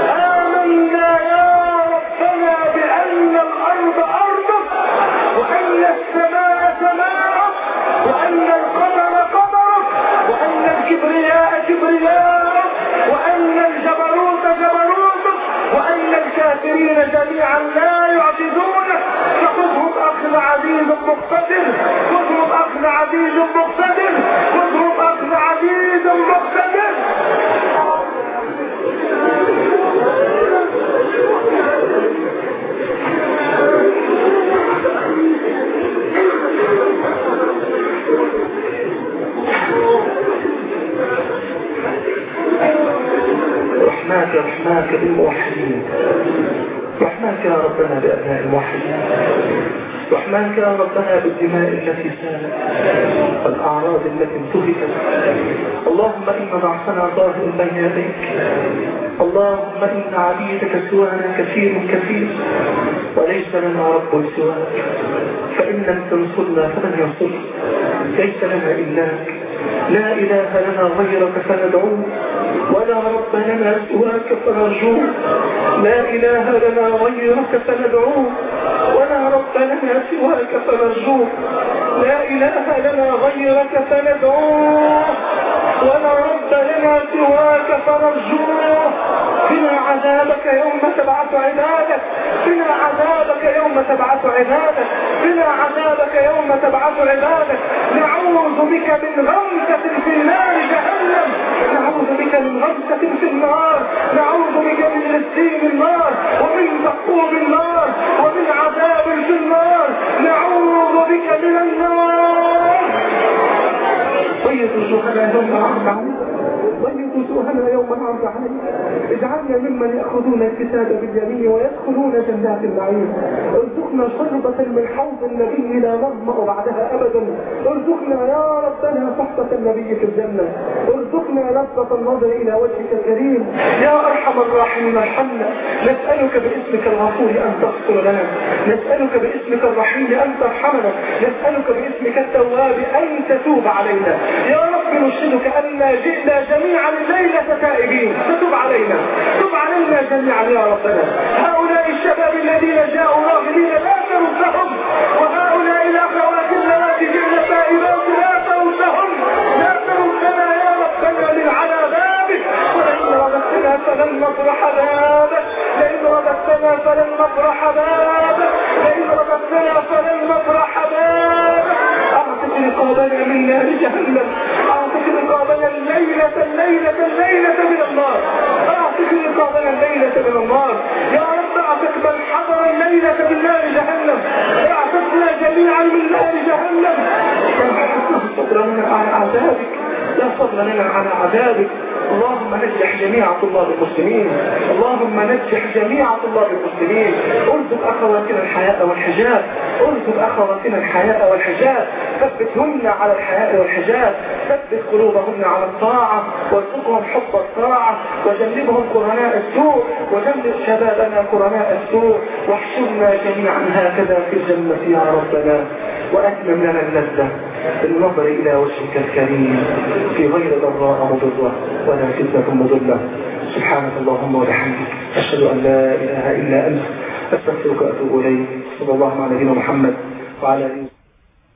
امنا يا ربنا بان الارض ارضك وان السماء سماءك وان القمر قمرك وان الكبرياء كبرياءك وان الجبروت جبروتك وان الكافرين جميعا لا يعجزونك فخذهم اخذ عزيز مقتدر خذهم اخذ عزيز مقتدر خذهم اخذ عزيز مقتدر رحماك رحماك بالموحدين رحماك يا ربنا بأبناء الموحدين رحماك يا ربنا بالدماء التي سالت والأعراض التي انتهكت اللهم إن ضعفنا ظاهر بين يديك اللهم إن عبيدك سوانا كثير كثير وليس لنا رب سواك فإن لم تنصرنا فمن ينصرنا ليس لنا إلاك لا إله لنا غيرك فندعوه ولا رب لنا سواك فنرجوه لا إله لنا غيرك فندعوه ولا رب لنا سواك فنرجوه لا إله لنا غيرك فندعوه ولا رب لنا سواك فنرجوه قنا عذابك يوم تبعث عبادك قنا عذابك يوم تبعث عبادك قنا عذابك يوم تبعث عبادك نعوذ بك من غمسة في نار جهنم نعوذ بك من غمسة في النار نعوذ بك من لسين النار ومن زقوم النار ومن عذاب في النار نعوذ بك من النار بيض وجوهنا يوم العرض عليك بيض وجوهنا يوم العرض عليك اجعلنا ممن يأخذون الكتاب باليمين ويدخلون جنات النعيم ارزقنا شربة من حوض النبي لا نظمأ بعدها أبدا ارزقنا يا ربنا صحبة النبي في الجنة ارزقنا لذة النظر إلى وجهك الكريم يا أرحم الراحمين ارحمنا نسألك باسمك الغفور أن تغفر لنا نسألك باسمك الرحيم أن ترحمنا نسألك باسمك التواب أن تتوب علينا يا رب نشهدك أن جئنا جميعا الليلة تائبين فتب علينا تب علينا جميعا يا ربنا هؤلاء الشباب الذين جاءوا راغبين لا تردهم وهؤلاء الأخوات نفرح بابك فإن ربطنا فلن نفرح بابك أعطك رقابنا من نار جهنم أعطك رقابنا الليلة الليلة الليلة من النار أعطك رقابنا الليلة من النار يا رب أعطك من حضر الليلة من نار جهنم أعطكنا جميعا من نار جهنم يا صبر لنا على عذابك لا صبر لنا على عذابك اللهم نجح جميع طلاب المسلمين اللهم نجح جميع طلاب المسلمين ارزق اخواتنا الحياء والحجاب ارزق اخواتنا الحياء والحجاب ثبتهن على الحياء والحجاب ثبت قلوبهن على الطاعة وارزقهم حب الطاعة وجنبهم قرناء السوء وجنب شبابنا قرناء السوء واحشرنا جميعا هكذا في الجنة يا ربنا وأتمم لنا اللذة بالنظر إلى وجهك الكريم في غير ضراء مضرة ولا فتنة مضلة سبحانك اللهم وبحمدك أشهد أن لا إله إلا أنت أستغفرك وأتوب إليك صلى الله على نبينا محمد وعلى آله